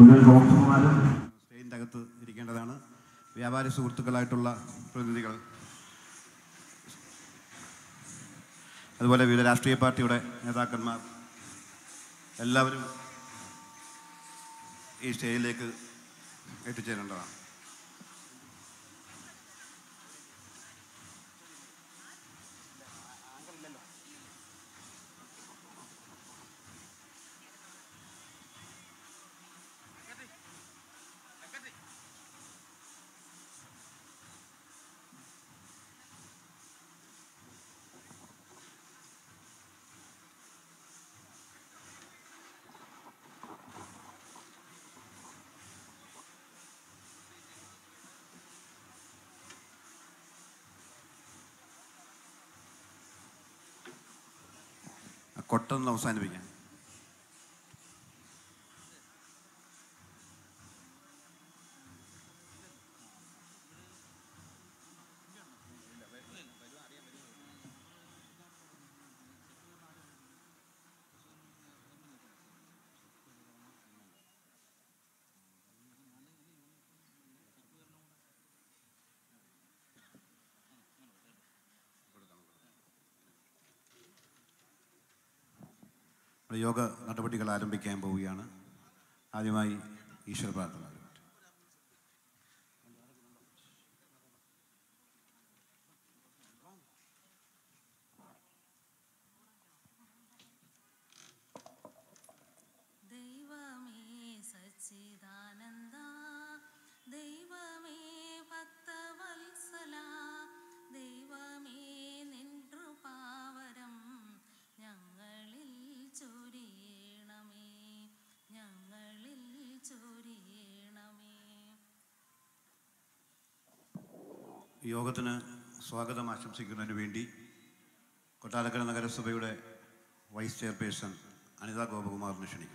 സുനിൽ ഗോപകുമാരൻ സ്റ്റേജിൻ്റെ അകത്ത് ഇരിക്കേണ്ടതാണ് വ്യാപാരി സുഹൃത്തുക്കളായിട്ടുള്ള പ്രതിനിധികൾ അതുപോലെ വിവിധ രാഷ്ട്രീയ പാർട്ടിയുടെ നേതാക്കന്മാർ എല്ലാവരും ഈ സ്റ്റേജിലേക്ക് എത്തിച്ചേരേണ്ടതാണ് ആ കൊട്ടൊന്ന് അവസാനിപ്പിക്കാം നമ്മുടെ യോഗ നടപടികൾ ആരംഭിക്കാൻ പോവുകയാണ് ആദ്യമായി ഈശ്വര പ്രാർത്ഥന ദൈവമേ സച്ചിദാനന്ദ ദൈവമേ ഭക്തവത്സല ദൈവമേ നിൻ കൃപാവരം ഞങ്ങളിൽ ചൊരിയണമേ ഞങ്ങളിൽ ചൊരിയണമേ യോഗത്തിന് സ്വാഗതം ആശംസിക്കുന്നതിന് വേണ്ടി കൊട്ടാരക്കര നഗരസഭയുടെ വൈസ് ചെയർപേഴ്സൺ അനിത ഗോപകുമാറിനെ ക്ഷണിക്കും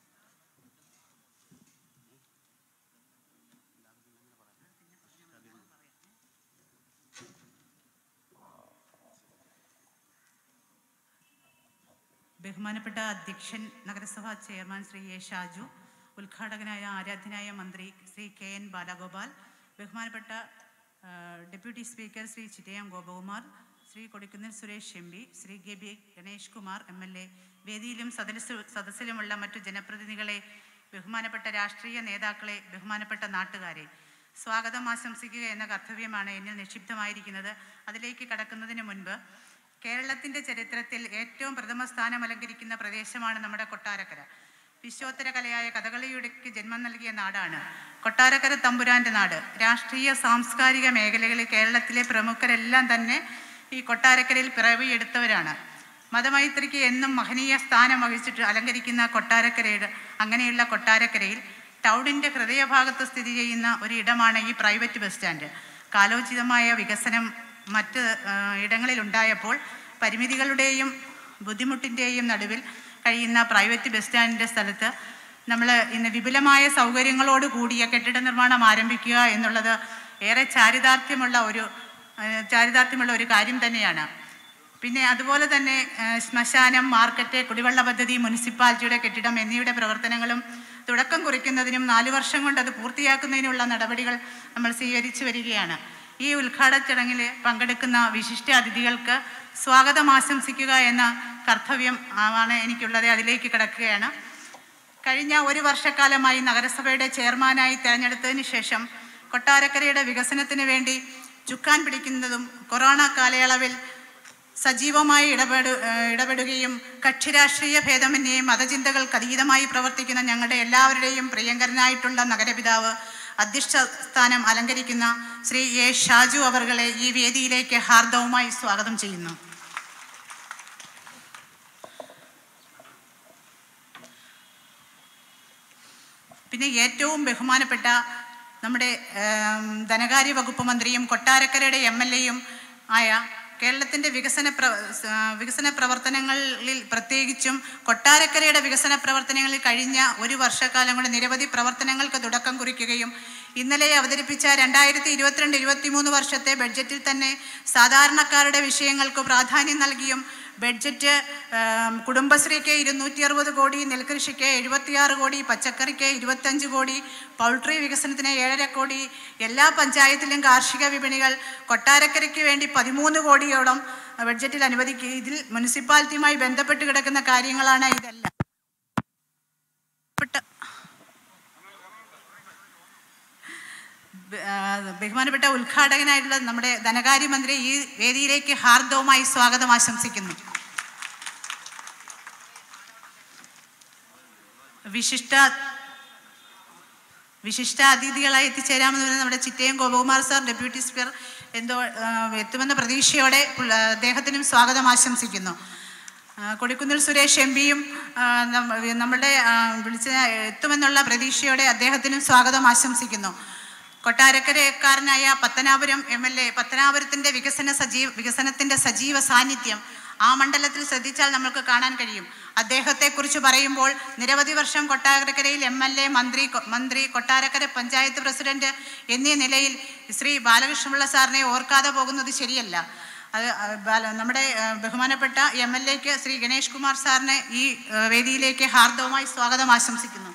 ബഹുമാനപ്പെട്ട അധ്യക്ഷൻ നഗരസഭാ ചെയർമാൻ ശ്രീ എ ഷാജു ഉദ്ഘാടകനായ ആരാധ്യനായ മന്ത്രി ശ്രീ കെ എൻ ബാലഗോപാൽ ബഹുമാനപ്പെട്ട ആ, deputy speaker Shri Chittayam Gopakumar Shri Kodikunnil Suresh M P Shri K B Ganesh Kumar M L A വേദിയിലും സദസ്സ് സദസ്സിലുമുള്ള മറ്റു ജനപ്രതിനിധികളെ ബഹുമാനപ്പെട്ട രാഷ്ട്രീയ നേതാക്കളെ ബഹുമാനപ്പെട്ട നാട്ടുകാരെ സ്വാഗതം ആശംസിക്കുക എന്ന കർത്തവ്യമാണ് എന്നിൽ നിക്ഷിപ്തമായിരിക്കുന്നത് അതിലേക്ക് കടക്കുന്നതിന് മുൻപ് കേരളത്തിന്റെ ചരിത്രത്തിൽ ഏറ്റവും പ്രഥമ സ്ഥാനം അലങ്കരിക്കുന്ന പ്രദേശമാണ് നമ്മുടെ കൊട്ടാരക്കര വിശ്വോത്തര കലയായ കഥകളിയുടെക്ക് ജന്മം നൽകിയ നാടാണ് കൊട്ടാരക്കര തമ്പുരാന്റെ നാട് രാഷ്ട്രീയ സാംസ്കാരിക മേഖലകളിൽ കേരളത്തിലെ പ്രമുഖരെല്ലാം തന്നെ ഈ കൊട്ടാരക്കരയിൽ പിറവിയെടുത്തവരാണ് മതമൈത്രിക്ക് എന്നും മഹനീയ സ്ഥാനം വഹിച്ചിട്ട് അലങ്കരിക്കുന്ന കൊട്ടാരക്കരയുടെ അങ്ങനെയുള്ള കൊട്ടാരക്കരയിൽ ടൗണിന്റെ ഹൃദയഭാഗത്ത് സ്ഥിതി ചെയ്യുന്ന ഒരു ഇടമാണ് ഈ പ്രൈവറ്റ് ബസ് സ്റ്റാൻഡ് കാലോചിതമായ വികസനം മറ്റ് ആ, ഇടങ്ങളിൽ ഉണ്ടായപ്പോൾ പരിമിതികളുടെയും ബുദ്ധിമുട്ടിൻ്റെയും നടുവിൽ കഴിയുന്ന പ്രൈവറ്റ് ബസ് സ്റ്റാൻഡിൻ്റെ സ്ഥലത്ത് നമ്മൾ ഇന്ന് വിപുലമായ സൗകര്യങ്ങളോട് കൂടിയ കെട്ടിട നിർമ്മാണം ആരംഭിക്കുക എന്നുള്ളത് ഏറെ ചാരിതാർത്ഥ്യമുള്ള ഒരു ആ, ചാരിതാർത്ഥ്യമുള്ള ഒരു കാര്യം തന്നെയാണ് പിന്നെ അതുപോലെ തന്നെ ആ, ശ്മശാനം മാർക്കറ്റ് കുടിവെള്ള പദ്ധതി മുനിസിപ്പാലിറ്റിയുടെ കെട്ടിടം എന്നിവയുടെ പ്രവർത്തനങ്ങളും തുടക്കം കുറിക്കുന്നതിനും നാലു വർഷം കൊണ്ട് അത് പൂർത്തിയാക്കുന്നതിനുള്ള നടപടികൾ നമ്മൾ സ്വീകരിച്ചു വരികയാണ് ഈ ഉദ്ഘാടന ചടങ്ങിൽ പങ്കെടുക്കുന്ന വിശിഷ്ട അതിഥികൾക്ക് സ്വാഗതം ആശംസിക്കുക എന്ന കർത്തവ്യം ആണ് എനിക്കുള്ളത് അതിലേക്ക് കിടക്കുകയാണ് കഴിഞ്ഞ ഒരു വർഷക്കാലമായി നഗരസഭയുടെ ചെയർമാനായി തെരഞ്ഞെടുത്തതിന് ശേഷം കൊട്ടാരക്കരയുടെ വികസനത്തിന് വേണ്ടി ചുക്കാൻ പിടിക്കുന്നതും കൊറോണ കാലയളവിൽ സജീവമായി ഇടപെടു ഏഹ് ഇടപെടുകയും കക്ഷിരാഷ്ട്രീയ ഭേദമന്യേ മതചിന്തകൾക്ക് അതീതമായി പ്രവർത്തിക്കുന്ന ഞങ്ങളുടെ എല്ലാവരുടെയും പ്രിയങ്കരനായിട്ടുള്ള നഗരപിതാവ് അധ്യക്ഷ സ്ഥാനം അലങ്കരിക്കുന്ന ശ്രീ എ ഷാജു അവർകളെ ഈ വേദിയിലേക്ക് ഹാർദവുമായി സ്വാഗതം ചെയ്യുന്നു പിന്നെ ഏറ്റവും ബഹുമാനപ്പെട്ട നമ്മുടെ ഏം, ധനകാര്യ വകുപ്പ് മന്ത്രിയും കൊട്ടാരക്കരയുടെ എം എൽ എയും ആയ കേരളത്തിൻ്റെ വികസന പ്ര സ- വികസന പ്രവർത്തനങ്ങളിൽ പ്രത്യേകിച്ചും കൊട്ടാരക്കരയുടെ വികസന പ്രവർത്തനങ്ങളിൽ കഴിഞ്ഞ ഒരു വർഷക്കാലം കൊണ്ട് നിരവധി പ്രവർത്തനങ്ങൾക്ക് തുടക്കം കുറിക്കുകയും ഇന്നലെ അവതരിപ്പിച്ച രണ്ടായിരത്തി ഇരുപത്തിരണ്ട് ഇരുപത്തിമൂന്ന് വർഷത്തെ ബഡ്ജറ്റിൽ തന്നെ സാധാരണക്കാരുടെ വിഷയങ്ങൾക്ക് പ്രാധാന്യം നൽകിയും ബഡ്ജറ്റ് ആം, കുടുംബശ്രീക്ക് ഇരുന്നൂറ്റി അറുപത് കോടി നെൽകൃഷിക്ക് എഴുപത്തിയാറ് കോടി പച്ചക്കറിക്ക് ഇരുപത്തഞ്ച് കോടി പൗൾട്രി വികസനത്തിന് ഏഴര കോടി എല്ലാ പഞ്ചായത്തിലും കാർഷിക വിപണികൾ കൊട്ടാരക്കരയ്ക്ക് വേണ്ടി പതിമൂന്ന് കോടിയോളം ബഡ്ജറ്റിൽ അനുവദിക്കുക ഇതിൽ മുനിസിപ്പാലിറ്റിയുമായി ബന്ധപ്പെട്ട് കിടക്കുന്ന കാര്യങ്ങളാണ് ഇതെല്ലാം പെട്ട- ബ- ആ, ബഹുമാനപ്പെട്ട ഉദ്ഘാടകനായിട്ടുള്ള നമ്മുടെ ധനകാര്യമന്ത്രി ഈ വേദിയിലേക്ക് ഹാർദവുമായി സ്വാഗതം ആശംസിക്കുന്നു വിശിഷ്ട വിശിഷ്ട അതിഥികളായി എത്തിച്ചേരാമെന്ന് പറയുന്ന നമ്മുടെ Chittayam Gopakumar sir deputy speaker എന്തോ ആ, എത്തുമെന്ന പ്രതീക്ഷയോടെ പുള്ള- അദ്ദേഹത്തിനും സ്വാഗതം ആശംസിക്കുന്നു ആ, കൊടിക്കുന്നിൽ സുരേഷ് എം പിയും നമ്മുടെ ആ, വിളിച്ച എത്തുമെന്നുള്ള പ്രതീക്ഷയോടെ അദ്ദേഹത്തിനും സ്വാഗതം ആശംസിക്കുന്നു കൊട്ടാരക്കരക്കാരനായ പത്തനാപുരം എം എൽ എ പത്തനാപുരത്തിൻ്റെ വികസന സജീവ വികസനത്തിൻ്റെ സജീവ സാന്നിധ്യം ആ മണ്ഡലത്തിൽ ശ്രദ്ധിച്ചാൽ നമുക്ക് കാണാൻ കഴിയും അദ്ദേഹത്തെക്കുറിച്ച് പറയുമ്പോൾ നിരവധി വർഷം കൊട്ടാരക്കരയിൽ എം എൽ എ മന്ത്രി കൊ- മന്ത്രി കൊട്ടാരക്കര പഞ്ചായത്ത് പ്രസിഡന്റ് എന്നീ നിലയിൽ ശ്രീ ബാലകൃഷ്ണപിള്ള സാറിനെ ഓർക്കാതെ പോകുന്നത് ശരിയല്ല അത് ആ, ബാല- നമ്മുടെ ആ, ബഹുമാനപ്പെട്ട എം എൽ എക്ക് ശ്രീ ഗണേഷ് കുമാർ സാറിനെ ഈ ആ, വേദിയിലേക്ക് ഹാർദവമായി സ്വാഗതം ആശംസിക്കുന്നു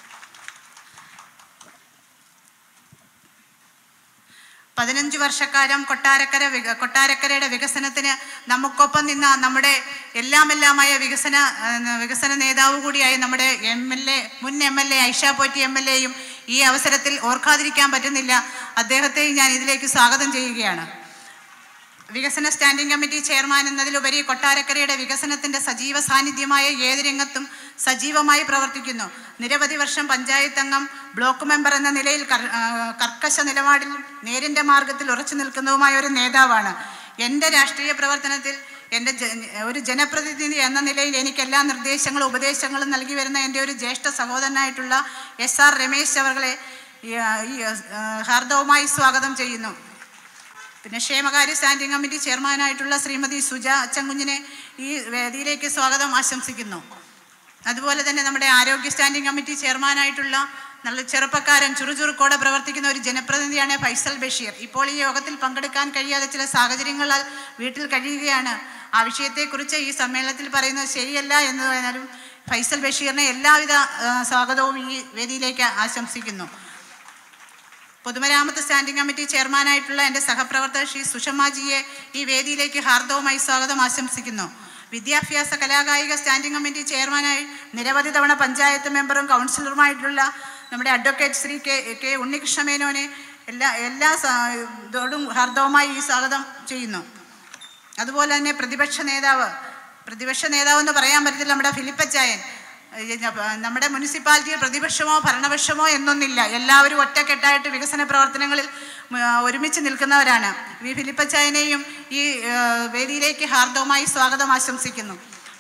പതിനഞ്ച് വർഷക്കാലം കൊട്ടാരക്കര വിക- കൊട്ടാരക്കരയുടെ വികസനത്തിന് നമുക്കൊപ്പം നിന്ന നമ്മുടെ എല്ലാം എല്ലാമായ വികസന ആ, വികസന നേതാവ് കൂടിയായ നമ്മുടെ എം എൽ എ മുൻ M L A Aisha Potty M L എയും ഈ അവസരത്തിൽ ഓർക്കാതിരിക്കാൻ പറ്റുന്നില്ല അദ്ദേഹത്തെയും ഞാൻ ഇതിലേക്ക് സ്വാഗതം ചെയ്യുകയാണ് വികസന സ്റ്റാൻഡിംഗ് കമ്മിറ്റി ചെയർമാൻ എന്നതിലുപരി കൊട്ടാരക്കരയുടെ വികസനത്തിന്റെ സജീവ സാന്നിധ്യമായ ഏത് രംഗത്തും സജീവമായി പ്രവർത്തിക്കുന്നു നിരവധി വർഷം പഞ്ചായത്ത് അംഗം ബ്ലോക്ക് മെമ്പർ എന്ന നിലയിൽ കർ- ആ, കർക്കശ നിലപാടിൽ നേരിന്റെ മാർഗത്തിൽ ഉറച്ചു നിൽക്കുന്നതുമായ ഒരു നേതാവാണ് എൻ്റെ രാഷ്ട്രീയ പ്രവർത്തനത്തിൽ എൻ്റെ ജ- ഒരു ജനപ്രതിനിധി എന്ന നിലയിൽ എനിക്ക് എല്ലാ നിർദ്ദേശങ്ങളും ഉപദേശങ്ങളും നൽകി വരുന്ന എൻ്റെ ഒരു ജ്യേഷ്ഠ സഹോദരനായിട്ടുള്ള എസ് ആർ രമേശ് അവர்களെ ഈ, ആ, ഈ ആ, ഹാർദവമായി സ്വാഗതം ചെയ്യുന്നു പിന്നെ ക്ഷേമകാര്യ സ്റ്റാൻഡിംഗ് കമ്മിറ്റി ചെയർമാനായിട്ടുള്ള ശ്രീമതി സുജ അച്ചൻകുഞ്ഞിനെ ഈ വേദിയിലേക്ക് സ്വാഗതം ആശംസിക്കുന്നു അതുപോലെ തന്നെ നമ്മുടെ ആരോഗ്യ സ്റ്റാൻഡിംഗ് കമ്മിറ്റി ചെയർമാനായിട്ടുള്ള നല്ല ചെറുപ്പക്കാരൻ ചുറുചുറുക്കോടെ പ്രവർത്തിക്കുന്ന ഒരു ജനപ്രതിനിധിയാണ് ഫൈസൽ ബഷീർ ഇപ്പോൾ ഈ യോഗത്തിൽ പങ്കെടുക്കാൻ കഴിയാതെ ചില സാഹചര്യങ്ങളാൽ വീട്ടിൽ കഴിയുകയാണ് ആ വിഷയത്തെക്കുറിച്ച് ഈ സമ്മേളനത്തിൽ പറയുന്നത് ശരിയല്ല എന്ന് പറഞ്ഞാലും ഫൈസൽ ബഷീറിനെ എല്ലാവിധ ആ, സ്വാഗതവും ഈ വേദിയിലേക്ക് ആശംസിക്കുന്നു പൊതുമരാമത്ത് സ്റ്റാൻഡിംഗ് കമ്മിറ്റി ചെയർമാനായിട്ടുള്ള എൻ്റെ സഹപ്രവർത്തക ശ്രീ സുഷമാജിയെ ഈ വേദിയിലേക്ക് ഹാർദവുമായി സ്വാഗതം ആശംസിക്കുന്നു വിദ്യാഭ്യാസ കലാകായിക സ്റ്റാൻഡിംഗ് കമ്മിറ്റി ചെയർമാനായി നിരവധി തവണ പഞ്ചായത്ത് മെമ്പറും കൗൺസിലറുമായിട്ടുള്ള നമ്മുടെ advocate Shri K K Unnikrishna മേനോനെ എല്ലാ എല്ലാ സ- ഇതോടും ഹാർദവമായി ഈ സ്വാഗതം ചെയ്യുന്നു അതുപോലെ തന്നെ പ്രതിപക്ഷ നേതാവ് പ്രതിപക്ഷ നേതാവ് എന്ന് പറയാൻ പറ്റത്തില്ല നമ്മുടെ ഫിലിപ്പച്ചായൻ ഏഹ് ഞ- നമ്മുടെ മുനിസിപ്പാലിറ്റിയിൽ പ്രതിപക്ഷമോ ഭരണപക്ഷമോ എന്നൊന്നില്ല എല്ലാവരും ഒറ്റക്കെട്ടായിട്ട് വികസന പ്രവർത്തനങ്ങളിൽ ഉം, ആ, ഒരുമിച്ച് നിൽക്കുന്നവരാണ് വി ഫിലിപ്പച്ചായനെയും ഈ ഏഹ്, വേദിയിലേക്ക് ഹാർദവമായി സ്വാഗതം ആശംസിക്കുന്നു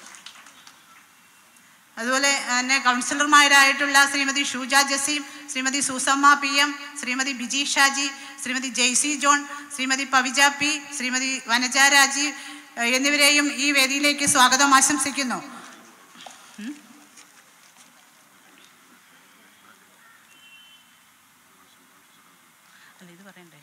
അതുപോലെ തന്നെ കൗൺസിലർമാരായിട്ടുള്ള Shrimati Shuja Jaseem Shrimati Susamma P M Shrimati Biji Shaji Shrimati Jaisy John Shrimati Pavija P Shrimati Vanaja Rajeev ഏഹ്, എന്നിവരെയും ഈ വേദിയിലേക്ക് സ്വാഗതം ആശംസിക്കുന്നു ഉം? അല്ല ഇത് പറയണ്ടേ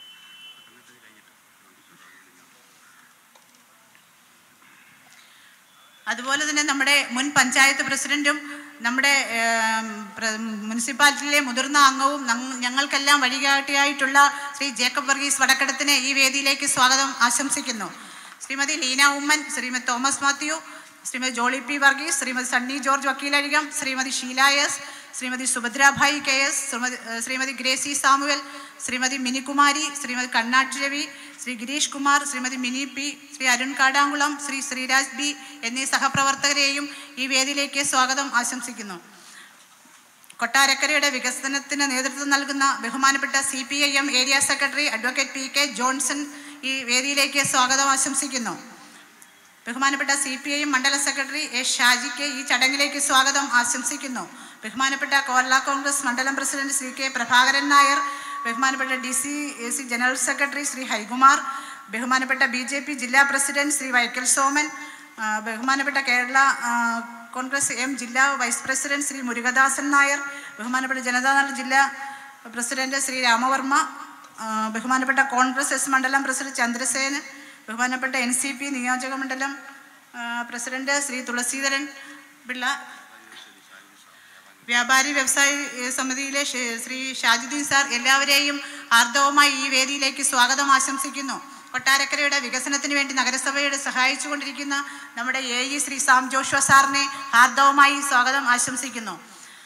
അതുപോലെ തന്നെ നമ്മുടെ മുൻ പഞ്ചായത്ത് പ്രസിഡന്റും നമ്മുടെ ഏം, പ്ര- മുനിസിപ്പാലിറ്റിയിലെ മുതിർന്ന അംഗവും ഞങ്ങ- ഞങ്ങൾക്കെല്ലാം വഴികാട്ടിയായിട്ടുള്ള ശ്രീ ജേക്കബ് വർഗീസ് വടക്കടത്തിന് ഈ വേദിയിലേക്ക് സ്വാഗതം ആശംസിക്കുന്നു Shrimati Leena Oommen Shrimati Thomas Mathew Shrimati Jolly P Varghese Shrimati Sunny George Vakkeelazhikom Shrimati Sheela S Shrimati Subhadrabhai K S Shrimati ഏഹ് Shrimati Gracy Samuel Shrimati Minikumari Shrimati Kannatt Ravi Shri Girish Kumar Shrimati Mini P Shri Arun Kadankulam Shri Sreeraj B എന്നീ സഹപ്രവർത്തകരെയും ഈ വേദിയിലേക്ക് സ്വാഗതം ആശംസിക്കുന്നു കൊട്ടാരക്കരയുടെ വികസനത്തിന് നേതൃത്വം നൽകുന്ന ബഹുമാനപ്പെട്ട C P I M area secretary advocate P K Johnson ഈ വേദിയിലേക്ക് സ്വാഗതം ആശംസിക്കുന്നു ബഹുമാനപ്പെട്ട സി പി ഐ മണ്ഡല സെക്രട്ടറി എസ് ഷാജിക്ക് ഈ ചടങ്ങിലേക്ക് സ്വാഗതം ആശംസിക്കുന്നു ബഹുമാനപ്പെട്ട കേരള കോൺഗ്രസ് മണ്ഡലം പ്രസിഡന്റ് ശ്രീ കെ പ്രഭാകരൻ നായർ ബഹുമാനപ്പെട്ട D C A C general secretary Shri Harikumar ബഹുമാനപ്പെട്ട ബി ജെ പി ജില്ലാ പ്രസിഡന്റ് ശ്രീ വൈക്കൽ സോമൻ ആ, ബഹുമാനപ്പെട്ട കേരള ആ, കോൺഗ്രസ് എം ജില്ലാ വൈസ് പ്രസിഡന്റ് ശ്രീ മുരുകദാസൻ നായർ ബഹുമാനപ്പെട്ട ജനതാദൾ ജില്ലാ പ്രസിഡന്റ് ശ്രീ രാമവർമ്മ ആ, ബഹുമാനപ്പെട്ട കോൺഗ്രസ് എസ് മണ്ഡലം പ്രസിഡന്റ് ചന്ദ്രസേന് ബഹുമാനപ്പെട്ട എൻ സി പി നിയോജക മണ്ഡലം ആ, പ്രസിഡന്റ് ശ്രീ തുളസീധരൻ പിള്ള വ്യാപാരി വ്യവസായി ഏ, സമിതിയിലെ ഷെ- ശ്രീ ഷാജുദ്ദീൻ സാർ എല്ലാവരെയും ഹാർദവമായി ഈ വേദിയിലേക്ക് സ്വാഗതം ആശംസിക്കുന്നു കൊട്ടാരക്കരയുടെ വികസനത്തിന് വേണ്ടി നഗരസഭയുടെ സഹായിച്ചുകൊണ്ടിരിക്കുന്ന നമ്മുടെ A E Shri Sam Joshua സാറിനെ ഹാർദവമായി സ്വാഗതം ആശംസിക്കുന്നു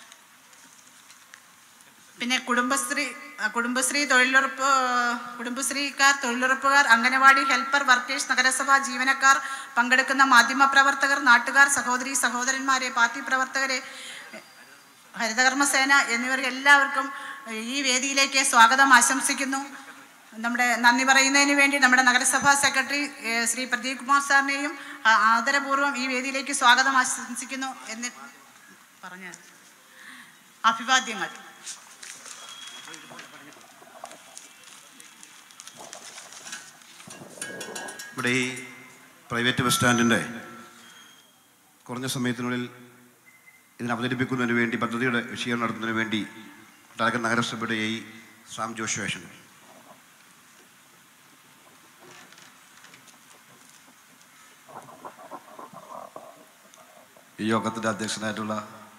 പിന്നെ കുടുംബശ്രീ ആ, കുടുംബശ്രീ തൊഴിലുറപ്പ് കുടുംബശ്രീക്കാർ തൊഴിലുറപ്പുകാർ അംഗനവാടി ഹെൽപ്പർ വർക്കേഴ്സ് നഗരസഭ ജീവനക്കാർ പങ്കെടുക്കുന്ന മാധ്യമപ്രവർത്തകർ നാട്ടുകാർ സഹോദരി സഹോദരന്മാരെ പാർട്ടി പ്രവർത്തകരെ ഹരിതകർമ്മസേന എന്നിവർക്ക് എല്ലാവർക്കും ഈ വേദിയിലേക്ക് സ്വാഗതം ആശംസിക്കുന്നു നമ്മുടെ നന്ദി പറയുന്നതിന് വേണ്ടി നമ്മുടെ നഗരസഭാ സെക്രട്ടറി ഏ, ശ്രീ പ്രദീപ് കുമാർ സാറിനെയും ആ, ആദരപൂർവ്വം ഈ വേദിയിലേക്ക് സ്വാഗതം ആശംസിക്കുന്നു എന്ന് പറഞ്ഞ അഭിവാദ്യങ്ങൾ ഇവിടെ ഈ പ്രൈവറ്റ് ബസ് സ്റ്റാൻഡിൻ്റെ കുറഞ്ഞ സമയത്തിനുള്ളിൽ ഇതിനെ അവതരിപ്പിക്കുന്നതിന് വേണ്ടി പദ്ധതിയുടെ വിഷയം നടത്തുന്നതിന് വേണ്ടി കൊട്ടാരക്കര നഗരസഭയുടെ ഈ സാം ജോഷ് വേഷൻ ഈ യോഗത്തിൻ്റെ അധ്യക്ഷനായിട്ടുള്ള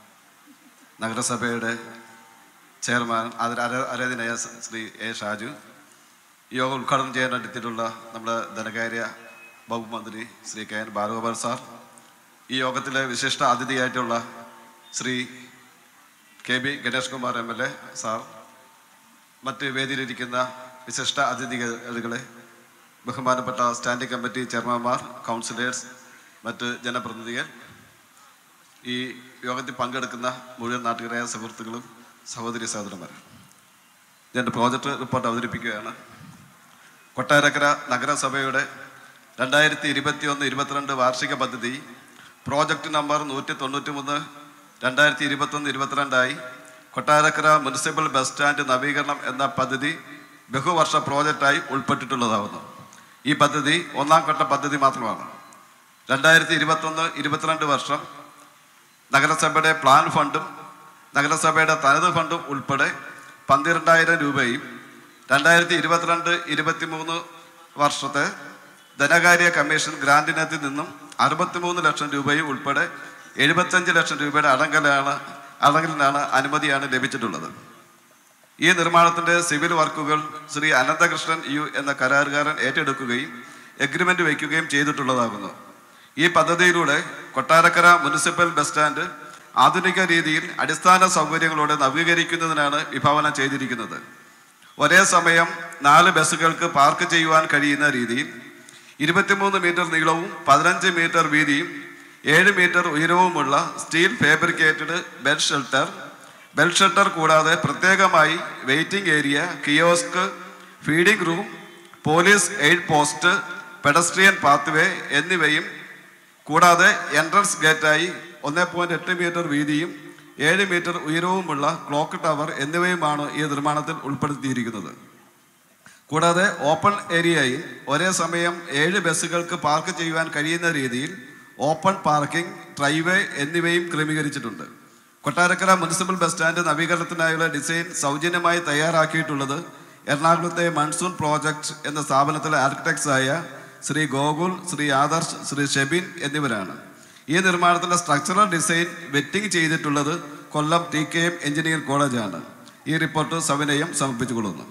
നഗരസഭയുടെ ചെയർമാൻ ആദര ആരാധനായ ശ്രീ എ ഷാജു ഈ യോഗം ഉദ്ഘാടനം ചെയ്യാൻ എത്തിയിട്ടുള്ള നമ്മുടെ ധനകാര്യ വകുപ്പ് മന്ത്രി Shri K N Balagopal sir ഈ യോഗത്തിലെ വിശിഷ്ട അതിഥിയായിട്ടുള്ള Shri K B Ganesh Kumar M L A sir മറ്റ് വേദിയിലിരിക്കുന്ന വിശിഷ്ട അതിഥികളെ ബഹുമാനപ്പെട്ട സ്റ്റാൻഡിംഗ് കമ്മിറ്റി ചെയർമാൻമാർ കൗൺസിലേഴ്സ് മറ്റ് ജനപ്രതിനിധികൾ ഈ യോഗത്തിൽ പങ്കെടുക്കുന്ന മുഴുവൻ നാട്ടുകാരായ സുഹൃത്തുക്കളും സഹോദരി സഹോദരന്മാർ ഞാൻ പ്രോജക്റ്റ് റിപ്പോർട്ട് അവതരിപ്പിക്കുകയാണ് കൊട്ടാരക്കര നഗരസഭയുടെ രണ്ടായിരത്തി ഇരുപത്തി ഒന്ന് ഇരുപത്തിരണ്ട് വാർഷിക പദ്ധതി പ്രോജക്റ്റ് നമ്പർ നൂറ്റി തൊണ്ണൂറ്റി മൂന്ന് രണ്ടായിരത്തി ഇരുപത്തൊന്ന് ഇരുപത്തിരണ്ടായി കൊട്ടാരക്കര മുനിസിപ്പൽ ബസ് സ്റ്റാൻഡ് നവീകരണം എന്ന പദ്ധതി ബഹുവർഷ പ്രോജക്റ്റായി ഉൾപ്പെട്ടിട്ടുള്ളതാവുന്നു ഈ പദ്ധതി ഒന്നാം ഘട്ട പദ്ധതി മാത്രമാണ് രണ്ടായിരത്തി ഇരുപത്തൊന്ന് ഇരുപത്തിരണ്ട് വർഷം നഗരസഭയുടെ പ്ലാൻ ഫണ്ടും നഗരസഭയുടെ തനത് ഫണ്ടും ഉൾപ്പെടെ പന്തിരണ്ടായിരം രൂപയും രണ്ടായിരത്തി ഇരുപത്തിരണ്ട് ഇരുപത്തിമൂന്ന് വർഷത്തെ ധനകാര്യ കമ്മീഷൻ ഗ്രാന്റിനത്തിൽ നിന്നും അറുപത്തിമൂന്ന് ലക്ഷം രൂപയും ഉൾപ്പെടെ എഴുപത്തഞ്ച് ലക്ഷം രൂപയുടെ അടങ്കലാണ് അടങ്കലിനാണ് അനുമതിയാണ് ലഭിച്ചിട്ടുള്ളത് ഈ നിർമ്മാണത്തിന്റെ സിവിൽ വർക്കുകൾ ശ്രീ അനന്തകൃഷ്ണൻ യു എന്ന കരാറുകാരൻ ഏറ്റെടുക്കുകയും എഗ്രിമെന്റ് വയ്ക്കുകയും ചെയ്തിട്ടുള്ളതാകുന്നു ഈ പദ്ധതിയിലൂടെ കൊട്ടാരക്കര മുനിസിപ്പൽ ബസ് സ്റ്റാൻഡ് ആധുനിക രീതിയിൽ അടിസ്ഥാന സൗകര്യങ്ങളോടെ നവീകരിക്കുന്നതിനാണ് വിഭാവനം ചെയ്തിരിക്കുന്നത് ഒരേ സമയം നാല് ബസ്സുകൾക്ക് പാർക്ക് ചെയ്യുവാൻ കഴിയുന്ന രീതിയിൽ ഇരുപത്തിമൂന്ന് മീറ്റർ നീളവും പതിനഞ്ച് മീറ്റർ വീതിയും ഏഴ് മീറ്റർ ഉയരവുമുള്ള steel fabricated bed shelter bed shelter കൂടാതെ പ്രത്യേകമായി waiting area kiosk feeding room police aid post pedestrian pathway എന്നിവയും കൂടാതെ എൻട്രൻസ് ഗേറ്റായി ഒന്ന് പോയിന്റ് എട്ട് മീറ്റർ വീതിയും ഏഴ് മീറ്റർ ഉയരവുമുള്ള ക്ലോക്ക് ടവർ എന്നിവയുമാണ് ഈ നിർമ്മാണത്തിൽ ഉൾപ്പെടുത്തിയിരിക്കുന്നത് കൂടാതെ ഓപ്പൺ ഏരിയയിൽ ഒരേ സമയം ഏഴ് ബസ്സുകൾക്ക് പാർക്ക് ചെയ്യുവാൻ കഴിയുന്ന രീതിയിൽ ഓപ്പൺ പാർക്കിംഗ് ഡ്രൈവേ എന്നിവയും ക്രമീകരിച്ചിട്ടുണ്ട് കൊട്ടാരക്കര മുനിസിപ്പൽ ബസ് സ്റ്റാൻഡ് നവീകരണത്തിനായുള്ള ഡിസൈൻ സൗജന്യമായി തയ്യാറാക്കിയിട്ടുള്ളത് എറണാകുളത്തെ മൺസൂൺ പ്രോജക്റ്റ് എന്ന സ്ഥാപനത്തിലെ ആർക്കിടെക്ട്സ് ആയ ശ്രീ ഗോകുൽ ശ്രീ ആദർശ് ശ്രീ ഷെബിൻ എന്നിവരാണ് ഈ നിർമ്മാണത്തിന്റെ സ്ട്രക്ചറൽ ഡിസൈൻ വെറ്റിംഗ് ചെയ്തിട്ടുള്ളത് Kollam T K M engineer കോളേജാണ് ഈ റിപ്പോർട്ട് സവിനയം സമർപ്പിച്ചുകൊള്ളുന്നു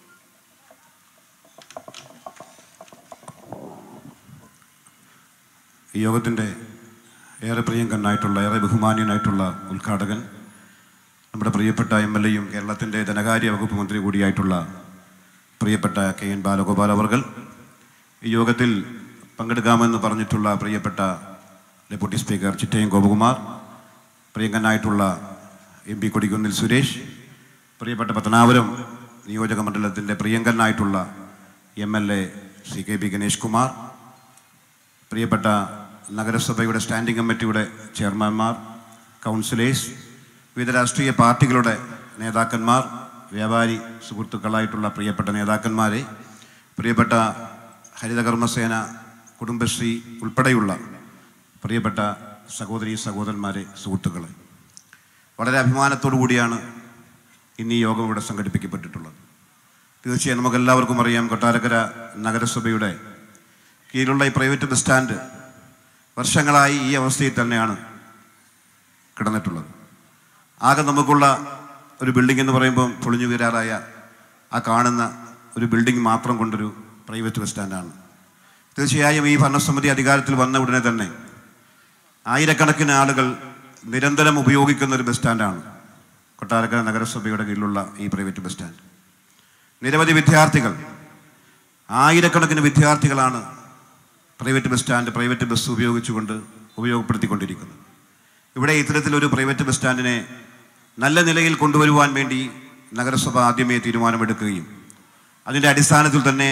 ഈ യോഗത്തിൻ്റെ ഏറെ പ്രിയങ്കരനായിട്ടുള്ള ഏറെ ബഹുമാന്യനായിട്ടുള്ള ഉദ്ഘാടകൻ നമ്മുടെ പ്രിയപ്പെട്ട എം എൽ എയും കേരളത്തിൻ്റെ ധനകാര്യ വകുപ്പ് മന്ത്രി കൂടിയായിട്ടുള്ള പ്രിയപ്പെട്ട കെ എൻ ബാലഗോപാൽ അവർകൾ ഈ യോഗത്തിൽ പങ്കെടുക്കാമെന്ന് പറഞ്ഞിട്ടുള്ള പ്രിയപ്പെട്ട ഡെപ്യൂട്ടി സ്പീക്കർ ചിറ്റയം ഗോപകുമാർ പ്രിയങ്കനായിട്ടുള്ള എം പി കൊടിക്കുന്നിൽ സുരേഷ് പ്രിയപ്പെട്ട പത്തനാപുരം നിയോജക മണ്ഡലത്തിൻ്റെ പ്രിയങ്കരനായിട്ടുള്ള M L A Shri K P Ganesh Kumar പ്രിയപ്പെട്ട നഗരസഭയുടെ സ്റ്റാൻഡിംഗ് കമ്മിറ്റിയുടെ ചെയർമാൻമാർ കൗൺസിലേഴ്സ് വിവിധ രാഷ്ട്രീയ പാർട്ടികളുടെ നേതാക്കന്മാർ വ്യാപാരി സുഹൃത്തുക്കളായിട്ടുള്ള പ്രിയപ്പെട്ട നേതാക്കന്മാരെ പ്രിയപ്പെട്ട ഹരിതകർമ്മസേന കുടുംബശ്രീ ഉൾപ്പെടെയുള്ള പ്രിയപ്പെട്ട സഹോദരി സഹോദരന്മാരെ സുഹൃത്തുക്കളെ വളരെ അഭിമാനത്തോടു കൂടിയാണ് ഇന്ന് ഈ യോഗം ഇവിടെ സംഘടിപ്പിക്കപ്പെട്ടിട്ടുള്ളത് തീർച്ചയായും നമുക്കെല്ലാവർക്കും അറിയാം കൊട്ടാരക്കര നഗരസഭയുടെ കീഴിലുള്ള ഈ പ്രൈവറ്റ് ബസ് സ്റ്റാൻഡ് വർഷങ്ങളായി ഈ അവസ്ഥയിൽ തന്നെയാണ് കിടന്നിട്ടുള്ളത് ആകെ നമുക്കുള്ള ഒരു ബിൽഡിംഗ് എന്ന് പറയുമ്പോൾ പൊളിഞ്ഞു വീരാറായ ആ കാണുന്ന ഒരു ബിൽഡിംഗ് മാത്രം കൊണ്ടൊരു പ്രൈവറ്റ് ബസ് സ്റ്റാൻഡാണ് തീർച്ചയായും ഈ ഭരണസമിതി അധികാരത്തിൽ വന്ന ഉടനെ തന്നെ ആയിരക്കണക്കിന് ആളുകൾ നിരന്തരം ഉപയോഗിക്കുന്ന ഒരു ബസ് സ്റ്റാൻഡാണ് കൊട്ടാരക്കര നഗരസഭയുടെ കീഴിലുള്ള ഈ പ്രൈവറ്റ് ബസ് സ്റ്റാൻഡ് നിരവധി വിദ്യാർത്ഥികൾ ആയിരക്കണക്കിന് വിദ്യാർത്ഥികളാണ് private bus stand private bus ഉപയോഗിച്ചുകൊണ്ട് ഉപയോഗപ്പെടുത്തിക്കൊണ്ടിരിക്കുന്നത് ഇവിടെ ഇത്തരത്തിലൊരു പ്രൈവറ്റ് ബസ് സ്റ്റാൻഡിനെ നല്ല നിലയിൽ കൊണ്ടുവരുവാൻ വേണ്ടി നഗരസഭ ആദ്യമേ തീരുമാനമെടുക്കുകയും അതിൻ്റെ അടിസ്ഥാനത്തിൽ തന്നെ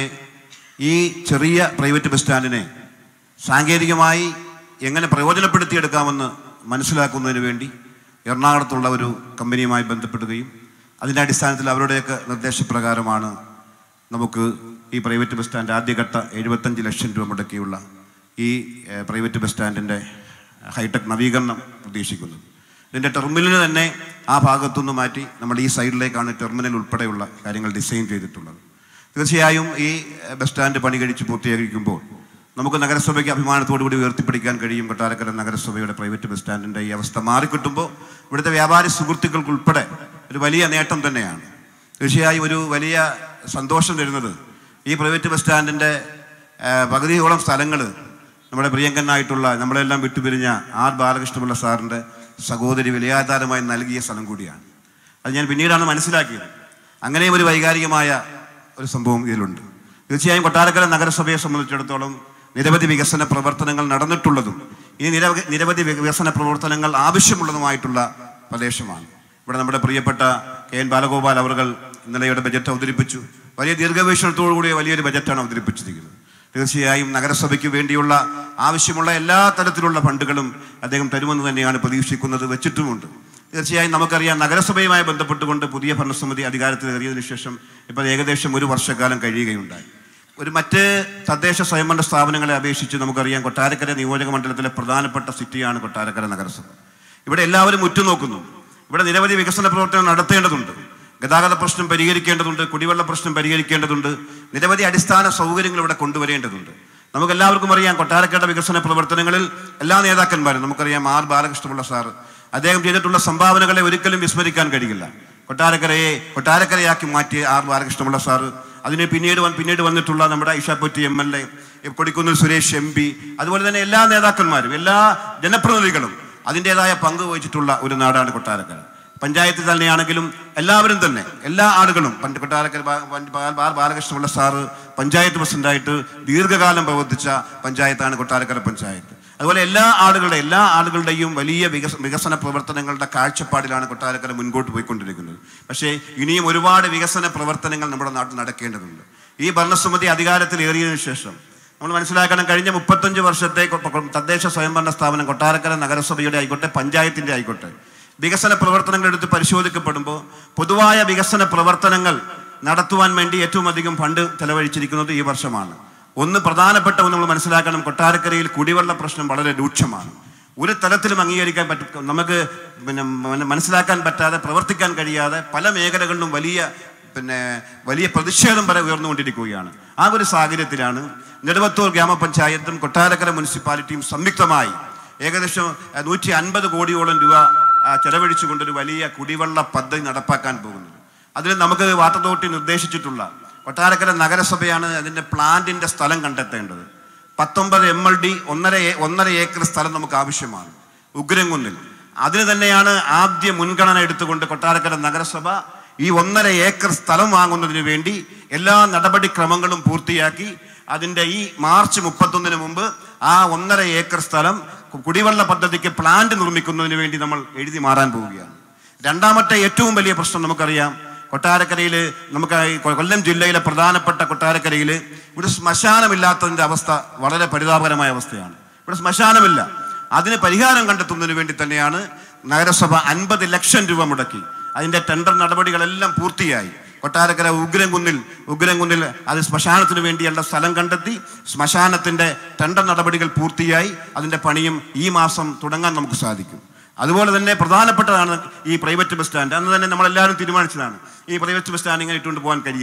ഈ ചെറിയ പ്രൈവറ്റ് ബസ് സ്റ്റാൻഡിനെ സാങ്കേതികമായി എങ്ങനെ പ്രയോജനപ്പെടുത്തിയെടുക്കാമെന്ന് മനസ്സിലാക്കുന്നതിന് വേണ്ടി എറണാകുളത്തുള്ള ഒരു കമ്പനിയുമായി ബന്ധപ്പെടുകയും അതിൻ്റെ അടിസ്ഥാനത്തിൽ അവരുടെയൊക്കെ നിർദ്ദേശപ്രകാരമാണ് നമുക്ക് ഈ പ്രൈവറ്റ് ബസ് സ്റ്റാൻഡ് ആദ്യഘട്ട എഴുപത്തഞ്ച് ലക്ഷം രൂപ മുടക്കിയുള്ള ഈ ഏഹ്, പ്രൈവറ്റ് ബസ് സ്റ്റാൻഡിൻ്റെ ഹൈടെക് നവീകരണം പ്രതീക്ഷിക്കുന്നത് ഇതിൻ്റെ ടെർമിനൽ തന്നെ ആ ഭാഗത്തുനിന്ന് മാറ്റി നമ്മൾ ഈ സൈഡിലേക്കാണ് ടെർമിനൽ ഉൾപ്പെടെയുള്ള കാര്യങ്ങൾ ഡിസൈൻ ചെയ്തിട്ടുള്ളത് തീർച്ചയായും ഈ ഏഹ്, ബസ് സ്റ്റാൻഡ് പണി കഴിച്ച് പൂർത്തീകരിക്കുമ്പോൾ നമുക്ക് നഗരസഭയ്ക്ക് അഭിമാനത്തോടു കൂടി ഉയർത്തിപ്പിടിക്കാൻ കഴിയും കൊട്ടാരക്കര നഗരസഭയുടെ പ്രൈവറ്റ് ബസ് സ്റ്റാൻഡിൻ്റെ ഈ അവസ്ഥ മാറിക്കിട്ടുമ്പോൾ ഇവിടുത്തെ വ്യാപാരി സുഹൃത്തുക്കൾക്കുൾപ്പെടെ ഒരു വലിയ നേട്ടം തന്നെയാണ് തീർച്ചയായും ഒരു വലിയ സന്തോഷം തരുന്നത് ഈ പ്രൈവറ്റ് ബസ് സ്റ്റാൻഡിൻ്റെ ഏഹ്, പകുതിയോളം സ്ഥലങ്ങൾ നമ്മുടെ പ്രിയങ്കനായിട്ടുള്ള നമ്മളെല്ലാം വിട്ടുപിരിഞ്ഞ ആർ ബാലകൃഷ്ണപിള്ള സാറിൻ്റെ സഹോദരി വിലയാധാരമായി നൽകിയ സ്ഥലം കൂടിയാണ് അത് ഞാൻ പിന്നീടാണ് മനസ്സിലാക്കിയത് അങ്ങനെയും ഒരു വൈകാരികമായ ഒരു സംഭവം ഇതിലുണ്ട് തീർച്ചയായും കൊട്ടാരക്കര നഗരസഭയെ സംബന്ധിച്ചിടത്തോളം നിരവധി വികസന പ്രവർത്തനങ്ങൾ നടന്നിട്ടുള്ളതും ഇനി നിരവധി നിരവധി വികസന പ്രവർത്തനങ്ങൾ ആവശ്യമുള്ളതുമായിട്ടുള്ള പ്രദേശമാണ് ഇവിടെ നമ്മുടെ പ്രിയപ്പെട്ട കെ എൻ ബാലഗോപാൽ അവർ ഇന്നലെയുടെ ബജറ്റ് അവതരിപ്പിച്ചു വലിയ ദീർഘവീക്ഷണത്തോടു കൂടിയ വലിയൊരു ബജറ്റാണ് അവതരിപ്പിച്ചിരിക്കുന്നത് തീർച്ചയായും നഗരസഭയ്ക്ക് വേണ്ടിയുള്ള ആവശ്യമുള്ള എല്ലാ തരത്തിലുള്ള ഫണ്ടുകളും അദ്ദേഹം തരുമെന്ന് തന്നെയാണ് പ്രതീക്ഷിക്കുന്നത് വെച്ചിട്ടുമുണ്ട് തീർച്ചയായും നമുക്കറിയാം നഗരസഭയുമായി ബന്ധപ്പെട്ടുകൊണ്ട് പുതിയ ഭരണസമിതി അധികാരത്തിലേറിയതിനു ശേഷം ഇപ്പോൾ ഏകദേശം ഒരു വർഷക്കാലം കഴിയുകയുണ്ടായി ഒരു മറ്റ് തദ്ദേശ സ്വയംഭരണ സ്ഥാപനങ്ങളെ അപേക്ഷിച്ച് നമുക്കറിയാം കൊട്ടാരക്കര നിയോജക മണ്ഡലത്തിലെ പ്രധാനപ്പെട്ട സിറ്റിയാണ് കൊട്ടാരക്കര നഗരസഭ ഇവിടെ എല്ലാവരും ഉറ്റുനോക്കുന്നു ഇവിടെ നിരവധി വികസന പ്രവർത്തനങ്ങൾ നടത്തേണ്ടതുണ്ട് ഗതാഗത പ്രശ്നം പരിഹരിക്കേണ്ടതുണ്ട് കുടിവെള്ള പ്രശ്നം പരിഹരിക്കേണ്ടതുണ്ട് നിരവധി അടിസ്ഥാന സൗകര്യങ്ങൾ ഇവിടെ കൊണ്ടുവരേണ്ടതുണ്ട് നമുക്ക് എല്ലാവർക്കും അറിയാം കൊട്ടാരക്കര വികസന പ്രവർത്തനങ്ങളിൽ എല്ലാ നേതാക്കന്മാരും നമുക്കറിയാം ആർ ബാലകൃഷ്ണപിള്ള സാറ് അദ്ദേഹം ചെയ്തിട്ടുള്ള സംഭാവനകളെ ഒരിക്കലും വിസ്മരിക്കാൻ കഴിയില്ല കൊട്ടാരക്കരയെ കൊട്ടാരക്കരയാക്കി മാറ്റിയ ആർ ബാലകൃഷ്ണപിള്ള സാറ് അതിന് പിന്നീട് വന്ന് പിന്നീട് വന്നിട്ടുള്ള നമ്മുടെ Aisha Potty M L A Kodikunnil Suresh M P അതുപോലെ തന്നെ എല്ലാ നേതാക്കന്മാരും എല്ലാ ജനപ്രതിനിധികളും അതിൻ്റെതായ പങ്ക് വഹിച്ചിട്ടുള്ള ഒരു നാടാണ് കൊട്ടാരക്കര പഞ്ചായത്തിൽ തന്നെയാണെങ്കിലും എല്ലാവരും തന്നെ എല്ലാ ആളുകളും പണ്ട് കൊട്ടാരക്കര ബാ- ബാ- ബാ- ബാ- ബാലകൃഷ്ണപിള്ള സാറ് പഞ്ചായത്ത് പ്രസിഡന്റായിട്ട് ദീർഘകാലം പ്രവർത്തിച്ച പഞ്ചായത്താണ് കൊട്ടാരക്കര പഞ്ചായത്ത് അതുപോലെ എല്ലാ ആളുകളുടെ എല്ലാ ആളുകളുടെയും വലിയ വികസ വികസന പ്രവർത്തനങ്ങളുടെ കാഴ്ചപ്പാടിലാണ് കൊട്ടാരക്കര മുൻപോട്ട് പോയിക്കൊണ്ടിരിക്കുന്നത് പക്ഷേ ഇനിയും ഒരുപാട് വികസന പ്രവർത്തനങ്ങൾ നമ്മുടെ നാട്ടിൽ നടക്കേണ്ടതുണ്ട് ഈ ഭരണസമിതി അധികാരത്തിൽ ഏറിയതിനു ശേഷം നമ്മൾ മനസ്സിലാക്കണം കഴിഞ്ഞ മുപ്പത്തഞ്ച് വർഷത്തെ കൊ- കൊ- തദ്ദേശ സ്വയംഭരണ സ്ഥാപനം കൊട്ടാരക്കര നഗരസഭയുടെ ആയിക്കോട്ടെ പഞ്ചായത്തിൻ്റെ ആയിക്കോട്ടെ വികസന പ്രവർത്തനങ്ങൾ എടുത്ത് പരിശോധിക്കപ്പെടുമ്പോൾ പൊതുവായ വികസന പ്രവർത്തനങ്ങൾ നടത്തുവാൻ വേണ്ടി ഏറ്റവും അധികം ഫണ്ട് ചെലവഴിച്ചിരിക്കുന്നത് ഈ വർഷമാണ് ഒന്ന് പ്രധാനപ്പെട്ട ഒന്ന് നമ്മൾ മനസ്സിലാക്കണം കൊട്ടാരക്കരയിൽ കുടിവെള്ള പ്രശ്നം വളരെ രൂക്ഷമാണ് ഒരു തരത്തിലും അംഗീകരിക്കാൻ പറ്റും നമുക്ക് പിന്നെ മന- മനസ്സിലാക്കാൻ പറ്റാതെ പ്രവർത്തിക്കാൻ കഴിയാതെ പല മേഖലകളിലും വലിയ പിന്നെ വലിയ പ്രതിഷേധം വരെ ഉയർന്നുകൊണ്ടിരിക്കുകയാണ് ആ ഒരു സാഹചര്യത്തിലാണ് നെടുവത്തൂർ ഗ്രാമപഞ്ചായത്തും കൊട്ടാരക്കര മുനിസിപ്പാലിറ്റിയും സംയുക്തമായി ഏകദേശം നൂറ്റി അൻപത് കോടിയോളം രൂപ ആ, ചെലവഴിച്ചുകൊണ്ടൊരു വലിയ കുടിവെള്ള പദ്ധതി നടപ്പാക്കാൻ പോകുന്നത് അതിൽ നമുക്ക് വാട്ടർ അതോറിറ്റി നിർദ്ദേശിച്ചിട്ടുള്ള കൊട്ടാരക്കര നഗരസഭയാണ് അതിൻ്റെ പ്ലാന്റിൻ്റെ സ്ഥലം കണ്ടെത്തേണ്ടത് പത്തൊമ്പത് എം എൽ ഡി ഒന്നര ഏ- ഒന്നര ഏക്കർ സ്ഥലം നമുക്ക് ആവശ്യമാണ് ഉഗ്രൻകുന്നിൽ അതിന് തന്നെയാണ് ആദ്യ മുൻഗണന എടുത്തുകൊണ്ട് കൊട്ടാരക്കര നഗരസഭ ഈ ഒന്നര ഏക്കർ സ്ഥലം വാങ്ങുന്നതിന് വേണ്ടി എല്ലാ നടപടിക്രമങ്ങളും പൂർത്തിയാക്കി അതിൻ്റെ ഈ മാർച്ച് മുപ്പത്തൊന്നിന് മുമ്പ് ആ ഒന്നര ഏക്കർ സ്ഥലം കുടിവെള്ള പദ്ധതിക്ക് പ്ലാന്റ് നിർമ്മിക്കുന്നതിന് വേണ്ടി നമ്മൾ എഴുതി മാറാൻ പോവുകയാണ് രണ്ടാമത്തെ ഏറ്റവും വലിയ പ്രശ്നം നമുക്കറിയാം കൊട്ടാരക്കരയിൽ നമുക്ക് ഈ കൊ- കൊല്ലം ജില്ലയിലെ പ്രധാനപ്പെട്ട കൊട്ടാരക്കരയിൽ ഇവിടെ ശ്മശാനമില്ലാത്തതിൻ്റെ അവസ്ഥ വളരെ പരിതാപകരമായ അവസ്ഥയാണ് ഇവിടെ ശ്മശാനമില്ല അതിന് പരിഹാരം കണ്ടെത്തുന്നതിന് വേണ്ടി തന്നെയാണ് നഗരസഭ അൻപത് ലക്ഷം രൂപ മുടക്കി അതിൻ്റെ ടെൻഡർ നടപടികളെല്ലാം പൂർത്തിയായി കൊട്ടാരക്കര ഉഗ്രൻകുന്നിൽ ഉഗ്രൻകുന്നിൽ അത് ശ്മശാനത്തിന് വേണ്ടിയുള്ള സ്ഥലം കണ്ടെത്തി ശ്മശാനത്തിൻ്റെ ടെൻഡർ നടപടികൾ പൂർത്തിയായി അതിൻ്റെ പണിയും ഈ മാസം തുടങ്ങാൻ നമുക്ക് സാധിക്കും അതുപോലെ തന്നെ പ്രധാനപ്പെട്ടതാണ് ഈ പ്രൈവറ്റ് ബസ് സ്റ്റാൻഡ് അന്ന് തന്നെ നമ്മളെല്ലാവരും തീരുമാനിച്ചതാണ് ഈ പ്രൈവറ്റ് ബസ് സ്റ്റാൻഡ് ഇങ്ങനെ ഇട്ടുകൊണ്ട് പോകാൻ കഴിയില്ല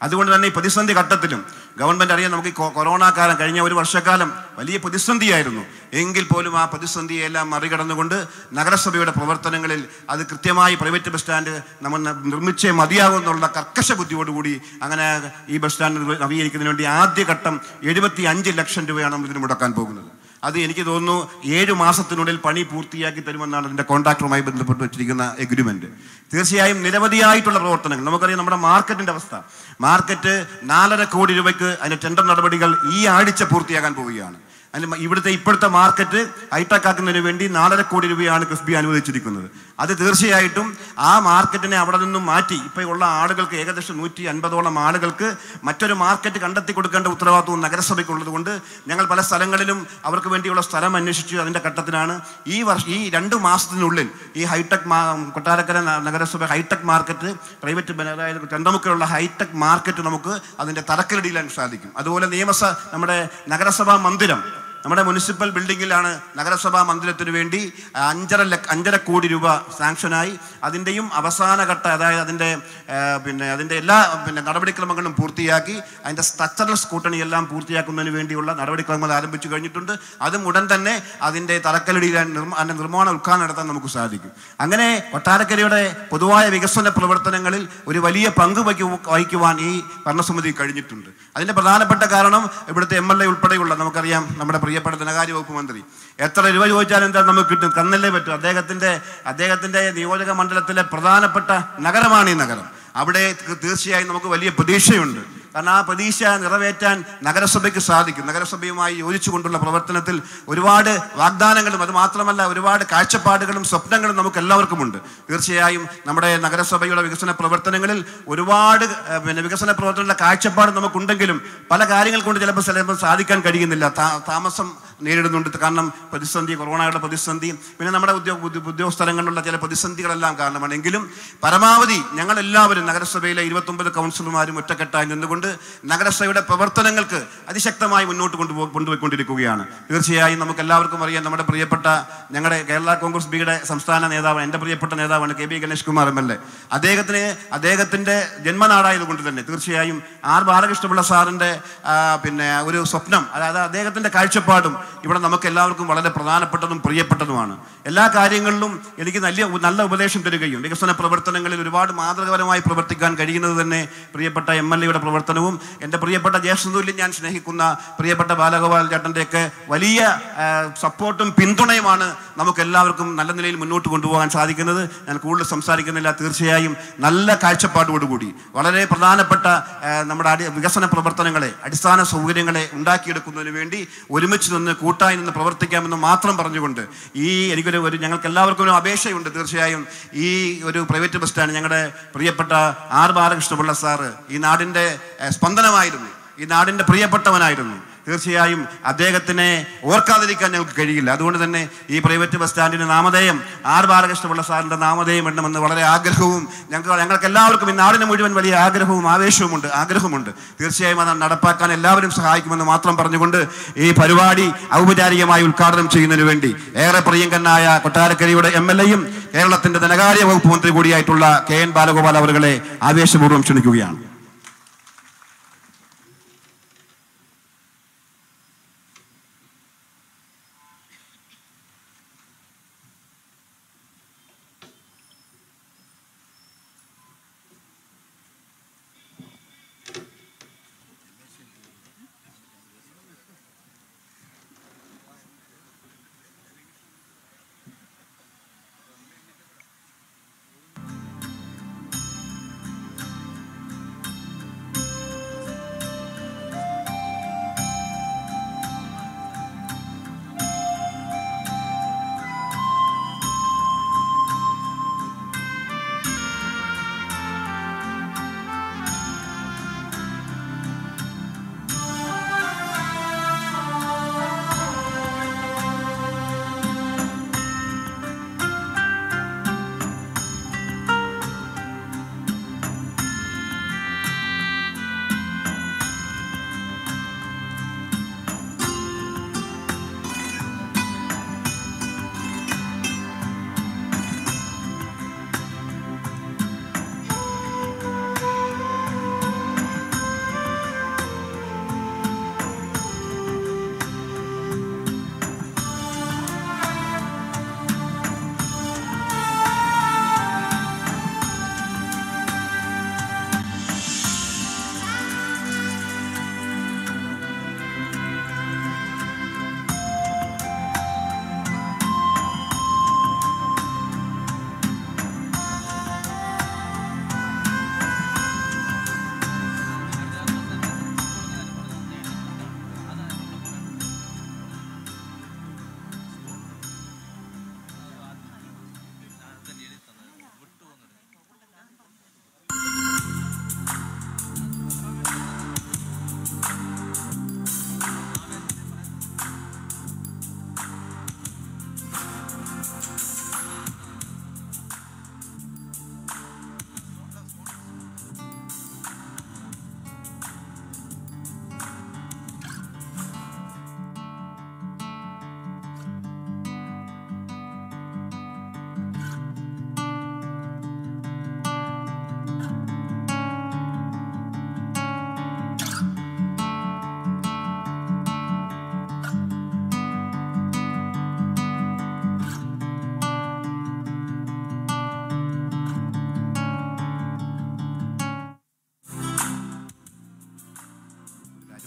അതുകൊണ്ട് തന്നെ ഈ പ്രതിസന്ധി ഘട്ടത്തിലും ഗവൺമെന്റ് അറിയാം നമുക്ക് ഈ കൊ- കൊറോണ കാലം കഴിഞ്ഞ ഒരു വർഷക്കാലം വലിയ പ്രതിസന്ധിയായിരുന്നു എങ്കിൽ പോലും ആ പ്രതിസന്ധിയെല്ലാം മറികടന്നുകൊണ്ട് നഗരസഭയുടെ പ്രവർത്തനങ്ങളിൽ അത് കൃത്യമായി പ്രൈവറ്റ് ബസ് സ്റ്റാൻഡ് നമ്മൾ ന- നിർമ്മിച്ചേ മതിയാകും എന്നുള്ള കർക്കശ ബുദ്ധിയോടുകൂടി അങ്ങനെ ഈ ബസ് സ്റ്റാൻഡ് നിർവ- നവീകരിക്കുന്നതിന് വേണ്ടി ആദ്യഘട്ടം എഴുപത്തി അഞ്ച് ലക്ഷം രൂപയാണ് നമ്മൾ ഇതിന് മുടക്കാൻ പോകുന്നത് അത് എനിക്ക് തോന്നുന്നു ഏഴ് മാസത്തിനുള്ളിൽ പണി പൂർത്തിയാക്കി തരുമെന്നാണ് അതിൻ്റെ കോൺട്രാക്ടറുമായി ബന്ധപ്പെട്ട് വെച്ചിരിക്കുന്ന എഗ്രിമെന്റ് തീർച്ചയായും നിരവധിയായിട്ടുള്ള പ്രവർത്തനങ്ങൾ നമുക്കറിയാം നമ്മുടെ മാർക്കറ്റിന്റെ അവസ്ഥ മാർക്കറ്റ് നാലര കോടി രൂപയ്ക്ക് അതിന്റെ ടെൻഡർ നടപടികൾ ഈ ആഴ്ച പൂർത്തിയാകാൻ പോവുകയാണ് അതിന് മ- ഇവിടുത്തെ ഇപ്പോഴത്തെ മാർക്കറ്റ് ഹൈടെക് ആക്കുന്നതിന് വേണ്ടി നാലര കോടി രൂപയാണ് കിഫ്ബി അനുവദിച്ചിരിക്കുന്നത് അത് തീർച്ചയായിട്ടും ആ മാർക്കറ്റിനെ അവിടെ നിന്നും മാറ്റി ഇപ്പോൾ ഉള്ള ആളുകൾക്ക് ഏകദേശം നൂറ്റി അൻപതോളം ആളുകൾക്ക് മറ്റൊരു മാർക്കറ്റ് കണ്ടെത്തി കൊടുക്കേണ്ട ഉത്തരവാദിത്വം നഗരസഭയ്ക്കുള്ളത് കൊണ്ട് ഞങ്ങൾ പല സ്ഥലങ്ങളിലും അവർക്ക് വേണ്ടിയുള്ള സ്ഥലം അന്വേഷിച്ചു അതിൻ്റെ ഘട്ടത്തിലാണ് ഈ വർഷം ഈ രണ്ട് മാസത്തിനുള്ളിൽ ഈ ഹൈടെക് മാ കൊട്ടാരക്കര ന- നഗരസഭ ഹൈടെക് മാർക്കറ്റ് പ്രൈവറ്റ് ബ- അതായത് ചന്തമുക്കിലുള്ള ഹൈടെക് മാർക്കറ്റ് നമുക്ക് അതിൻ്റെ തറക്കല്ലിടിയിലാൻ സാധിക്കും അതുപോലെ നിയമസ നമ്മുടെ നഗരസഭാ മന്ദിരം നമ്മുടെ മുനിസിപ്പൽ ബിൽഡിങ്ങിലാണ് നഗരസഭാ മന്ദിരത്തിന് വേണ്ടി അഞ്ചര ലക്ഷ അഞ്ചര കോടി രൂപ സാങ്ഷനായി അതിൻ്റെയും അവസാന ഘട്ട അതായത് അതിൻ്റെ ആ, പിന്നെ അതിൻ്റെ എല്ലാ പിന്നെ നടപടിക്രമങ്ങളും പൂർത്തിയാക്കി അതിൻ്റെ സ്ട്രക്ചറൽ സ്കൂട്ടണി എല്ലാം പൂർത്തിയാക്കുന്നതിന് വേണ്ടിയുള്ള നടപടിക്രമങ്ങൾ ആരംഭിച്ചു കഴിഞ്ഞിട്ടുണ്ട് അതും ഉടൻ തന്നെ അതിൻ്റെ തറക്കല്ലിടിയിലാൻ നിർമ്മ അതിൻ്റെ നിർമ്മാണ ഉദ്ഘാടനം നടത്താൻ നമുക്ക് സാധിക്കും അങ്ങനെ കൊട്ടാരക്കരയുടെ പൊതുവായ വികസന പ്രവർത്തനങ്ങളിൽ ഒരു വലിയ പങ്ക് വഹിക്കു വഹിക്കുവാൻ ഈ ഭരണസമിതി കഴിഞ്ഞിട്ടുണ്ട് അതിൻ്റെ പ്രധാനപ്പെട്ട കാരണം ഇവിടുത്തെ എം എൽ എ ഉൾപ്പെടെയുള്ള നമുക്കറിയാം നമ്മുടെ പ്രിയപ്പെട്ട ധനകാര്യ വകുപ്പ് മന്ത്രി എത്ര രൂപ ചോദിച്ചാലും എന്താ നമുക്ക് കിട്ടും കന്നല്ലേ പറ്റും അദ്ദേഹത്തിൻ്റെ അദ്ദേഹത്തിൻ്റെ നിയോജക മണ്ഡലത്തിലെ പ്രധാനപ്പെട്ട നഗരമാണ് ഈ നഗരം അവിടെ തീർച്ചയായും നമുക്ക് വലിയ പ്രതീക്ഷയുണ്ട് കാരണം ആ പ്രതീക്ഷ നിറവേറ്റാൻ നഗരസഭയ്ക്ക് സാധിക്കും നഗരസഭയുമായി യോജിച്ചുകൊണ്ടുള്ള പ്രവർത്തനത്തിൽ ഒരുപാട് വാഗ്ദാനങ്ങളും അത് മാത്രമല്ല ഒരുപാട് കാഴ്ചപ്പാടുകളും സ്വപ്നങ്ങളും നമുക്ക് എല്ലാവർക്കുമുണ്ട് തീർച്ചയായും നമ്മുടെ നഗരസഭയുടെ വികസന പ്രവർത്തനങ്ങളിൽ ഒരുപാട് ഏഹ്, പിന്നെ വികസന പ്രവർത്തനങ്ങളുടെ കാഴ്ചപ്പാട് നമുക്കുണ്ടെങ്കിലും പല കാര്യങ്ങൾ കൊണ്ട് ചിലപ്പോൾ ചിലപ്പോൾ സാധിക്കാൻ കഴിയുന്നില്ല താ- താമസം നേരിടുന്നുണ്ട് കാരണം പ്രതിസന്ധി കൊറോണയുടെ പ്രതിസന്ധി പിന്നെ നമ്മുടെ ഉദ്യോഗ ഉദ്യോ- ഉദ്യോഗസ്ഥലങ്ങളിലുള്ള ചില പ്രതിസന്ധികളെല്ലാം കാരണമാണ് എങ്കിലും പരമാവധി ഞങ്ങൾ എല്ലാവരും നഗരസഭയിലെ ഇരുപത്തൊമ്പത് കൗൺസിലർമാരും ഒറ്റക്കെട്ടായി നിന്നുകൊണ്ട് നഗരസഭയുടെ പ്രവർത്തനങ്ങൾക്ക് അതിശക്തമായി മുന്നോട്ട് കൊണ്ടുപോ കൊണ്ടുപോയിക്കൊണ്ടിരിക്കുകയാണ് തീർച്ചയായും നമുക്ക് എല്ലാവർക്കും അറിയാം നമ്മുടെ പ്രിയപ്പെട്ട ഞങ്ങളുടെ കേരള കോൺഗ്രസ് ബിയുടെ സംസ്ഥാന നേതാവ് എൻ്റെ പ്രിയപ്പെട്ട നേതാവാണ് K B Ganesh Kumar M L A അദ്ദേഹത്തിന് അദ്ദേഹത്തിൻ്റെ ജന്മനാടായതുകൊണ്ട് തന്നെ തീർച്ചയായും ആർ ബാലകൃഷ്ണപിള്ള സാറിൻ്റെ ആ, പിന്നെ ഒരു സ്വപ്നം അതായത് അദ്ദേഹത്തിൻ്റെ കാഴ്ചപ്പാടും ഇവിടെ നമുക്ക് എല്ലാവർക്കും വളരെ പ്രധാനപ്പെട്ടതും പ്രിയപ്പെട്ടതുമാണ് എല്ലാ കാര്യങ്ങളിലും എനിക്ക് നല്ല നല്ല ഉപദേശം തരികയും വികസന പ്രവർത്തനങ്ങളിൽ ഒരുപാട് മാതൃകപരമായി പ്രവർത്തിക്കാൻ കഴിയുന്നത് തന്നെ പ്രിയപ്പെട്ട എം എൽ എയുടെ പ്രവർത്തനവും എൻ്റെ പ്രിയപ്പെട്ട ജ്യേഷ്ഠതുല്യം ഞാൻ സ്നേഹിക്കുന്ന പ്രിയപ്പെട്ട ബാലഗോപാൽ ചേട്ടൻ്റെയൊക്കെ വലിയ ആ, സപ്പോർട്ടും പിന്തുണയുമാണ് നമുക്ക് എല്ലാവർക്കും നല്ല നിലയിൽ മുന്നോട്ട് കൊണ്ടുപോകാൻ സാധിക്കുന്നത് ഞാൻ കൂടുതൽ സംസാരിക്കുന്നില്ല തീർച്ചയായും നല്ല കാഴ്ചപ്പാടോടുകൂടി വളരെ പ്രധാനപ്പെട്ട ആ, നമ്മുടെ അടി വികസന പ്രവർത്തനങ്ങളെ അടിസ്ഥാന സൗകര്യങ്ങളെ ഉണ്ടാക്കിയെടുക്കുന്നതിന് വേണ്ടി ഒരുമിച്ച് നിന്ന് കൂട്ടായി നിന്ന് പ്രവർത്തിക്കാമെന്ന് മാത്രം പറഞ്ഞുകൊണ്ട് ഈ എനിക്കൊരു ഒരു ഞങ്ങൾക്ക് എല്ലാവർക്കും ഒരു അപേക്ഷയുണ്ട് തീർച്ചയായും ഈ ഒരു പ്രൈവറ്റ് ബസ് സ്റ്റാൻഡ് ഞങ്ങളുടെ പ്രിയപ്പെട്ട ആർ ബാലകൃഷ്ണപിള്ള സാറ് ഈ നാടിൻ്റെ ഏഹ്, സ്പന്ദനമായിരുന്നു ഈ നാടിൻ്റെ പ്രിയപ്പെട്ടവനായിരുന്നു തീർച്ചയായും അദ്ദേഹത്തിനെ ഓർക്കാതിരിക്കാൻ ഞങ്ങൾക്ക് കഴിയില്ല അതുകൊണ്ട് തന്നെ ഈ പ്രൈവറ്റ് ബസ് സ്റ്റാൻഡിന് നാമധേയം ആർ ബാലകൃഷ്ണപിള്ള സാറിൻ്റെ നാമധേയം ഇടണമെന്ന് വളരെ ആഗ്രഹവും ഞങ്ങൾക്ക് ഞങ്ങൾക്ക് എല്ലാവർക്കും ഈ നാടിന് മുഴുവൻ വലിയ ആഗ്രഹവും ആവേശവുമുണ്ട് ആഗ്രഹമുണ്ട് തീർച്ചയായും അത് നടപ്പാക്കാൻ എല്ലാവരും സഹായിക്കുമെന്ന് മാത്രം പറഞ്ഞുകൊണ്ട് ഈ പരിപാടി ഔപചാരികമായി ഉദ്ഘാടനം ചെയ്യുന്നതിന് വേണ്ടി ഏറെ പ്രിയങ്കനായ കൊട്ടാരക്കരയുടെ എം എൽ എയും കേരളത്തിന്റെ ധനകാര്യ വകുപ്പ് മന്ത്രി കൂടിയായിട്ടുള്ള കെ എൻ ബാലഗോപാൽ അവരുടെ ആവേശപൂർവ്വം ക്ഷണിക്കുകയാണ്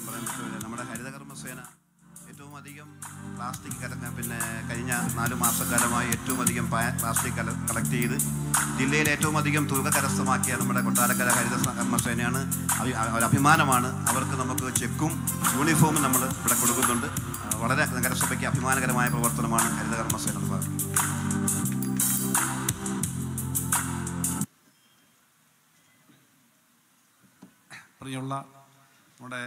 പറയാൻ പറ്റില്ല നമ്മുടെ ഹരിതകർമ്മസേന ഏറ്റവും അധികം പ്ലാസ്റ്റിക് കലക്ക പിന്നെ കഴിഞ്ഞ നാല് മാസക്കാലമായി ഏറ്റവും അധികം പാ- പ്ലാസ്റ്റിക് കല കളക്ട് ചെയ്ത് ജില്ലയിൽ ഏറ്റവും അധികം തുക കരസ്ഥമാക്കിയ നമ്മുടെ കൊട്ടാരക്കര ഹരിത സ- കർമ്മസേനയാണ് അഭി- അ- ഒരു അഭിമാനമാണ് അവർക്ക് നമുക്ക് ചെക്കും യൂണിഫോമും നമ്മൾ ഇവിടെ കൊടുക്കുന്നുണ്ട് ആ, വളരെ നഗരസഭയ്ക്ക് അഭിമാനകരമായ പ്രവർത്തനമാണ് ഹരിതകർമ്മസേന നടത്തുന്നത് പ്രിയമുള്ള നമ്മുടെ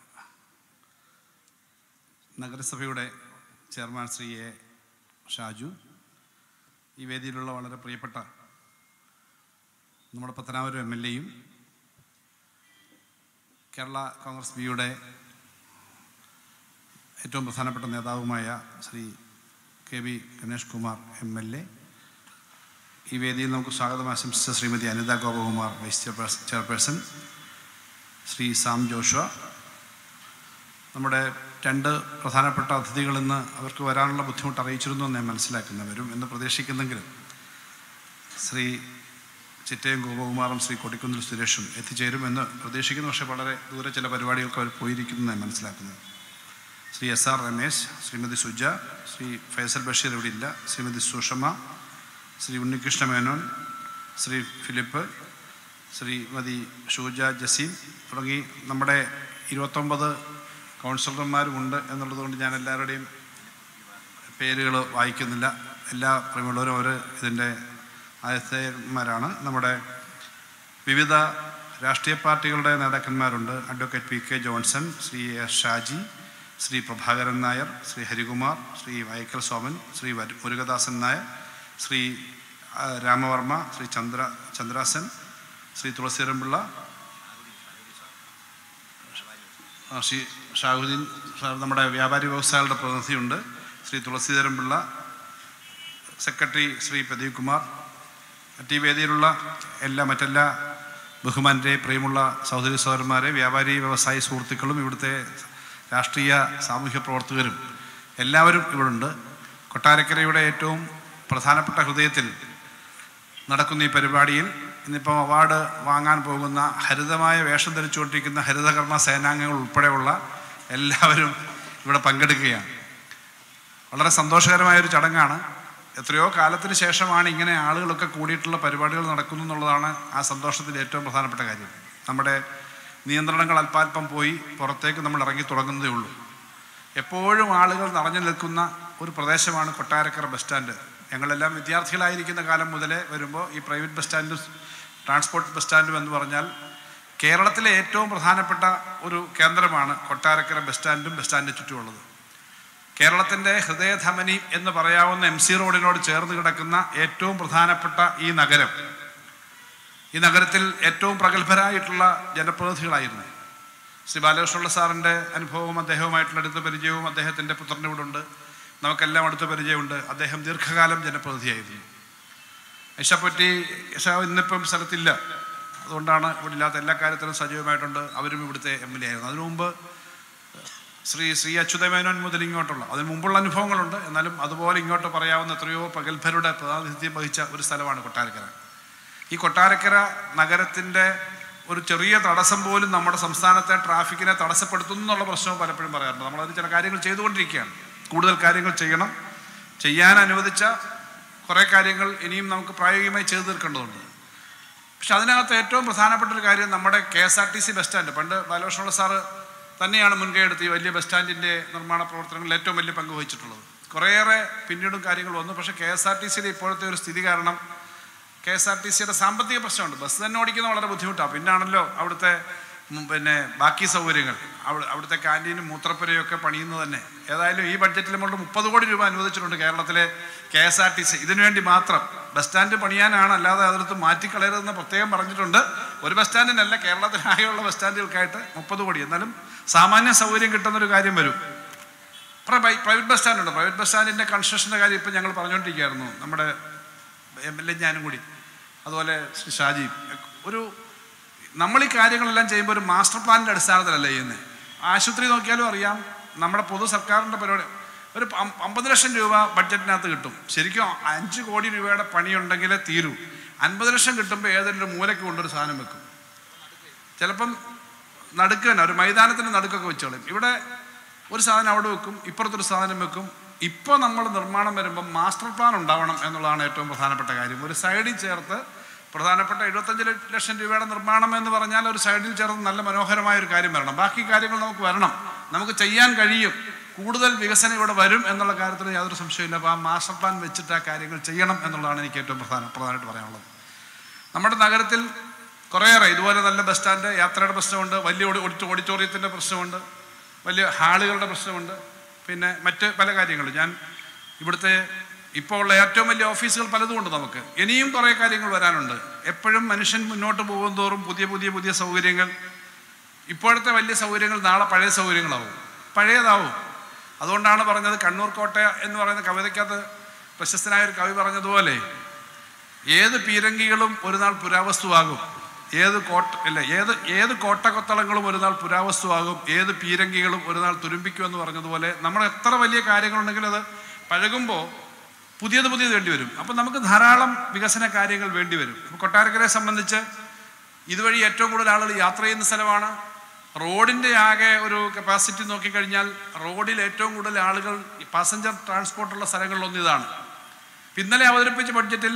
നഗരസഭയുടെ ചെയർമാൻ ശ്രീ എ ഷാജു ഈ വേദിയിലുള്ള വളരെ പ്രിയപ്പെട്ട നമ്മുടെ പത്തനാപുരം എം എൽ എയും കേരള കോൺഗ്രസ് ബിയുടെ ഏറ്റവും പ്രധാനപ്പെട്ട നേതാവുമായ Shri K V Ganesh Kumar M L A ഈ വേദിയിൽ നമുക്ക് സ്വാഗതം ആശംസിച്ച Shrimati Anitha Gopakumar vice chairperson chairperson Shri Sam Joshua നമ്മുടെ രണ്ട് പ്രധാനപ്പെട്ട അതിഥികൾ ഇന്ന് അവർക്ക് വരാനുള്ള ബുദ്ധിമുട്ട് അറിയിച്ചിരുന്നു എന്ന് ഞാൻ മനസ്സിലാക്കുന്നവരും എന്ന് പ്രതീക്ഷിക്കുന്നെങ്കിലും ശ്രീ ചിറ്റയും ഗോപകുമാറും ശ്രീ കൊടിക്കുന്നിൽ സുരേഷും എത്തിച്ചേരും എന്ന് പ്രതീക്ഷിക്കുന്നു പക്ഷേ വളരെ ദൂരെ ചില പരിപാടികൾക്ക് അവർ പോയിരിക്കുന്നു എന്ന് ഞാൻ മനസ്സിലാക്കുന്നത് ശ്രീ എസ് ആർ രമേശ് ശ്രീമതി സുജ ശ്രീ ഫൈസൽ ബഷീർ ഇവിടെ ഇല്ല ശ്രീമതി സുഷമ ശ്രീ ഉണ്ണികൃഷ്ണ മേനോൻ ശ്രീ ഫിലിപ്പ് ശ്രീമതി ഷൂജ ജസീം തുടങ്ങി നമ്മുടെ ഇരുപത്തൊമ്പത് കൗൺസിലർമാരുമുണ്ട് എന്നുള്ളതുകൊണ്ട് ഞാൻ എല്ലാവരുടെയും പേരുകൾ വായിക്കുന്നില്ല എല്ലാ പ്രിയമുള്ളവരും അവർ ഇതിൻ്റെ ആദ്യത്തേന്മാരാണ് നമ്മുടെ വിവിധ രാഷ്ട്രീയ പാർട്ടികളുടെ നേതാക്കന്മാരുണ്ട് advocate P K Johnson Shri S Shaji Shri Prabhakaran Nair Shri Harikumar Shri Vaikkal Soman Shri വരു- മുരുകദാസൻ നായർ ശ്രീ ആ, രാമവർമ്മ ശ്രീ ചന്ദ്ര ചന്ദ്രാസൻ ശ്രീ തുളസീരംപിള്ള ആ, ശ്രീ ഷാഹുദ്ദീൻ സാർ നമ്മുടെ വ്യാപാരി വ്യവസായികളുടെ പ്രതിനിധിയുണ്ട് ശ്രീ തുളസീധരൻ പിള്ള സെക്രട്ടറി ശ്രീ പ്രദീപ് കുമാർ മറ്റ് ഈ വേദിയിലുള്ള എല്ലാ മറ്റെല്ലാ ബഹുമാനരെ പ്രിയമുള്ള സഹോദരി സഹോദരന്മാരെ വ്യാപാരി വ്യവസായി സുഹൃത്തുക്കളും ഇവിടുത്തെ രാഷ്ട്രീയ സാമൂഹ്യ പ്രവർത്തകരും എല്ലാവരും ഇവിടുണ്ട് കൊട്ടാരക്കരയുടെ ഏറ്റവും പ്രധാനപ്പെട്ട ഹൃദയത്തിൽ നടക്കുന്ന ഈ പരിപാടിയിൽ ഇന്നിപ്പോൾ അവാർഡ് വാങ്ങാൻ പോകുന്ന ഹരിതമായ വേഷം ധരിച്ചുകൊണ്ടിരിക്കുന്ന ഹരിതകർമ്മ സേനാംഗങ്ങൾ ഉൾപ്പെടെയുള്ള എല്ലാവരും ഇവിടെ പങ്കെടുക്കുകയാണ് വളരെ സന്തോഷകരമായ ഒരു ചടങ്ങാണ് എത്രയോ കാലത്തിന് ശേഷമാണ് ഇങ്ങനെ ആളുകളൊക്കെ കൂടിയിട്ടുള്ള പരിപാടികൾ നടക്കുന്നു എന്നുള്ളതാണ് ആ സന്തോഷത്തിൻ്റെ ഏറ്റവും പ്രധാനപ്പെട്ട കാര്യം നമ്മുടെ നിയന്ത്രണങ്ങൾ അല്പാൽപ്പം പോയി പുറത്തേക്ക് നമ്മൾ ഇറങ്ങി തുടങ്ങുന്നതേ ഉള്ളൂ എപ്പോഴും ആളുകൾ നിറഞ്ഞു നിൽക്കുന്ന ഒരു പ്രദേശമാണ് കൊട്ടാരക്കര ബസ് സ്റ്റാൻഡ് ഞങ്ങളെല്ലാം വിദ്യാർത്ഥികളായിരിക്കുന്ന കാലം മുതലേ വരുമ്പോൾ ഈ പ്രൈവറ്റ് ബസ് സ്റ്റാൻഡും ട്രാൻസ്പോർട്ട് ബസ് സ്റ്റാൻഡും എന്ന് പറഞ്ഞാൽ കേരളത്തിലെ ഏറ്റവും പ്രധാനപ്പെട്ട ഒരു കേന്ദ്രമാണ് കൊട്ടാരക്കര ബസ് സ്റ്റാൻഡും ബസ് സ്റ്റാൻഡിന് ചുറ്റുമുള്ളത് കേരളത്തിൻ്റെ ഹൃദയധമനി എന്ന് പറയാവുന്ന എം സി റോഡിനോട് ചേർന്ന് കിടക്കുന്ന ഏറ്റവും പ്രധാനപ്പെട്ട ഈ നഗരം ഈ നഗരത്തിൽ ഏറ്റവും പ്രഗത്ഭരായിട്ടുള്ള ജനപ്രതിനിധികളായിരുന്നു ശ്രീ ബാലകൃഷ്ണപിള്ള സാറിൻ്റെ അനുഭവവും അദ്ദേഹവുമായിട്ടുള്ള അടുത്ത പരിചയവും അദ്ദേഹത്തിൻ്റെ പുത്രൻ്റെ ഇവിടെ ഉണ്ട് നമുക്കെല്ലാം അടുത്ത പരിചയമുണ്ട് അദ്ദേഹം ദീർഘകാലം ജനപ്രതിനിധിയായിരുന്നു ഐഷപ്പറ്റി ഐഷ ഇന്നിപ്പം സ്ഥലത്തില്ല അതുകൊണ്ടാണ് ഇവിടെ ഇല്ലാത്ത എല്ലാ കാര്യത്തിലും സജീവമായിട്ടുണ്ട് അവരും ഇവിടുത്തെ എം എൽ എ ആയിരുന്നു അതിനു മുമ്പ് ശ്രീ ശ്രീ അച്യുതമേനോൻ മുതൽ ഇങ്ങോട്ടുള്ള അതിന് മുമ്പുള്ള അനുഭവങ്ങളുണ്ട് എന്നാലും അതുപോലെ ഇങ്ങോട്ട് പറയാവുന്ന എത്രയോ പ്രഗത്ഭരുടെ പ്രാതിനിധ്യം വഹിച്ച ഒരു സ്ഥലമാണ് കൊട്ടാരക്കര ഈ കൊട്ടാരക്കര നഗരത്തിൻ്റെ ഒരു ചെറിയ തടസ്സം പോലും നമ്മുടെ സംസ്ഥാനത്തെ ട്രാഫിക്കിനെ തടസ്സപ്പെടുത്തുന്നു എന്നുള്ള പ്രശ്നവും പലപ്പോഴും പറയാറുണ്ട് നമ്മളതിന് ചില കാര്യങ്ങൾ ചെയ്തുകൊണ്ടിരിക്കുകയാണ് കൂടുതൽ കാര്യങ്ങൾ ചെയ്യണം ചെയ്യാൻ അനുവദിച്ച കുറേ കാര്യങ്ങൾ ഇനിയും നമുക്ക് പ്രായോഗികമായി ചെയ്തു തീർക്കേണ്ടതുണ്ട് പക്ഷെ അതിനകത്ത് ഏറ്റവും പ്രധാനപ്പെട്ട ഒരു കാര്യം നമ്മുടെ K S R T C bus stand പണ്ട് ബാലകൃഷ്ണപിള്ള സാറ് തന്നെയാണ് മുൻകൈ എടുത്ത് ഈ വലിയ ബസ് സ്റ്റാൻഡിൻ്റെ നിർമ്മാണ പ്രവർത്തനങ്ങളിൽ ഏറ്റവും വലിയ പങ്ക് വഹിച്ചിട്ടുള്ളത് കുറേയേറെ പിന്നീടും കാര്യങ്ങൾ വന്നു പക്ഷേ കെ എസ് ആർ ടി സിയുടെ ഇപ്പോഴത്തെ ഒരു സ്ഥിതി കാരണം കെ എസ് ആർ ടി സിയുടെ സാമ്പത്തിക പ്രശ്നമുണ്ട് ബസ് തന്നെ ഓടിക്കുന്ന വളരെ ബുദ്ധിമുട്ടാണ് പിന്നാണല്ലോ അവിടുത്തെ ഉം, പിന്നെ ബാക്കി സൗകര്യങ്ങൾ അവിടെ അവിടുത്തെ ക്യാൻറ്റീനും മൂത്രപ്പുരയും ഒക്കെ പണിയുന്നത് തന്നെ ഏതായാലും ഈ ബഡ്ജറ്റിൽ നമ്മൾ മുപ്പത് കോടി രൂപ അനുവദിച്ചിട്ടുണ്ട് കേരളത്തിലെ K S R T C ഇതിനുവേണ്ടി മാത്രം ബസ് സ്റ്റാൻഡ് പണിയാനാണ് അല്ലാതെ അതിനകത്ത് മാറ്റിക്കളയരുതെന്ന് പ്രത്യേകം പറഞ്ഞിട്ടുണ്ട് ഒരു ബസ് സ്റ്റാൻഡിനല്ല കേരളത്തിലാകെയുള്ള ബസ് സ്റ്റാൻഡുകൾക്കായിട്ട് മുപ്പത് കോടി എന്നാലും സാമാന്യ സൗകര്യം കിട്ടുന്നൊരു കാര്യം വരും പ്രൈവറ്റ് ബസ് സ്റ്റാൻഡുണ്ട് പ്രൈവറ്റ് ബസ് സ്റ്റാൻഡിൻ്റെ കൺസ്ട്രക്ഷൻ്റെ കാര്യം ഇപ്പം ഞങ്ങൾ പറഞ്ഞുകൊണ്ടിരിക്കുകയായിരുന്നു നമ്മുടെ എം എൽ എ ഞാനും കൂടി അതുപോലെ ശ്രീ ഷാജി ഒരു നമ്മൾ ഈ കാര്യങ്ങളെല്ലാം ചെയ്യുമ്പോൾ ഒരു മാസ്റ്റർ പ്ലാനിൻ്റെ അടിസ്ഥാനത്തിലല്ല ചെയ്യുന്നത് ആശുപത്രി നോക്കിയാലും അറിയാം നമ്മുടെ പൊതു സർക്കാരിൻ്റെ പരിപാടി ഒരു അം- അമ്പത് ലക്ഷം രൂപ ബഡ്ജറ്റിനകത്ത് കിട്ടും ശരിക്കും അഞ്ച് കോടി രൂപയുടെ പണിയുണ്ടെങ്കിലേ തീരൂ അൻപത് ലക്ഷം കിട്ടുമ്പോൾ ഏതെങ്കിലും ഒരു മൂലയ്ക്ക് കൊണ്ടൊരു സാധനം വെക്കും ചിലപ്പം നടുക്ക് തന്നെ ഒരു മൈതാനത്തിൻ്റെ നടുക്കൊക്കെ വെച്ചോളും ഇവിടെ ഒരു സാധനം അവിടെ വെക്കും ഇപ്പുറത്തൊരു സാധനം വെക്കും ഇപ്പോൾ നമ്മൾ നിർമ്മാണം വരുമ്പോൾ മാസ്റ്റർ പ്ലാൻ ഉണ്ടാവണം എന്നുള്ളതാണ് ഏറ്റവും പ്രധാനപ്പെട്ട കാര്യം ഒരു സൈഡിൽ ചേർത്ത് പ്രധാനപ്പെട്ട എഴുപത്തഞ്ച് ല- ലക്ഷം രൂപയുടെ നിർമ്മാണം എന്ന് പറഞ്ഞാൽ ഒരു സൈഡിൽ ചേർത്ത് നല്ല മനോഹരമായ ഒരു കാര്യം വരണം ബാക്കി കാര്യങ്ങൾ നമുക്ക് വരണം നമുക്ക് ചെയ്യാൻ കഴിയും കൂടുതൽ വികസനം ഇവിടെ വരും എന്നുള്ള കാര്യത്തിൽ യാതൊരു സംശയമില്ല അപ്പോൾ ആ മാസ്റ്റർ പ്ലാൻ വെച്ചിട്ട് ആ കാര്യങ്ങൾ ചെയ്യണം എന്നുള്ളതാണ് എനിക്ക് ഏറ്റവും പ്രധാന പ്രധാനമായിട്ട് പറയാനുള്ളത് നമ്മുടെ നഗരത്തിൽ കുറേയേറെ ഇതുപോലെ നല്ല ബസ് സ്റ്റാൻഡ് യാത്രയുടെ പ്രശ്നമുണ്ട് വലിയ ഓഡി- ഓഡിറ്റോ- ഓഡിറ്റോറിയത്തിൻ്റെ പ്രശ്നമുണ്ട് വലിയ ഹാളുകളുടെ പ്രശ്നമുണ്ട് പിന്നെ മറ്റ് പല കാര്യങ്ങളും ഞാൻ ഇവിടുത്തെ ഇപ്പോൾ ഉള്ള ഏറ്റവും വലിയ ഓഫീസുകൾ പലതും ഉണ്ട് നമുക്ക് ഇനിയും കുറേ കാര്യങ്ങൾ വരാനുണ്ട് എപ്പോഴും മനുഷ്യൻ മുന്നോട്ട് പോകും തോറും പുതിയ പുതിയ പുതിയ സൗകര്യങ്ങൾ ഇപ്പോഴത്തെ വലിയ സൗകര്യങ്ങൾ നാളെ പഴയ സൗകര്യങ്ങളാവും പഴയതാവും അതുകൊണ്ടാണ് പറഞ്ഞത് കണ്ണൂർ കോട്ട എന്ന് പറയുന്ന കവിതയ്ക്കകത്ത് പ്രശസ്തനായ ഒരു കവി പറഞ്ഞതുപോലെ ഏത് പീരങ്കികളും ഒരു നാൾ പുരാവസ്തുവാകും ഏത് കോട്ട അല്ല ഏത് ഏത് കോട്ടകൊത്തളങ്ങളും ഒരു നാൾ പുരാവസ്തുവാകും ഏത് പീരങ്കികളും ഒരു നാൾ തുരുമ്പിക്കുമെന്ന് പറഞ്ഞതുപോലെ നമ്മൾ എത്ര വലിയ കാര്യങ്ങളുണ്ടെങ്കിലും അത് പഴകുമ്പോൾ പുതിയത് പുതിയത് വേണ്ടി വരും അപ്പം നമുക്ക് ധാരാളം വികസന കാര്യങ്ങൾ വേണ്ടി വരും അപ്പോൾ കൊട്ടാരക്കരയെ സംബന്ധിച്ച് ഇതുവഴി ഏറ്റവും കൂടുതൽ ആളുകൾ യാത്ര ചെയ്യുന്ന സ്ഥലമാണ് റോഡിൻ്റെ ആകെ ഒരു കപ്പാസിറ്റി നോക്കിക്കഴിഞ്ഞാൽ റോഡിൽ ഏറ്റവും കൂടുതൽ ആളുകൾ പാസഞ്ചർ ട്രാൻസ്പോർട്ടുള്ള സ്ഥലങ്ങളിലൊന്ന് ഇതാണ് ഇന്നലെ അവതരിപ്പിച്ച ബഡ്ജറ്റിൽ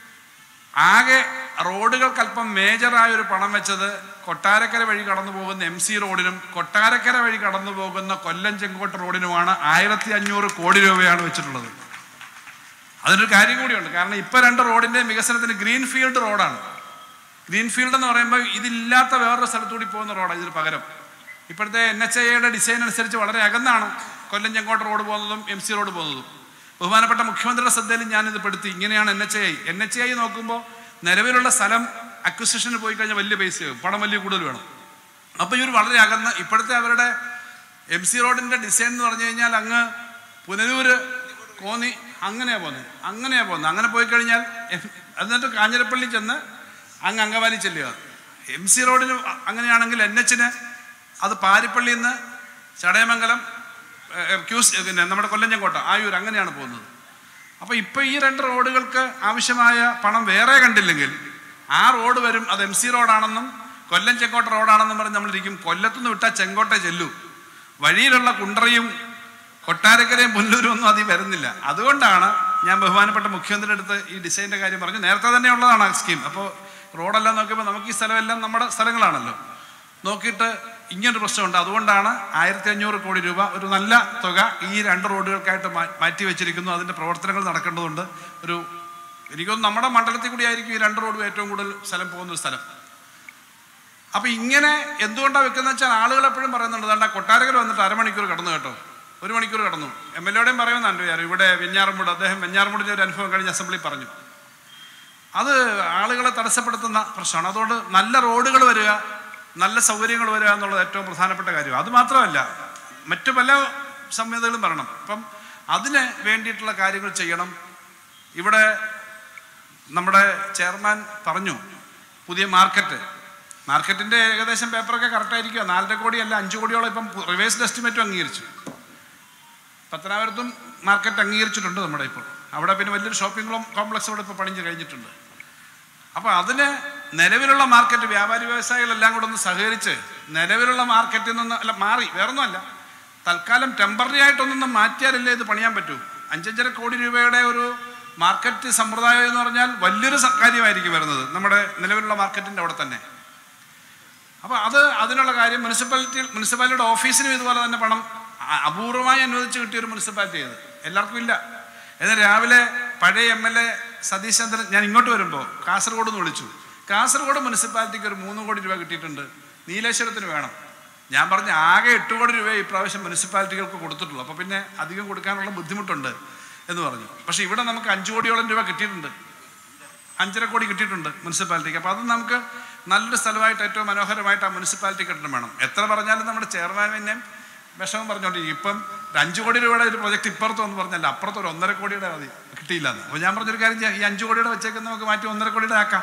ആകെ റോഡുകൾക്ക് അല്പം മേജറായ ഒരു പണം വെച്ചത് കൊട്ടാരക്കര വഴി കടന്നു പോകുന്ന എം സി റോഡിനും കൊട്ടാരക്കര വഴി കടന്നു പോകുന്ന കൊല്ലം ചെങ്കോട്ട റോഡിനുമാണ് ആയിരത്തി അഞ്ഞൂറ് കോടി രൂപയാണ് വെച്ചിട്ടുള്ളത് അതിനൊരു കാര്യം കൂടിയുണ്ട് കാരണം ഇപ്പൊ രണ്ട് റോഡിന്റെ വികസനത്തിന് ഗ്രീൻ ഫീൽഡ് റോഡാണ് ഗ്രീൻ ഫീൽഡ് എന്ന് പറയുമ്പോൾ ഇതില്ലാത്ത വേറൊരു സ്ഥലത്തൂടി പോകുന്ന റോഡാണ് ഇതിന് പകരം ഇപ്പോഴത്തെ എൻ എച്ച് ഐയുടെ ഡിസൈൻ അനുസരിച്ച് വളരെ അകന്നാണ് കൊല്ലം ചെങ്കോട്ട റോഡ് പോകുന്നതും എം സി റോഡ് പോകുന്നതും ബഹുമാനപ്പെട്ട മുഖ്യമന്ത്രിയുടെ ശ്രദ്ധയിൽ ഞാനിത് പെടുത്തി ഇങ്ങനെയാണ് N H I N H I നോക്കുമ്പോൾ നിലവിലുള്ള സ്ഥലം അക്വിസിഷന് പോയി കഴിഞ്ഞാൽ വലിയ പൈസയാകും പണം വലിയ കൂടുതൽ വേണം അപ്പോൾ ഇവർ വളരെ അകന്ന് ഇപ്പോഴത്തെ അവരുടെ എം സി റോഡിൻ്റെ ഡിസൈൻ എന്ന് പറഞ്ഞു കഴിഞ്ഞാൽ അങ്ങ് പുനലൂര് കോന്നി അങ്ങനെയാണ് പോകുന്നത് അങ്ങനെയാണ് പോകുന്നത് അങ്ങനെ പോയി കഴിഞ്ഞാൽ എം- എന്നിട്ട് കാഞ്ഞിരപ്പള്ളി ചെന്ന് അങ്ങ് അങ്കമാലി ചെല്ലുക എം സി റോഡിന് അങ്ങനെയാണെങ്കിൽ എൻ എച്ചിന് അത് പാരിപ്പള്ളിയിൽ നിന്ന് ചടയമംഗലം ഏഹ്, ക്യൂസ് പിന്നെ നമ്മുടെ കൊല്ലഞ്ചങ്കോട്ട ആയൂർ അങ്ങനെയാണ് പോകുന്നത് അപ്പോൾ ഇപ്പോൾ ഈ രണ്ട് റോഡുകൾക്ക് ആവശ്യമായ പണം വേറെ കണ്ടില്ലെങ്കിൽ ആ റോഡ് വരും അത് എം സി റോഡാണെന്നും കൊല്ലം ചെങ്കോട്ട റോഡാണെന്നും പറഞ്ഞ് നമ്മളിരിക്കും കൊല്ലത്തുനിന്ന് വിട്ടാൽ ചെങ്കോട്ട ചെല്ലൂ വഴിയിലുള്ള കുണ്ടറയും കൊട്ടാരക്കരയും പുല്ലൂരും ഒന്നും അതിൽ വരുന്നില്ല അതുകൊണ്ടാണ് ഞാൻ ബഹുമാനപ്പെട്ട മുഖ്യമന്ത്രിയുടെ അടുത്ത് ഈ ഡിസൈൻ്റെ കാര്യം പറഞ്ഞു നേരത്തെ തന്നെ ഉള്ളതാണ് ആ സ്കീം അപ്പോൾ റോഡെല്ലാം നോക്കിയപ്പോൾ നമുക്ക് ഈ സ്ഥലമെല്ലാം നമ്മുടെ സ്ഥലങ്ങളാണല്ലോ നോക്കിയിട്ട് ഇങ്ങനൊരു പ്രശ്നമുണ്ട് അതുകൊണ്ടാണ് ആയിരത്തി അഞ്ഞൂറ് കോടി രൂപ ഒരു നല്ല തുക ഈ രണ്ട് റോഡുകൾക്കായിട്ട് മാ- മാറ്റി വെച്ചിരിക്കുന്നു അതിൻ്റെ പ്രവർത്തനങ്ങൾ നടക്കേണ്ടതുണ്ട് ഒരു എനിക്കൊന്ന് നമ്മുടെ മണ്ഡലത്തിൽ കൂടി ആയിരിക്കും ഈ രണ്ട് റോഡും ഏറ്റവും കൂടുതൽ സ്ഥലം പോകുന്ന ഒരു സ്ഥലം അപ്പൊ ഇങ്ങനെ എന്തുകൊണ്ടാണ് വെക്കുന്നത് വെച്ചാൽ ആളുകൾ എപ്പോഴും പറയുന്നുണ്ട് ദാണ്ട കൊട്ടാരക്കര വന്നിട്ട് അരമണിക്കൂർ കടന്നു കേട്ടോ ഒരു മണിക്കൂർ കടന്നു എം എൽ എയുടെയും പറയുന്നുണ്ട് ഞാൻ ഇവിടെ വെഞ്ഞാറമൂട് അദ്ദേഹം വെഞ്ഞാറമൂടിൻ്റെ ഒരു അനുഭവം കഴിഞ്ഞ അസംബ്ലി പറഞ്ഞു അത് ആളുകളെ തടസ്സപ്പെടുത്തുന്ന പ്രശ്നമാണ് അതുകൊണ്ട് നല്ല റോഡുകൾ വരിക നല്ല സൗകര്യങ്ങൾ വരിക എന്നുള്ളത് ഏറ്റവും പ്രധാനപ്പെട്ട കാര്യം അത് മാത്രമല്ല മറ്റു പല സംഹിതകളും വരണം അപ്പം അതിന് വേണ്ടിയിട്ടുള്ള കാര്യങ്ങൾ ചെയ്യണം ഇവിടെ നമ്മുടെ ചെയർമാൻ പറഞ്ഞു പുതിയ മാർക്കറ്റ് മാർക്കറ്റിൻ്റെ ഏകദേശം പേപ്പറൊക്കെ കറക്റ്റായിരിക്കുക നാലര കോടിയല്ല അഞ്ച് കോടിയോളം ഇപ്പം റിവേഴ്സ്ഡ് എസ്റ്റിമേറ്റും അംഗീകരിച്ചു പത്തനാപുരത്തും മാർക്കറ്റ് അംഗീകരിച്ചിട്ടുണ്ട് നമ്മുടെ ഇപ്പോൾ അവിടെ പിന്നെ വലിയൊരു ഷോപ്പിംഗ് കോംപ്ലക്സ് ഇവിടെ ഇപ്പോൾ പണിഞ്ഞ് കഴിഞ്ഞിട്ടുണ്ട് അപ്പോൾ അതിന് നിലവിലുള്ള മാർക്കറ്റ് വ്യാപാരി വ്യവസായികളെല്ലാം കൂടെ ഒന്ന് സഹകരിച്ച് നിലവിലുള്ള മാർക്കറ്റിൽ നിന്ന് അല്ല മാറി വേറൊന്നുമല്ല തൽക്കാലം ടെമ്പററി ആയിട്ടൊന്നും മാറ്റിയാലല്ലേ ഇത് പണിയാൻ പറ്റൂ അഞ്ചഞ്ചര കോടി രൂപയുടെ ഒരു മാർക്കറ്റ് സമ്പ്രദായം എന്ന് പറഞ്ഞാൽ വലിയൊരു സ- കാര്യമായിരിക്കും വരുന്നത് നമ്മുടെ നിലവിലുള്ള മാർക്കറ്റിൻ്റെ അവിടെ തന്നെ അപ്പോൾ അത് അതിനുള്ള കാര്യം മുനിസിപ്പാലിറ്റി മുനിസിപ്പാലിറ്റിയുടെ ഓഫീസിനും ഇതുപോലെ തന്നെ പണം അ- അപൂർവമായി അനുവദിച്ച് കിട്ടിയ ഒരു മുനിസിപ്പാലിറ്റി ഇത് എല്ലാവർക്കും ഇല്ല എന്നാൽ രാവിലെ പഴയ M L A Satheesh Chandran ഞാൻ ഇങ്ങോട്ട് വരുമ്പോൾ കാസർഗോഡ് നിന്ന് വിളിച്ചു കാസർഗോഡ് മുനിസിപ്പാലിറ്റിക്ക് ഒരു മൂന്ന് കോടി രൂപ കിട്ടിയിട്ടുണ്ട് നീലേശ്വരത്തിന് വേണം ഞാൻ പറഞ്ഞ ആകെ എട്ട് കോടി രൂപ ഇപ്രാവശ്യം മുനിസിപ്പാലിറ്റികൾക്ക് കൊടുത്തിട്ടുള്ളൂ അപ്പോൾ പിന്നെ അധികം കൊടുക്കാനുള്ള ബുദ്ധിമുട്ടുണ്ട് എന്ന് പറഞ്ഞു പക്ഷേ ഇവിടെ നമുക്ക് അഞ്ച് കോടിയോളം രൂപ കിട്ടിയിട്ടുണ്ട് അഞ്ചര കോടി കിട്ടിയിട്ടുണ്ട് മുനിസിപ്പാലിറ്റിക്ക് അപ്പോൾ അത് നമുക്ക് നല്ലൊരു സ്ഥലമായിട്ട് ഏറ്റവും മനോഹരമായിട്ട് ആ മുനിസിപ്പാലിറ്റി കെട്ടിടം വേണം എത്ര പറഞ്ഞാലും നമ്മുടെ ചെയർമാൻ പിന്നെ വിഷമം പറഞ്ഞോണ്ടിരിക്കും ഇപ്പം ഒരു അഞ്ച് കോടി രൂപയുടെ ഒരു പ്രൊജക്ട് ഇപ്പുറത്ത് എന്ന് പറഞ്ഞല്ല അപ്പുറത്ത് ഒരു ഒന്നര കോടിയുടെ മതി കിട്ടിയില്ല എന്ന് അപ്പോൾ ഞാൻ പറഞ്ഞൊരു കാര്യം ചെയ്യാം ഈ അഞ്ച് കോടിയുടെ വെച്ചേക്ക് നമുക്ക് മാറ്റി ഒന്നര കോടിയുടെ ആക്കാം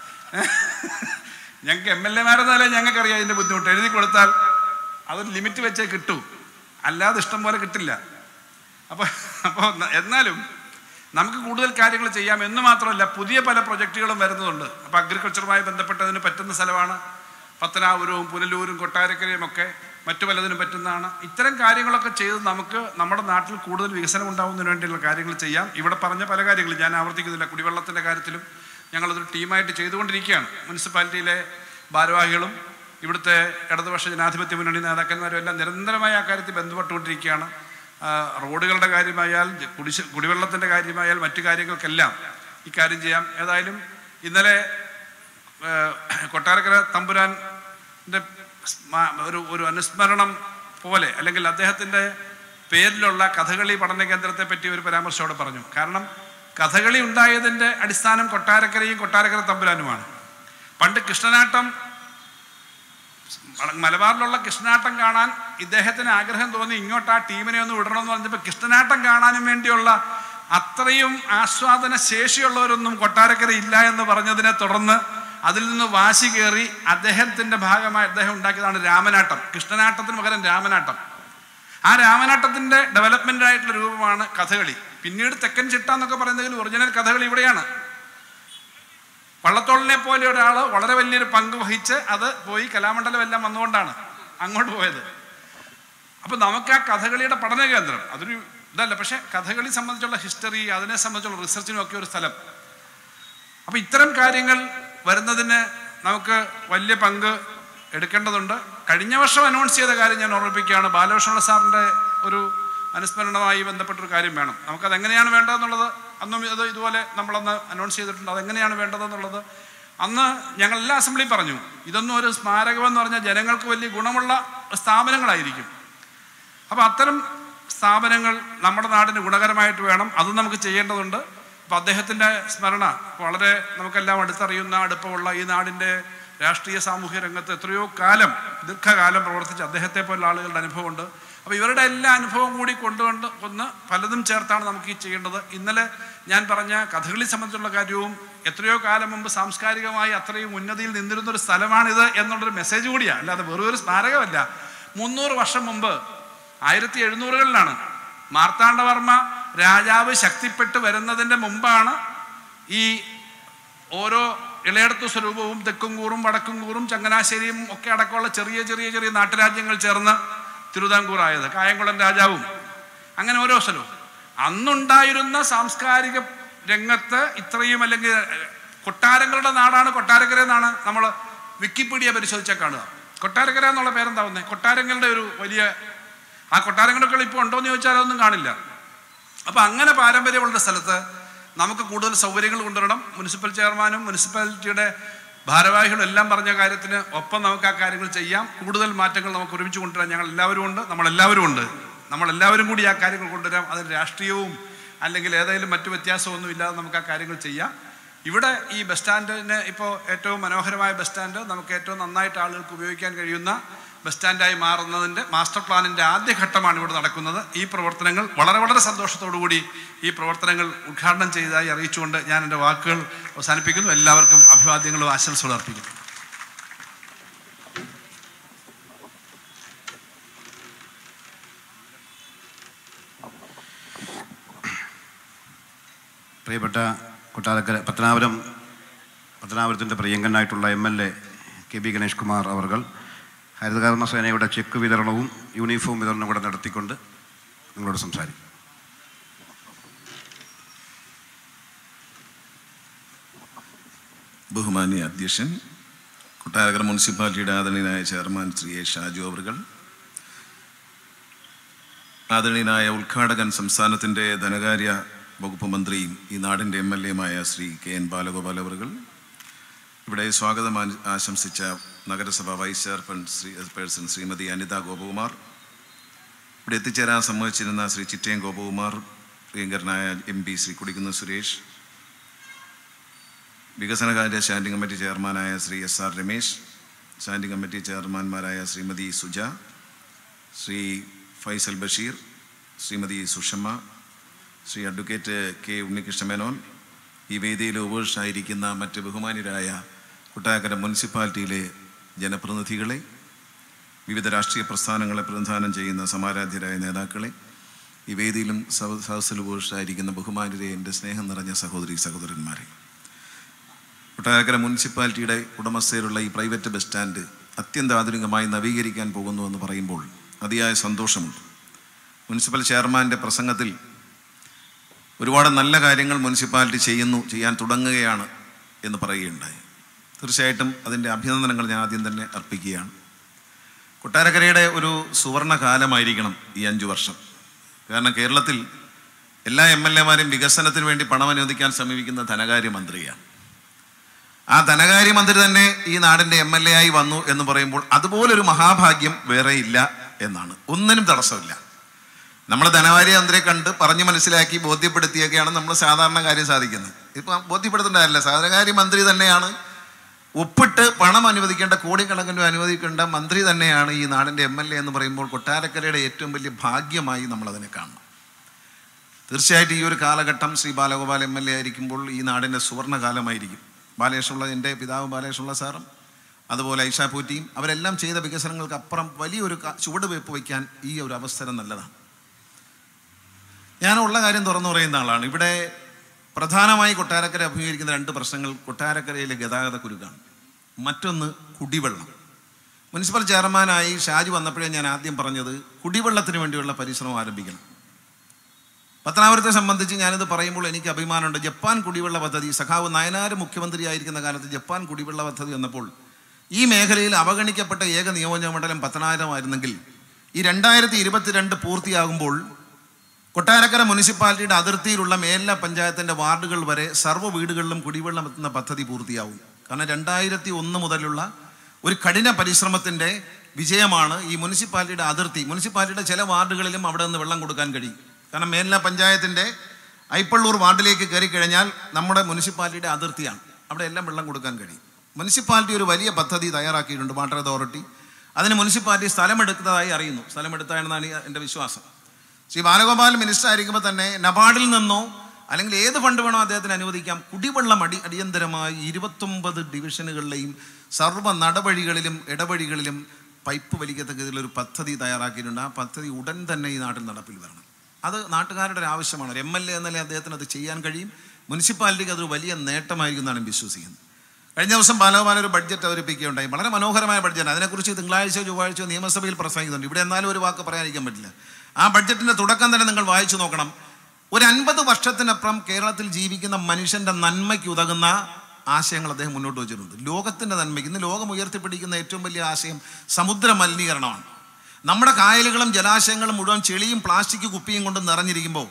ഞങ്ങൾക്ക് എം എൽ എമാരെന്നാലേ ഞങ്ങൾക്കറിയാം ഇതിൻ്റെ ബുദ്ധിമുട്ട് എഴുതി കൊടുത്താൽ അതൊരു ലിമിറ്റ് വെച്ചേ കിട്ടൂ അല്ലാതെ ഇഷ്ടം പോലെ കിട്ടില്ല അപ്പോൾ അപ്പോൾ എന്നാലും നമുക്ക് കൂടുതൽ കാര്യങ്ങൾ ചെയ്യാം എന്ന് മാത്രമല്ല പുതിയ പല പ്രൊജക്റ്റുകളും വരുന്നതുണ്ട് അപ്പോൾ അഗ്രികൾച്ചറുമായി ബന്ധപ്പെട്ടതിന് പറ്റുന്ന സ്ഥലമാണ് പത്തനാപുരവും പുനലൂരും കൊട്ടാരക്കരയും ഒക്കെ മറ്റു പലതിനും പറ്റുന്നതാണ് ഇത്തരം കാര്യങ്ങളൊക്കെ ചെയ്ത് നമുക്ക് നമ്മുടെ നാട്ടിൽ കൂടുതൽ വികസനം ഉണ്ടാവുന്നതിന് വേണ്ടിയുള്ള കാര്യങ്ങൾ ചെയ്യാം ഇവിടെ പറഞ്ഞ പല കാര്യങ്ങളും ഞാൻ ആവർത്തിക്കുന്നില്ല കുടിവെള്ളത്തിൻ്റെ കാര്യത്തിലും ഞങ്ങളതൊരു ടീമായിട്ട് ചെയ്തുകൊണ്ടിരിക്കുകയാണ് മുനിസിപ്പാലിറ്റിയിലെ ഭാരവാഹികളും ഇവിടുത്തെ ഇടതുപക്ഷ ജനാധിപത്യ മുന്നണി നേതാക്കന്മാരും എല്ലാം നിരന്തരമായ ആ കാര്യത്തിൽ ബന്ധപ്പെട്ടുകൊണ്ടിരിക്കുകയാണ് ആ, റോഡുകളുടെ കാര്യമായാൽ ജ- കുടിശ കുടിവെള്ളത്തിൻ്റെ കാര്യമായാൽ മറ്റു കാര്യങ്ങൾക്കെല്ലാം ഇക്കാര്യം ചെയ്യാം ഏതായാലും ഇന്നലെ ഏഹ്, കൊട്ടാരക്കര തമ്പുരാൻ്റെ സ്മ- ഒരു ഒരു അനുസ്മരണം പോലെ അല്ലെങ്കിൽ അദ്ദേഹത്തിൻ്റെ പേരിലുള്ള കഥകളി പഠന കേന്ദ്രത്തെ പറ്റി ഒരു പരാമർശം അവിടെ പറഞ്ഞു കാരണം കഥകളി ഉണ്ടായതിൻ്റെ അടിസ്ഥാനം കൊട്ടാരക്കരയും കൊട്ടാരക്കര തമ്പുരാനുമാണ് പണ്ട് കൃഷ്ണനാട്ടം മലബാറിലുള്ള കൃഷ്ണനാട്ടം കാണാൻ ഇദ്ദേഹത്തിന് ആഗ്രഹം തോന്നി ഇങ്ങോട്ട് ആ ടീമിനെ ഒന്ന് വിടണമെന്ന് പറഞ്ഞപ്പോൾ കൃഷ്ണനാട്ടം കാണാനും വേണ്ടിയുള്ള അത്രയും ആസ്വാദന ശേഷിയുള്ളവരൊന്നും കൊട്ടാരക്കര ഇല്ല എന്ന് പറഞ്ഞതിനെ തുടർന്ന് അതിൽ നിന്ന് വാശി കയറി അദ്ദേഹത്തിൻ്റെ ഭാഗമായി അദ്ദേഹം ഉണ്ടാക്കിയതാണ് രാമനാട്ടം കൃഷ്ണനാട്ടത്തിന് പകരം രാമനാട്ടം ആ രാമനാട്ടത്തിൻ്റെ ഡെവലപ്മെൻ്റ് ആയിട്ടുള്ള രൂപമാണ് കഥകളി പിന്നീട് തെക്കൻ ചിട്ട എന്നൊക്കെ പറയുന്നതിൽ ഒറിജിനൽ കഥകളി ഇവിടെയാണ് വള്ളത്തോളിനെ പോലെ ഒരാൾ വളരെ വലിയൊരു പങ്ക് വഹിച്ച് അത് പോയി കലാമണ്ഡലം എല്ലാം വന്നുകൊണ്ടാണ് അങ്ങോട്ട് പോയത് അപ്പം നമുക്ക് ആ കഥകളിയുടെ പഠന കേന്ദ്രം അതൊരു ഇതല്ല പക്ഷേ കഥകളി സംബന്ധിച്ചുള്ള ഹിസ്റ്ററി അതിനെ സംബന്ധിച്ചുള്ള റിസർച്ചിനും ഒക്കെ ഒരു സ്ഥലം അപ്പം ഇത്തരം കാര്യങ്ങൾ വരുന്നതിന് നമുക്ക് വലിയ പങ്ക് എടുക്കേണ്ടതുണ്ട് കഴിഞ്ഞ വർഷം അനൗൺസ് ചെയ്ത കാര്യം ഞാൻ ഓർമ്മിപ്പിക്കുകയാണ് ബാലകൃഷ്ണ സാറിൻ്റെ ഒരു അനുസ്മരണവുമായി ബന്ധപ്പെട്ടൊരു കാര്യം വേണം നമുക്കത് എങ്ങനെയാണ് വേണ്ടതെന്നുള്ളത് അന്നും ഇത് ഇതുപോലെ നമ്മളന്ന് അനൗൺസ് ചെയ്തിട്ടുണ്ട് അതെങ്ങനെയാണ് വേണ്ടതെന്നുള്ളത് അന്ന് ഞങ്ങൾ എല്ലാ അസംബ്ലിയും പറഞ്ഞു ഇതൊന്നും ഒരു സ്മാരകമെന്ന് പറഞ്ഞാൽ ജനങ്ങൾക്ക് വലിയ ഗുണമുള്ള സ്ഥാപനങ്ങളായിരിക്കും അപ്പോൾ അത്തരം സ്ഥാപനങ്ങൾ നമ്മുടെ നാടിന് ഗുണകരമായിട്ട് വേണം അത് നമുക്ക് ചെയ്യേണ്ടതുണ്ട് അപ്പോൾ അദ്ദേഹത്തിൻ്റെ സ്മരണ വളരെ നമുക്കെല്ലാം അടുത്തറിയുന്ന അടുപ്പമുള്ള ഈ നാടിൻ്റെ രാഷ്ട്രീയ സാമൂഹ്യ രംഗത്ത് എത്രയോ കാലം ദീർഘകാലം പ്രവർത്തിച്ച അദ്ദേഹത്തെ പോലുള്ള ആളുകളുടെ അനുഭവമുണ്ട് അപ്പോൾ ഇവരുടെ എല്ലാ അനുഭവം കൂടി കൊണ്ടുകൊണ്ട് ഒന്ന് പലതും ചേർത്താണ് നമുക്ക് ഈ ചെയ്യേണ്ടത് ഇന്നലെ ഞാൻ പറഞ്ഞ കഥകളി സംബന്ധിച്ചുള്ള കാര്യവും എത്രയോ കാലം മുമ്പ് സാംസ്കാരികമായി അത്രയും ഉന്നതിയിൽ നിന്നിരുന്ന ഒരു സ്ഥലമാണിത് എന്നുള്ളൊരു മെസ്സേജ് കൂടിയാണ് അല്ലാതെ വെറും ഒരു സ്മാരകമല്ല മുന്നൂറ് വർഷം മുമ്പ് ആയിരത്തി എഴുന്നൂറുകളിലാണ് മാർത്താണ്ഡവർമ്മ രാജാവ് ശക്തിപ്പെട്ട് വരുന്നതിൻ്റെ മുമ്പാണ് ഈ ഓരോ ഇളയടത്തു സ്വരൂപവും തെക്കുംകൂറും വടക്കുംകൂറും ചങ്ങനാശ്ശേരിയും ഒക്കെ അടക്കമുള്ള ചെറിയ ചെറിയ ചെറിയ നാട്ടുരാജ്യങ്ങൾ ചേർന്ന് തിരുവിതാംകൂറായത് കായംകുളം രാജാവും അങ്ങനെ ഓരോ സ്ഥലവും അന്നുണ്ടായിരുന്ന സാംസ്കാരിക രംഗത്ത് ഇത്രയും അല്ലെങ്കിൽ കൊട്ടാരങ്ങളുടെ നാടാണ് കൊട്ടാരക്കര എന്നാണ് നമ്മൾ വിക്കിപീഡിയ പരിശോധിച്ചാൽ കാണുക കൊട്ടാരക്കര എന്നുള്ള പേരെന്താവുന്നത് കൊട്ടാരങ്ങളുടെ ഒരു വലിയ ആ കൊട്ടാരങ്ങളൊക്കെ ഇപ്പോൾ ഉണ്ടോയെന്ന് ചോദിച്ചാൽ അതൊന്നും കാണില്ല അപ്പോൾ അങ്ങനെ പാരമ്പര്യമുള്ള സ്ഥലത്ത് നമുക്ക് കൂടുതൽ സൗകര്യങ്ങൾ കൊണ്ടുവരണം മുനിസിപ്പൽ ചെയർമാനും മുനിസിപ്പാലിറ്റിയുടെ ഭാരവാഹികളും എല്ലാം പറഞ്ഞ കാര്യത്തിന് ഒപ്പം നമുക്ക് ആ കാര്യങ്ങൾ ചെയ്യാം കൂടുതൽ മാറ്റങ്ങൾ നമുക്ക് ഒരുമിച്ച് കൊണ്ടുവരാൻ ഞങ്ങൾ എല്ലാവരും ഉണ്ട് നമ്മളെല്ലാവരും ഉണ്ട് നമ്മളെല്ലാവരും കൂടി ആ കാര്യങ്ങൾ കൊണ്ടുവരാം അതിന് രാഷ്ട്രീയവും അല്ലെങ്കിൽ ഏതെങ്കിലും മറ്റു വ്യത്യാസമൊന്നും ഇല്ലാതെ നമുക്ക് ആ കാര്യങ്ങൾ ചെയ്യാം ഇവിടെ ഈ ബസ് സ്റ്റാൻഡിന് ഇപ്പോൾ ഏറ്റവും മനോഹരമായ ബസ് സ്റ്റാൻഡ് നമുക്ക് ഏറ്റവും നന്നായിട്ട് ആളുകൾക്ക് ഉപയോഗിക്കാൻ കഴിയുന്ന ബസ് സ്റ്റാൻഡായി മാറുന്നതിൻ്റെ മാസ്റ്റർ പ്ലാനിൻ്റെ ആദ്യ ഘട്ടമാണ് ഇവിടെ നടക്കുന്നത് ഈ പ്രവർത്തനങ്ങൾ വളരെ വളരെ സന്തോഷത്തോടു കൂടി ഈ പ്രവർത്തനങ്ങൾ ഉദ്ഘാടനം ചെയ്തതായി അറിയിച്ചുകൊണ്ട് ഞാൻ എൻ്റെ വാക്കുകൾ അവസാനിപ്പിക്കുന്നു എല്ലാവർക്കും അഭിവാദ്യങ്ങളും ആശംസകളും അർപ്പിക്കുന്നു പ്രിയപ്പെട്ട കൊട്ടാരക്കര പത്തനാപുരം പത്തനാപുരത്തിൻ്റെ പ്രിയങ്കനായിട്ടുള്ള M L A K B Ganesh Kumar അവർ ഹരിതകർമ്മ സേനയുടെ ചെക്ക് വിതരണവും യൂണിഫോം വിതരണവും കൂടെ നടത്തിക്കൊണ്ട് നിങ്ങളോട് സംസാരിക്കും ബഹുമാന്യ അധ്യക്ഷൻ കൊട്ടാരക്കര മുനിസിപ്പാലിറ്റിയുടെ ആദരണീയനായ ചെയർമാൻ ശ്രീ എ ഷാജു അവറുകൾ ആദരണീയനായ ഉദ്ഘാടകൻ സംസ്ഥാനത്തിൻ്റെ ധനകാര്യ വകുപ്പ് മന്ത്രിയും ഈ നാടിൻ്റെ എം എൽ എയുമായ ശ്രീ കെ എൻ ബാലഗോപാൽ അവറുകൾ ഇവിടെ സ്വാഗതം ആ- ആശംസിച്ച നഗരസഭ vice chairperson Shri person Shrimati Anitha Gopakumar ഇവിടെ എത്തിച്ചേരാൻ സമ്മതിച്ചിരുന്ന ശ്രീ ചിറ്റയം ഗോപകുമാർ പ്രിയങ്കരനായ എം പി ശ്രീ കുടിക്കുന്ന സുരേഷ് വികസനകാര്യ സ്റ്റാൻഡിംഗ് കമ്മിറ്റി ചെയർമാനായ Shri S R Ramesh standing committee ചെയർമാൻമാരായ ശ്രീമതി സുജ ശ്രീ ഫൈസൽ ബഷീർ ശ്രീമതി സുഷമ്മ ശ്രീ അഡ്വക്കേറ്റ് കെ ഉണ്ണികൃഷ്ണ മേനോൻ ഈ വേദിയിൽ ഉപേക്ഷായിരിക്കുന്ന മറ്റ് ബഹുമാന്യരായ കൊട്ടാരക്കര മുനിസിപ്പാലിറ്റിയിലെ ജനപ്രതിനിധികളെ വിവിധ രാഷ്ട്രീയ പ്രസ്ഥാനങ്ങളെ പ്രതിനിധാനം ചെയ്യുന്ന സമാരാധ്യരായ നേതാക്കളെ ഈ വേദിയിലും സഹ- സഹസിൽ ഉപേക്ഷായിരിക്കുന്ന ബഹുമാന്യരെ എൻ്റെ സ്നേഹം നിറഞ്ഞ സഹോദരി സഹോദരന്മാരെ കൊട്ടാരക്കര മുനിസിപ്പാലിറ്റിയുടെ ഉടമസ്ഥയിലുള്ള ഈ പ്രൈവറ്റ് ബസ് സ്റ്റാൻഡ് അത്യന്താധുനികമായി നവീകരിക്കാൻ പോകുന്നു എന്ന് പറയുമ്പോൾ അതിയായ സന്തോഷമുണ്ട് മുനിസിപ്പൽ ചെയർമാൻ്റെ പ്രസംഗത്തിൽ ഒരുപാട് നല്ല കാര്യങ്ങൾ മുനിസിപ്പാലിറ്റി ചെയ്യുന്നു ചെയ്യാൻ തുടങ്ങുകയാണ് എന്ന് പറയുകയുണ്ടായി തീർച്ചയായിട്ടും അതിൻ്റെ അഭിനന്ദനങ്ങൾ ഞാൻ ആദ്യം തന്നെ അർപ്പിക്കുകയാണ് കൊട്ടാരക്കരയുടെ ഒരു സുവർണ കാലമായിരിക്കണം ഈ അഞ്ചു വർഷം കാരണം കേരളത്തിൽ എല്ലാ എം എൽ എമാരും വികസനത്തിന് വേണ്ടി പണം അനുവദിക്കാൻ സമീപിക്കുന്ന ധനകാര്യമന്ത്രിയാണ് ആ ധനകാര്യമന്ത്രി തന്നെ ഈ നാടിൻ്റെ എം എൽ എ ആയി വന്നു എന്ന് പറയുമ്പോൾ അതുപോലൊരു മഹാഭാഗ്യം വേറെ ഇല്ല എന്നാണ് ഒന്നിനും തടസ്സമില്ല നമ്മൾ ധനകാര്യമന്ത്രിയെ കണ്ട് പറഞ്ഞു മനസ്സിലാക്കി ബോധ്യപ്പെടുത്തിയൊക്കെയാണ് നമ്മൾ സാധാരണ കാര്യം സാധിക്കുന്നത് ഇപ്പം ബോധ്യപ്പെടുത്തേണ്ടതല്ല ധനകാര്യമന്ത്രി തന്നെയാണ് ഒപ്പിട്ട് പണം അനുവദിക്കേണ്ട കോടിക്കണക്കിന് രൂപ അനുവദിക്കേണ്ട മന്ത്രി തന്നെയാണ് ഈ നാടിൻ്റെ എം എൽ എ എന്ന് പറയുമ്പോൾ കൊട്ടാരക്കരയുടെ ഏറ്റവും വലിയ ഭാഗ്യമായി നമ്മളതിനെ കാണണം തീർച്ചയായിട്ടും ഈ ഒരു കാലഘട്ടം Shri Balagopal M L A ആയിരിക്കുമ്പോൾ ഈ നാടിൻ്റെ സുവർണ്ണ കാലമായിരിക്കും ബാലകൃഷ്ണപിള്ള എൻ്റെ പിതാവ് ബാലകൃഷ്ണപിള്ള സാറും അതുപോലെ ഐഷ പൂറ്റിയും അവരെല്ലാം ചെയ്ത വികസനങ്ങൾക്ക് അപ്പുറം വലിയൊരു ക- ചുവടുവയ്പ് വയ്ക്കാൻ ഈ ഒരു അവസരം നല്ലതാണ് ഞാൻ ഉള്ള കാര്യം തുറന്നു പറയുന്ന ആളാണ് ഇവിടെ പ്രധാനമായി കൊട്ടാരക്കര അഭിമുഖീകരിക്കുന്ന രണ്ട് പ്രശ്നങ്ങൾ കൊട്ടാരക്കരയിലെ ഗതാഗത കുരുക്കാണ് മറ്റൊന്ന് കുടിവെള്ളം മുനിസിപ്പൽ ചെയർമാനായി ഷാജി വന്നപ്പോഴേ ഞാൻ ആദ്യം പറഞ്ഞത് കുടിവെള്ളത്തിന് വേണ്ടിയുള്ള പരിശ്രമം ആരംഭിക്കണം പത്തനാപുരത്തെ സംബന്ധിച്ച് ഞാനിത് പറയുമ്പോൾ എനിക്ക് അഭിമാനമുണ്ട് ജപ്പാൻ കുടിവെള്ള പദ്ധതി സഖാവ് നയനാര് മുഖ്യമന്ത്രിയായിരിക്കുന്ന കാലത്ത് ജപ്പാൻ കുടിവെള്ള പദ്ധതി വന്നപ്പോൾ ഈ മേഖലയിൽ അവഗണിക്കപ്പെട്ട ഏക നിയോജക മണ്ഡലം പത്തനായിരമായിരുന്നെങ്കിൽ ഈ രണ്ടായിരത്തി ഇരുപത്തിരണ്ട് പൂർത്തിയാകുമ്പോൾ കൊട്ടാരക്കര മുനിസിപ്പാലിറ്റിയുടെ അതിർത്തിയിലുള്ള മേല പഞ്ചായത്തിൻ്റെ വാർഡുകൾ വരെ സർവ്വ വീടുകളിലും കുടിവെള്ളം എത്തുന്ന പദ്ധതി പൂർത്തിയാവും കാരണം രണ്ടായിരത്തി ഒന്ന് മുതലുള്ള ഒരു കഠിന പരിശ്രമത്തിൻ്റെ വിജയമാണ് ഈ മുനിസിപ്പാലിറ്റിയുടെ അതിർത്തി മുനിസിപ്പാലിറ്റിയുടെ ചില വാർഡുകളിലും അവിടെ നിന്ന് വെള്ളം കൊടുക്കാൻ കഴിയും കാരണം മേല പഞ്ചായത്തിൻ്റെ ഐപ്പള്ളൂർ വാർഡിലേക്ക് കയറി കഴിഞ്ഞാൽ നമ്മുടെ മുനിസിപ്പാലിറ്റിയുടെ അതിർത്തിയാണ് അവിടെ എല്ലാം വെള്ളം കൊടുക്കാൻ കഴിയും മുനിസിപ്പാലിറ്റി ഒരു വലിയ പദ്ധതി തയ്യാറാക്കിയിട്ടുണ്ട് വാട്ടർ അതോറിറ്റി അതിന് മുനിസിപ്പാലിറ്റി സ്ഥലമെടുത്തതായി അറിയുന്നു സ്ഥലമെടുത്താണെന്നാണ് എൻ്റെ വിശ്വാസം ശ്രീ ബാലഗോപാൽ മിനിസ്റ്റർ ആയിരിക്കുമ്പോൾ തന്നെ നബാർഡിൽ നിന്നോ അല്ലെങ്കിൽ ഏത് ഫണ്ട് വേണോ അദ്ദേഹത്തിന് അനുവദിക്കാം കുടിവെള്ളം അടി അടിയന്തരമായി ഇരുപത്തൊമ്പത് ഡിവിഷനുകളിലെയും സർവ്വ നടവഴികളിലും ഇടവഴികളിലും പൈപ്പ് വലിക്കത്തക്ക ഇതിലൊരു പദ്ധതി തയ്യാറാക്കിയിട്ടുണ്ട് ആ പദ്ധതി ഉടൻ തന്നെ ഈ നാട്ടിൽ നടപ്പിൽ വരണം അത് നാട്ടുകാരുടെ ഒരു ആവശ്യമാണ് ഒരു എം എൽ എ എന്നല്ലേ അദ്ദേഹത്തിന് അത് ചെയ്യാൻ കഴിയും മുനിസിപ്പാലിറ്റിക്ക് അതൊരു വലിയ നേട്ടമായിരിക്കും എന്നാണ് ഞാൻ വിശ്വസിക്കുന്നത് കഴിഞ്ഞ ദിവസം ബാലഗോപാൽ ഒരു ബഡ്ജറ്റ് അവതരിപ്പിക്കുകയുണ്ടായി വളരെ മനോഹരമായ ബഡ്ജറ്റ് അതിനെക്കുറിച്ച് തിങ്കളാഴ്ചയോ ചൊവ്വാഴ്ചയോ നിയമസഭയിൽ പ്രസംഗിക്കുന്നുണ്ട് ഇവിടെ എന്നാലും ഒരു വാക്ക് പറയാതിരിക്കാൻ പറ്റില്ല ആ ബഡ്ജറ്റിന്റെ തുടക്കം തന്നെ നിങ്ങൾ വായിച്ചു നോക്കണം ഒരു അൻപത് വർഷത്തിനപ്പുറം കേരളത്തിൽ ജീവിക്കുന്ന മനുഷ്യന്റെ നന്മയ്ക്ക് ഉതകുന്ന ആശയങ്ങൾ അദ്ദേഹം മുന്നോട്ട് വെച്ചിട്ടുണ്ട് ലോകത്തിന്റെ നന്മയ്ക്ക് ഇന്ന് ലോകം ഉയർത്തിപ്പിടിക്കുന്ന ഏറ്റവും വലിയ ആശയം സമുദ്ര മലിനീകരണമാണ് നമ്മുടെ കായലുകളും ജലാശയങ്ങളും മുഴുവൻ ചെളിയും പ്ലാസ്റ്റിക് കുപ്പിയും കൊണ്ട് നിറഞ്ഞിരിക്കുമ്പോൾ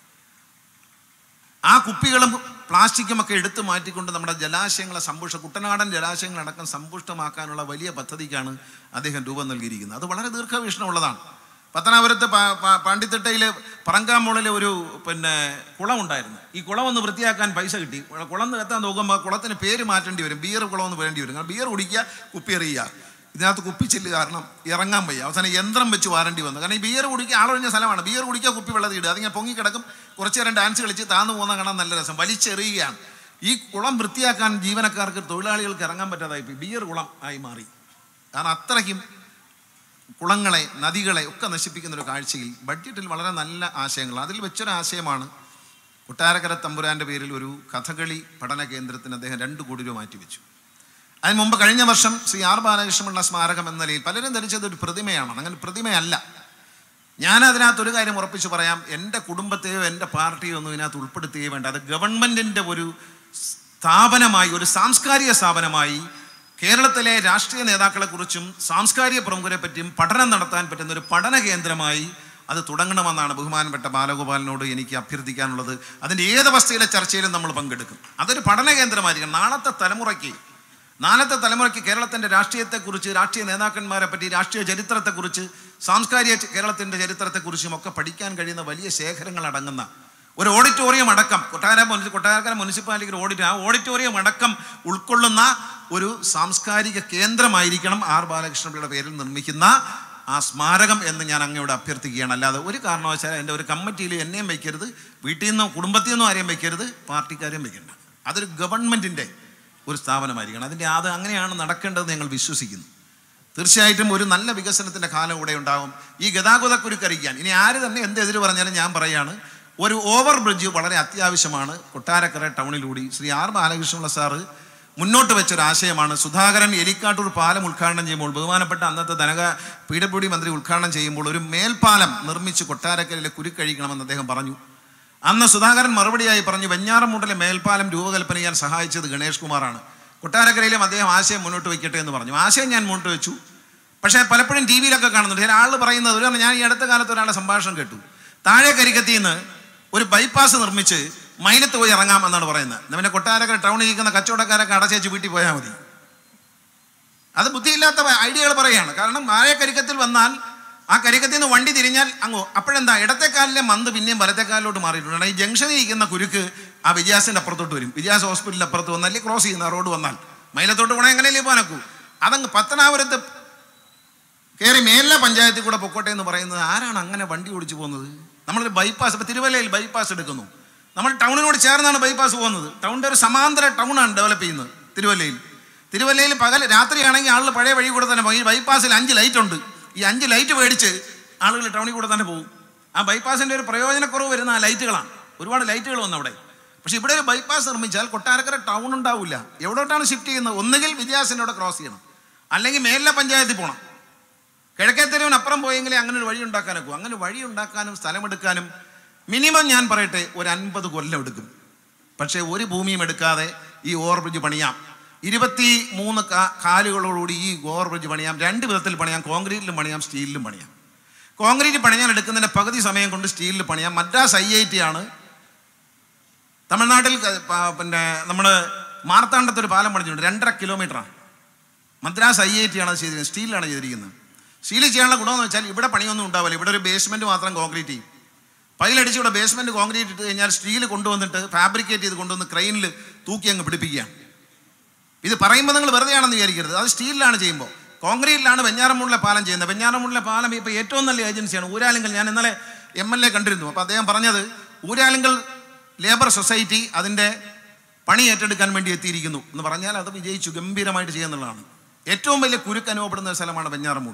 ആ കുപ്പികളും പ്ലാസ്റ്റിക്കും ഒക്കെ എടുത്തു മാറ്റിക്കൊണ്ട് നമ്മുടെ ജലാശയങ്ങളെ സമ്പുഷ്ട കുട്ടനാടൻ ജലാശയങ്ങളടക്കം സമ്പുഷ്ടമാക്കാനുള്ള വലിയ പദ്ധതിക്കാണ് അദ്ദേഹം രൂപം നൽകിയിരിക്കുന്നത് അത് വളരെ ദീർഘവീക്ഷണമുള്ളതാണ് പത്തനാപുരത്ത് പ- പ- പാണ്ടിത്തിട്ടയിലെ പറങ്കാമോളിലെ ഒരു പിന്നെ കുളം ഉണ്ടായിരുന്നു ഈ കുളം ഒന്ന് വൃത്തിയാക്കാൻ പൈസ കിട്ടി കുളം എത്താൻ നോക്കുമ്പോൾ കുളത്തിന് പേര് മാറ്റേണ്ടി വരും ബിയർ കുളം എന്ന് വേണ്ടി വരും കാരണം ബിയർ കുടിക്കുക കുപ്പി എറിയുക ഇതിനകത്ത് കുപ്പിച്ചില്ല് കാരണം ഇറങ്ങാൻ വയ്യ അവസാനം യന്ത്രം വെച്ച് വാരേണ്ടി വന്നു കാരണം ഈ ബിയർ കുടിക്കുക ആളൊഴിഞ്ഞ സ്ഥലമാണ് ബിയർ കുടിക്കുക കുപ്പി വെള്ളത്തിൽ ഇടുക അതിങ്ങനെ പൊങ്ങിക്കിടക്കും കുറച്ച് നേരം ഡാൻസ് കളിച്ച് താന്നു പോകുന്ന കാണാൻ നല്ല രസം വലിച്ചെറിയുകയാണ് ഈ കുളം വൃത്തിയാക്കാൻ ജീവനക്കാർക്ക് തൊഴിലാളികൾക്ക് ഇറങ്ങാൻ പറ്റാതായി പോയി ബിയർ കുളം ആയി മാറി കാരണം അത്രയ്ക്കും കുളങ്ങളെ നദികളെ ഒക്കെ നശിപ്പിക്കുന്ന ഒരു കാഴ്ചയിൽ ബഡ്ജറ്റിൽ വളരെ നല്ല ആശയങ്ങൾ അതിൽ വെച്ചൊരു ആശയമാണ് കൊട്ടാരക്കര തമ്പുരാൻ്റെ പേരിൽ ഒരു കഥകളി പഠന കേന്ദ്രത്തിന് അദ്ദേഹം രണ്ട് കോടി രൂപ മാറ്റിവെച്ചു അതിന് മുമ്പ് കഴിഞ്ഞ വർഷം ശ്രീ ആർ ബാലകൃഷ്ണപിള്ള സ്മാരകം എന്ന നിലയിൽ പലരും ധരിച്ചത് ഒരു പ്രതിമയാണ് അങ്ങനെ പ്രതിമയല്ല ഞാൻ അതിനകത്ത് ഒരു കാര്യം ഉറപ്പിച്ച് പറയാം എൻ്റെ കുടുംബത്തെയോ എൻ്റെ പാർട്ടിയോ ഒന്നും ഇതിനകത്ത് ഉൾപ്പെടുത്തുകയോ വേണ്ട അത് ഗവൺമെൻറ്റിൻ്റെ ഒരു സ്ഥാപനമായി ഒരു സാംസ്കാരിക സ്ഥാപനമായി കേരളത്തിലെ രാഷ്ട്രീയ നേതാക്കളെക്കുറിച്ചും സാംസ്കാരിക പ്രമുഖരെ പറ്റിയും പഠനം നടത്താൻ പറ്റുന്ന ഒരു പഠന കേന്ദ്രമായി അത് തുടങ്ങണമെന്നാണ് ബഹുമാനപ്പെട്ട ബാലഗോപാലിനോട് എനിക്ക് അഭ്യർത്ഥിക്കാനുള്ളത് അതിൻ്റെ ഏത് അവസ്ഥയിലെ ചർച്ചയിലും നമ്മൾ പങ്കെടുക്കും അതൊരു പഠന കേന്ദ്രമായിരിക്കണം നാളത്തെ തലമുറയ്ക്ക് നാളത്തെ തലമുറയ്ക്ക് കേരളത്തിൻ്റെ രാഷ്ട്രീയത്തെക്കുറിച്ച് രാഷ്ട്രീയ നേതാക്കന്മാരെ പറ്റി രാഷ്ട്രീയ ചരിത്രത്തെക്കുറിച്ച് സാംസ്കാരിക ച- കേരളത്തിൻ്റെ ചരിത്രത്തെക്കുറിച്ചും ഒക്കെ പഠിക്കാൻ കഴിയുന്ന വലിയ ശേഖരങ്ങൾ അടങ്ങുന്ന ഒരു ഓഡിറ്റോറിയം അടക്കം കൊട്ടാര മുനിസി കൊട്ടാരക്കര മുനിസിപ്പാലിറ്റി ഓഡിറ്റ് ആ ഓഡിറ്റോറിയം അടക്കം ഉൾക്കൊള്ളുന്ന ഒരു സാംസ്കാരിക കേന്ദ്രമായിരിക്കണം ആർ ബാലകൃഷ്ണപിള്ളയുടെ പേരിൽ നിർമ്മിക്കുന്ന ആ സ്മാരകം എന്ന് ഞാൻ അങ്ങയോട് അഭ്യർത്ഥിക്കുകയാണ് അല്ലാതെ ഒരു കാരണവശാലും എൻ്റെ ഒരു കമ്മിറ്റിയിൽ എന്നെയും വയ്ക്കരുത് വീട്ടിൽ നിന്നോ കുടുംബത്തിൽ നിന്നോ ആരെയും വയ്ക്കരുത് പാർട്ടിക്കാരെയും വയ്ക്കണ്ട അതൊരു ഗവൺമെൻറ്റിൻ്റെ ഒരു സ്ഥാപനമായിരിക്കണം അതിൻ്റെ അത് അങ്ങനെയാണ് നടക്കേണ്ടതെന്ന് ഞങ്ങൾ വിശ്വസിക്കുന്നു തീർച്ചയായിട്ടും ഒരു നല്ല വികസനത്തിൻ്റെ കാലം ഇവിടെ ഉണ്ടാകും ഈ ഗതാഗതക്കുരുക്കറിയിക്കാൻ ഇനി ആര് തന്നെ എന്ത് എതിര് പറഞ്ഞാലും ഞാൻ പറയാണ് ഒരു ഓവർ ബ്രിഡ്ജ് വളരെ അത്യാവശ്യമാണ് കൊട്ടാരക്കര ടൗണിലൂടെ ശ്രീ ആർ ബാലകൃഷ്ണപിള്ള സാറ് മുന്നോട്ട് വെച്ചൊരു ആശയമാണ് സുധാകരൻ എലിക്കാട്ടൂർ പാലം ഉദ്ഘാടനം ചെയ്യുമ്പോൾ ബഹുമാനപ്പെട്ട അന്നത്തെ ധനക പി ഡബ്ല്യു ഡി മന്ത്രി ഉദ്ഘാടനം ചെയ്യുമ്പോൾ ഒരു മേൽപ്പാലം നിർമ്മിച്ച് കൊട്ടാരക്കരയിലെ കുരുക്കഴിക്കണമെന്ന് അദ്ദേഹം പറഞ്ഞു അന്ന് സുധാകരൻ മറുപടിയായി പറഞ്ഞു വെഞ്ഞാറമൂട്ടിലെ മേൽപ്പാലം രൂപകൽപ്പന ചെയ്യാൻ സഹായിച്ചത് ഗണേഷ് കുമാറാണ് കൊട്ടാരക്കരയിലും അദ്ദേഹം ആശയം മുന്നോട്ട് വയ്ക്കട്ടെ എന്ന് പറഞ്ഞു ആശയം ഞാൻ മുന്നോട്ട് വെച്ചു പക്ഷേ പലപ്പോഴും ടി വിയിലൊക്കെ കാണുന്നുണ്ട് ചില ആൾ പറയുന്നത് ഒരു ഞാൻ ഈ അടുത്ത കാലത്ത് ഒരാളുടെ സംഭാഷണം കേട്ടു താഴെ കരിക്കത്തിൽ നിന്ന് ഒരു ബൈപ്പാസ് നിർമ്മിച്ച് മൈലത്ത് പോയി ഇറങ്ങാം എന്നാണ് പറയുന്നത് എന്നാ പിന്നെ കൊട്ടാരക്കര ടൗണിൽ ഇരിക്കുന്ന കച്ചവടക്കാരൊക്കെ അടച്ചേച്ച് വീട്ടിൽ പോയാൽ മതി അത് ബുദ്ധിയില്ലാത്ത ഐഡിയകൾ പറയുകയാണ് കാരണം താഴെ കരിക്കത്തിൽ വന്നാൽ ആ കരിക്കത്തിൽ നിന്ന് വണ്ടി തിരിഞ്ഞാൽ അങ്ങോ അപ്പോഴെന്താ ഇടത്തെ കാലിലെ മന്ത് പിന്നെയും വലത്തെ കാലിലോട്ട് മാറിയിട്ടുണ്ട് ഈ ജംഗ്ഷനിൽ ഇരിക്കുന്ന കുരുക്ക് ആ വിജയാസിന്റെ അപ്പുറത്തോട്ട് വരും വിജയാസ് ഹോസ്പിറ്റലിന്റെ അപ്പുറത്ത് വന്നാൽ ക്രോസ് ചെയ്യുന്ന റോഡ് വന്നാൽ മൈലത്തോട്ട് പോകണമെങ്കിൽ എങ്ങനെയല്ലേ പോകാനൊക്കൂ അതങ്ങ് പത്തനാപുരത്ത് കയറി മേലിലെ പഞ്ചായത്തിൽ കൂടെ പൊക്കോട്ടെ എന്ന് പറയുന്നത് ആരാണ് അങ്ങനെ വണ്ടി ഓടിച്ചു പോകുന്നത് നമ്മളൊരു ബൈപ്പാസ് ഇപ്പോൾ തിരുവല്ലയിൽ ബൈപ്പാസ് എടുക്കുന്നു നമ്മൾ ടൗണിനോട് ചേർന്നാണ് ബൈപ്പാസ് പോകുന്നത് ടൗണിൻ്റെ ഒരു സമാന്തര ടൗണാണ് ഡെവലപ്പ് ചെയ്യുന്നത് തിരുവല്ലയിൽ തിരുവല്ലയിൽ പകൽ രാത്രിയാണെങ്കിൽ ആളുകൾ പഴയ വഴി കൂടെ തന്നെ പോകും ഈ ബൈപ്പാസിൽ അഞ്ച് ലൈറ്റ് ഉണ്ട് ഈ അഞ്ച് ലൈറ്റ് മേടിച്ച് ആളുകൾ ടൗണിൽ കൂടെ തന്നെ പോകും ആ ബൈപ്പാസിൻ്റെ ഒരു പ്രയോജനക്കുറവ് വരുന്ന ആ ലൈറ്റുകളാണ് ഒരുപാട് ലൈറ്റുകൾ വന്നു അവിടെ പക്ഷേ ഇവിടെ ഒരു ബൈപ്പാസ് നിർമ്മിച്ചാൽ കൊട്ടാരക്കര ടൗൺ ഉണ്ടാവില്ല എവിടോട്ടാണ് ഷിഫ്റ്റ് ചെയ്യുന്നത് ഒന്നുകിൽ വിജയാസിൻ്റെ അവിടെ ക്രോസ് ചെയ്യണം അല്ലെങ്കിൽ മേലിലെ പഞ്ചായത്തിൽ പോകണം കിഴക്കേ തെരുവിന് അപ്പുറം പോയെങ്കിലേ അങ്ങനെ ഒരു വഴി ഉണ്ടാക്കാനൊക്കെ അങ്ങനെ വഴി ഉണ്ടാക്കാനും സ്ഥലമെടുക്കാനും മിനിമം ഞാൻ പറയട്ടെ ഒരു അൻപത് കൊല്ലം എടുക്കും പക്ഷേ ഒരു ഭൂമിയും എടുക്കാതെ ഈ ഓവർ ബ്രിഡ്ജ് പണിയാം ഇരുപത്തി മൂന്ന് കാ- കാലുകളോടുകൂടി ഈ ഓവർ ബ്രിഡ്ജ് പണിയാം രണ്ട് വിധത്തിൽ പണിയാം കോൺക്രീറ്റിലും പണിയാം സ്റ്റീലിലും പണിയാം കോൺക്രീറ്റ് പണിയാൻ എടുക്കുന്നതിൻ്റെ പകുതി സമയം കൊണ്ട് സ്റ്റീലിൽ പണിയാം മദ്രാസ് ഐ ഐ ടി ആണ് തമിഴ്നാട്ടിൽ ക- പ- പിന്നെ നമ്മൾ മാർത്താണ്ഡത്ത് ഒരു പാലം പണിച്ചിട്ടുണ്ട് രണ്ടര കിലോമീറ്ററാണ് മദ്രാസ് ഐ ഐ ടി ആണ് അത് ചെയ്തിരിക്കുന്നത് സ്റ്റീലിലാണ് ചെയ്തിരിക്കുന്നത് സ്റ്റീൽ ചെയ്യാനുള്ള ഗുണമെന്ന് വെച്ചാൽ ഇവിടെ പണിയൊന്നും ഉണ്ടാവില്ല ഇവിടെ ഒരു ബേസ്മെന്റ് മാത്രം കോൺക്രീറ്റ് ചെയ്യും പൈലടിച്ച് ഇവിടെ ബേസ്മെന്റ് കോൺക്രീറ്റ് ഇട്ട് കഴിഞ്ഞാൽ സ്റ്റീൽ കൊണ്ടുവന്നിട്ട് ഫാബ്രിക്കേറ്റ് ചെയ്ത് കൊണ്ടുവന്ന് ക്രെയിനിൽ തൂക്കി അങ്ങ് പിടിപ്പിക്കുകയാണ് ഇത് പറയുമ്പോൾ നിങ്ങൾ വെറുതെയാണെന്ന് വിചാരിക്കരുത് അത് സ്റ്റീലിലാണ് ചെയ്യുമ്പോൾ കോൺക്രീറ്റിലാണ് വെഞ്ഞാറമൂടിലെ പാലം ചെയ്യുന്നത് വെഞ്ഞാറമൂടിലെ പാലം ഇപ്പോൾ ഏറ്റവും നല്ല ഏജൻസിയാണ് ഊരാലിങ്കൽ ഞാൻ ഇന്നലെ എം എൽ എ കണ്ടിരുന്നു അപ്പോൾ അദ്ദേഹം പറഞ്ഞത് ഊരാലിങ്കൽ ലേബർ സൊസൈറ്റി അതിൻ്റെ പണി ഏറ്റെടുക്കാൻ വേണ്ടി എത്തിയിരിക്കുന്നു എന്ന് പറഞ്ഞാൽ അത് വിജയിച്ചു ഗംഭീരമായിട്ട് ചെയ്യുന്നുള്ളതാണ് ഏറ്റവും വലിയ കുരുക്ക് അനുഭവപ്പെടുന്ന ഒരു സ്ഥലമാണ് വെഞ്ഞാറമൂട്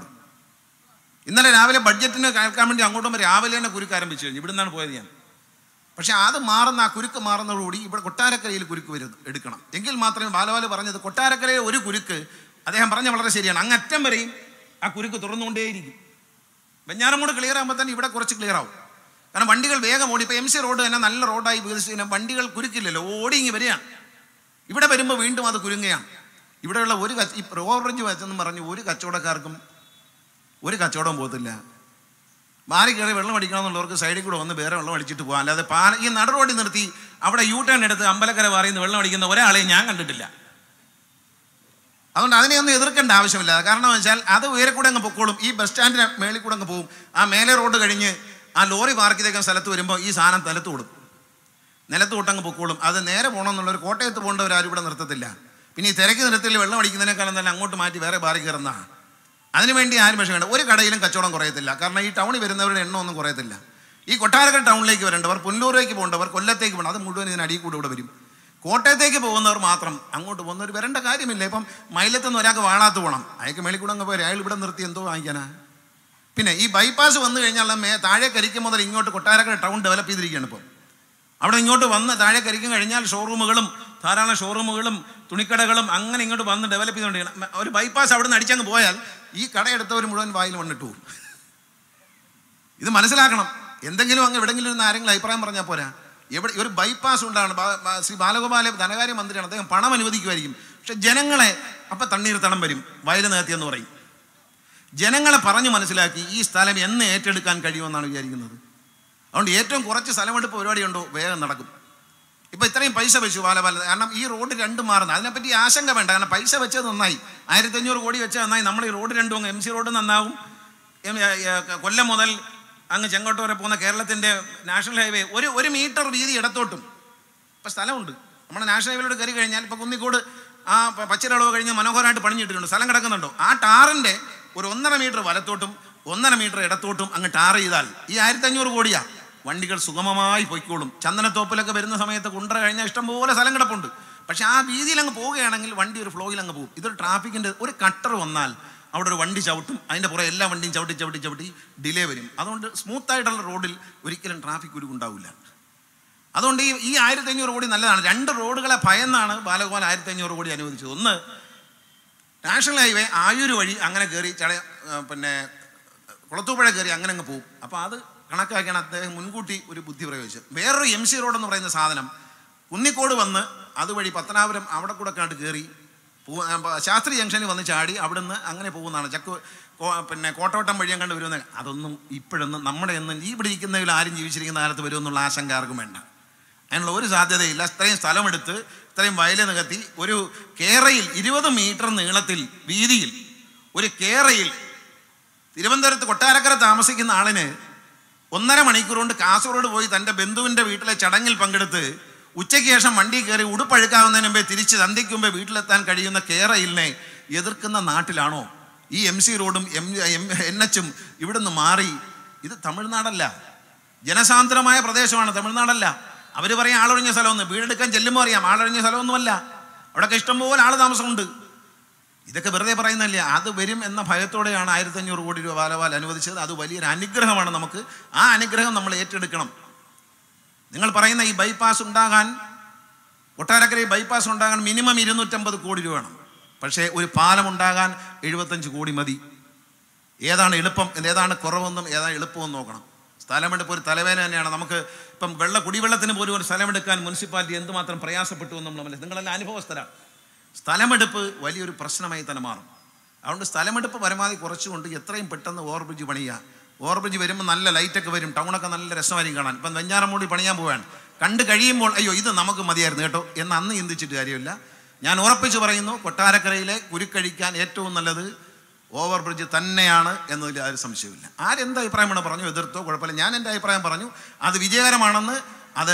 ഇന്നലെ രാവിലെ ബഡ്ജറ്റിന് കേൾക്കാൻ വേണ്ടി അങ്ങോട്ടും രാവിലെ തന്നെ കുരുക്ക് ആരംഭിച്ചു കഴിഞ്ഞു ഇവിടെ നിന്നാണ് പോയത് ഞാൻ പക്ഷെ അത് മാറുന്ന ആ കുരുക്ക് മാറുന്നതോടുകൂടി ഇവിടെ കൊട്ടാരക്കരയിൽ കുരുക്ക് വരും എടുക്കണം എങ്കിൽ മാത്രമേ ബാലവാല് പറഞ്ഞത് കൊട്ടാരക്കരയിൽ ഒരു കുരുക്ക് അദ്ദേഹം പറഞ്ഞ വളരെ ശരിയാണ് അങ്ങറ്റം വരെയും ആ കുരുക്ക് തുറന്നുകൊണ്ടേയിരിക്കും വെഞ്ഞാറമൂട് ക്ലിയർ ആകുമ്പോൾ തന്നെ ഇവിടെ കുറച്ച് ക്ലിയർ ആവും കാരണം വണ്ടികൾ വേഗം ഓടി ഇപ്പോൾ എം സി റോഡ് തന്നെ നല്ല റോഡായി വികസിച്ച് വണ്ടികൾ കുരുക്കില്ലല്ലോ ഓടി ഇങ്ങ് വരികയാണ് ഇവിടെ വരുമ്പോൾ വീണ്ടും അത് കുരുങ്ങുകയാണ് ഇവിടെയുള്ള ഒരു കച്ച ഈ റോഡ് ബ്രിഡ്ജ് വെച്ചെന്ന് പറഞ്ഞ് ഒരു കച്ചവടക്കാർക്കും ഒരു കച്ചവടവും പോകത്തില്ല മാറി കയറി വെള്ളം അടിക്കണമെന്നുള്ളവർക്ക് സൈഡിൽ കൂടെ വന്ന് വേറെ വെള്ളം അടിച്ചിട്ട് പോകാം അല്ലാതെ പാല ഈ നട റോഡിൽ നിർത്തി അവിടെ യൂ ടേൺ എടുത്ത് അമ്പലക്കര പാറിയുന്ന വെള്ളം അടിക്കുന്ന ഒരാളെയും ഞാൻ കണ്ടിട്ടില്ല അതുകൊണ്ട് അതിനെയൊന്നും എതിർക്കേണ്ട ആവശ്യമില്ല കാരണം എന്ന് വെച്ചാൽ അത് ഉയരെ കൂടെ അങ്ങ് പൊക്കോളും ഈ ബസ് സ്റ്റാൻഡിന് മേളിൽ കൂടെ അങ്ങ് പോകും ആ മേലെ റോഡ് കഴിഞ്ഞ് ആ ലോറി പാർക്ക് ചെയ്തേക്കുന്ന സ്ഥലത്ത് വരുമ്പോൾ ഈ സാധനം നിലത്ത് കൊടുക്കും നിലത്ത് തൊട്ടങ്ങ് പൊക്കോളും അത് നേരെ പോകണമെന്നുള്ളൊരു കോട്ടയത്ത് പോകേണ്ടവരാരും ഇവിടെ നിർത്തത്തില്ല പിന്നെ ഈ തിരക്ക് നിർത്തിൽ വെള്ളം അടിക്കുന്നതിനേക്കാളും തന്നെ അങ്ങോട്ട് മാറ്റി വേറെ ബാറി കയറുന്നതാണ് അതിനുവേണ്ടി ആരും വിഷയം വേണ്ട ഒരു കടയിലും കച്ചവടം കുറയത്തില്ല കാരണം ഈ ടൗണിൽ വരുന്നവരുടെ എണ്ണം ഒന്നും കുറയത്തില്ല ഈ കൊട്ടാരക്കര ടൗണിലേക്ക് വരേണ്ടവർ പുല്ലൂരേക്ക് പോകേണ്ടവർ കൊല്ലത്തേക്ക് പോകണം അത് മുഴുവൻ ഇതിന് അടിയിൽ കൂടെ ഇവിടെ വരും കോട്ടയത്തേക്ക് പോകുന്നവർ മാത്രം അങ്ങോട്ട് പോകുന്നവർ വരേണ്ട കാര്യമില്ല ഇപ്പം മൈലത്ത് നിന്ന് ഒരാൾക്ക് വാളാത്ത് പോകണം അയാൾക്ക് മേളിൽ കൂടെ അങ്ങ് പോയി അയാൾ ഇവിടെ നിർത്തി എന്തോ വാങ്ങിക്കാനാ പിന്നെ ഈ ബൈപ്പാസ് വന്നു കഴിഞ്ഞാൽ മേ താഴെ കരിക്കും മുതൽ ഇങ്ങോട്ട് കൊട്ടാരക്കര ടൗൺ ഡെവലപ്പ് ചെയ്തിരിക്കുകയാണ് ഇപ്പോൾ അവിടെ ഇങ്ങോട്ട് വന്ന് താഴെ കരിക്കും കഴിഞ്ഞാൽ ഷോറൂമുകളും ധാരാളം ഷോറൂമുകളും തുണിക്കടകളും അങ്ങനെ ഇങ്ങോട്ട് വന്ന് ഡെവലപ്പ് ചെയ്തുകൊണ്ടിരിക്കണം ഒരു ബൈപ്പാസ് അവിടെ നിന്ന് അടിച്ചങ്ങ് പോയാൽ ഈ കടയെടുത്തവർ മുഴുവൻ വായിൽ വന്നിട്ട് പോകും ഇത് മനസ്സിലാക്കണം എന്തെങ്കിലും അങ്ങ് എവിടെങ്കിലും ഇരുന്ന് ആരെങ്കിലും അഭിപ്രായം പറഞ്ഞാൽ പോരാ എവിടെ ഒരു ബൈപ്പാസ് ഉണ്ടാണ് ബാ- ബാ- ശ്രീ ബാലഗോപാല ധനകാര്യ മന്ത്രിയാണ് അദ്ദേഹം പണം അനുവദിക്കുമായിരിക്കും പക്ഷെ ജനങ്ങളെ അപ്പം തണ്ണീർത്തണം വരും വയല് നേർത്തിയെന്ന് പറയും ജനങ്ങളെ പറഞ്ഞു മനസ്സിലാക്കി ഈ സ്ഥലം എന്ന് ഏറ്റെടുക്കാൻ കഴിയുമെന്നാണ് വിചാരിക്കുന്നത് അതുകൊണ്ട് ഏറ്റവും കുറച്ച് സ്ഥലമെടുപ്പ് പരിപാടിയുണ്ടോ വേഗം നടക്കും ഇപ്പൊ ഇത്രയും പൈസ വെച്ചു ബാലപാല കാരണം ഈ റോഡ് രണ്ടും മാറുന്നത് അതിനെപ്പറ്റി ആശങ്ക വേണ്ട കാരണം പൈസ വെച്ചത് നന്നായി ആയിരത്തി അഞ്ഞൂറ് കോടി വെച്ചത് നന്നായി നമ്മൾ ഈ റോഡ് രണ്ടും അങ്ങ് എം സി റോഡ് നന്നാവും എം- ഏ, ഏ, കൊല്ലം മുതൽ അങ്ങ് ചെങ്കോട്ട് വരെ പോകുന്ന കേരളത്തിന്റെ നാഷണൽ ഹൈവേ ഒരു ഒരു മീറ്റർ വീതി ഇടത്തോട്ടും ഇപ്പം സ്ഥലമുണ്ട് നമ്മുടെ നാഷണൽ ഹൈവേയിലൂടെ കയറി കഴിഞ്ഞാൽ ഇപ്പോൾ കുന്നിക്കോട് ആ പ- പച്ചിലളവ് കഴിഞ്ഞ് മനോഹരമായിട്ട് പണിഞ്ഞിട്ടിട്ടുണ്ട് സ്ഥലം കിടക്കുന്നുണ്ടോ ആ ടാറിൻ്റെ ഒരു ഒന്നര മീറ്റർ വലത്തോട്ടും ഒന്നര മീറ്റർ ഇടത്തോട്ടും അങ്ങ് ടാർ ചെയ്താൽ ഈ ആയിരത്തി അഞ്ഞൂറ് കോടിയാ വണ്ടികൾ സുഗമമായി പൊയ്ക്കോളും ചന്ദനത്തോപ്പിലൊക്കെ വരുന്ന സമയത്ത് കുണ്ടറ കഴിഞ്ഞാൽ ഇഷ്ടംപോലെ സ്ഥലം കിടപ്പുണ്ട് പക്ഷെ ആ വീതിയിൽ അങ്ങ് പോവുകയാണെങ്കിൽ വണ്ടി ഒരു ഫ്ലോയിൽ അങ്ങ് പോകും ഇതൊരു ട്രാഫിക്കിൻ്റെ ഒരു കട്ടർ വന്നാൽ അവിടെ ഒരു വണ്ടി ചവിട്ടും അതിൻ്റെ പുറകെ എല്ലാ വണ്ടിയും ചവിട്ടി ചവിട്ടി ചവിട്ടി ഡിലേ വരും അതുകൊണ്ട് സ്മൂത്ത് ആയിട്ടുള്ള റോഡിൽ ഒരിക്കലും ട്രാഫിക് ഒരു ഉണ്ടാവില്ല അതുകൊണ്ട് ഈ ഈ ആയിരത്തി അഞ്ഞൂറ് കോടി നല്ലതാണ് രണ്ട് റോഡുകളെ ഭയന്നാണ് ബാലഗോപാൽ ആയിരത്തി അഞ്ഞൂറ് കോടി അനുവദിച്ചത് ഒന്ന് നാഷണൽ ഹൈവേ ആയൂര് വഴി അങ്ങനെ കയറി ചട ആ, പിന്നെ കുളത്തൂപ്പുഴ കയറി അങ്ങനെ അങ്ങ് പോകും അപ്പോൾ അത് കണക്കാക്കിയാണ് അദ്ദേഹം മുൻകൂട്ടി ഒരു ബുദ്ധി പ്രയോഗിച്ചത് വേറൊരു എം സി റോഡ് എന്ന് പറയുന്ന സാധനം കുന്നിക്കോട് വന്ന് അതുവഴി പത്തനാപുരം അവിടെ കൂടെ കണ്ട് കയറി പോ- ആ, പ- ശാസ്ത്രി ജംഗ്ഷനിൽ വന്ന് ചാടി അവിടുന്ന് അങ്ങനെ പോകുന്നതാണ് ചക്കു കോ- പിന്നെ കോട്ടോട്ടം വഴിയും കണ്ട് വരുമെന്ന് അതൊന്നും ഇപ്പോഴൊന്നും നമ്മുടെ ഒന്നും ഈ ഇവിടെ ഇരിക്കുന്നതിൽ ആരും ജീവിച്ചിരിക്കുന്ന കാലത്ത് വരുമെന്നുള്ള ആശങ്ക ആർക്കും വേണ്ട അതിനുള്ള ഒരു സാധ്യതയില്ല ഇത്രയും സ്ഥലമെടുത്ത് ഇത്രയും വയല് നികത്തി ഒരു കേരയിൽ ഇരുപത് മീറ്റർ നീളത്തിൽ വീതിയിൽ ഒരു കേരയിൽ തിരുവനന്തപുരത്ത് കൊട്ടാരക്കര താമസിക്കുന്ന ആളിന് ഒന്നര മണിക്കൂർ കൊണ്ട് കാസർഗോഡ് പോയി തൻ്റെ ബന്ധുവിൻ്റെ വീട്ടിലെ ചടങ്ങിൽ പങ്കെടുത്ത് ഉച്ചയ്ക്ക് ശേഷം വണ്ടി കയറി ഉടുപ്പഴുക്കാവുന്നതിന് മുമ്പേ തിരിച്ച് സന്ധ്യയ്ക്ക് മുമ്പേ വീട്ടിലെത്താൻ കഴിയുന്ന കേരയിലിനെ എതിർക്കുന്ന നാട്ടിലാണോ ഈ എം സി റോഡും എം എം എൻ എച്ചും ഇവിടുന്ന് മാറി ഇത് തമിഴ്നാടല്ല ജനസാന്ദ്രമായ പ്രദേശമാണ് തമിഴ്നാടല്ല അവർ പറയും ആളൊഴിഞ്ഞ സ്ഥലമൊന്ന് വീടെടുക്കാൻ ചെല്ലുമ്പോൾ അറിയാം ആളൊഴിഞ്ഞ സ്ഥലമൊന്നുമല്ല അവിടെയൊക്കെ ഇഷ്ടംപോലെ ആൾ താമസമുണ്ട് ഇതൊക്കെ വെറുതെ പറയുന്നില്ല അത് വരും എന്ന ഭയത്തോടെയാണ് ആയിരത്തി അഞ്ഞൂറ് കോടി രൂപ ബാലവാൽ അനുവദിച്ചത് അത് വലിയൊരു അനുഗ്രഹമാണ് നമുക്ക് ആ അനുഗ്രഹം നമ്മൾ ഏറ്റെടുക്കണം നിങ്ങൾ പറയുന്ന ഈ ബൈപ്പാസ് ഉണ്ടാകാൻ കൊട്ടാരക്കര ഈ ബൈപ്പാസ് ഉണ്ടാകാൻ മിനിമം ഇരുന്നൂറ്റമ്പത് കോടി രൂപ വേണം പക്ഷേ ഒരു പാലം ഉണ്ടാകാൻ എഴുപത്തഞ്ച് കോടി മതി ഏതാണ് എളുപ്പം ഏതാണ് കുറവെന്നും ഏതാണ് എളുപ്പമെന്നും നോക്കണം സ്ഥലമെടുപ്പ് ഒരു തലവേദന തന്നെയാണ് നമുക്ക് ഇപ്പം വെള്ള കുടിവെള്ളത്തിന് പോലും ഒരു സ്ഥലമെടുക്കാൻ മുനിസിപ്പാലിറ്റി എന്തുമാത്രം പ്രയാസപ്പെട്ടു എന്ന് നമ്മൾ മനസ്സിലാക്കി നിങ്ങളെല്ലാം അനുഭവസ്ഥരാണ് സ്ഥലമെടുപ്പ് വലിയൊരു പ്രശ്നമായി തന്നെ മാറും അതുകൊണ്ട് സ്ഥലമെടുപ്പ് പരമാവധി കുറച്ചുകൊണ്ട് എത്രയും പെട്ടെന്ന് ഓവർ ബ്രിഡ്ജ് പണിയുക ഓവർ ബ്രിഡ്ജ് വരുമ്പോൾ നല്ല ലൈറ്റൊക്കെ വരും ടൗണൊക്കെ നല്ല രസമായിരിക്കും കാണാൻ ഇപ്പം വെഞ്ഞാറമൂടി പണിയാൻ പോവാണ് കണ്ട് കഴിയുമ്പോൾ അയ്യോ ഇത് നമുക്ക് മതിയായിരുന്നു കേട്ടോ എന്ന് അന്ന് ചിന്തിച്ചിട്ട് കാര്യമില്ല ഞാൻ ഉറപ്പിച്ച് പറയുന്നു കൊട്ടാരക്കരയിലെ കുരുക്കഴിക്കാൻ ഏറ്റവും നല്ലത് ഓവർ ബ്രിഡ്ജ് തന്നെയാണ് എന്നതിൽ ആരും സംശയമില്ല ആരെന്ത് അഭിപ്രായം വേണം പറഞ്ഞു എതിർത്തോ കുഴപ്പമില്ല ഞാൻ എൻ്റെ അഭിപ്രായം പറഞ്ഞു അത് വിജയകരമാണെന്ന് അത്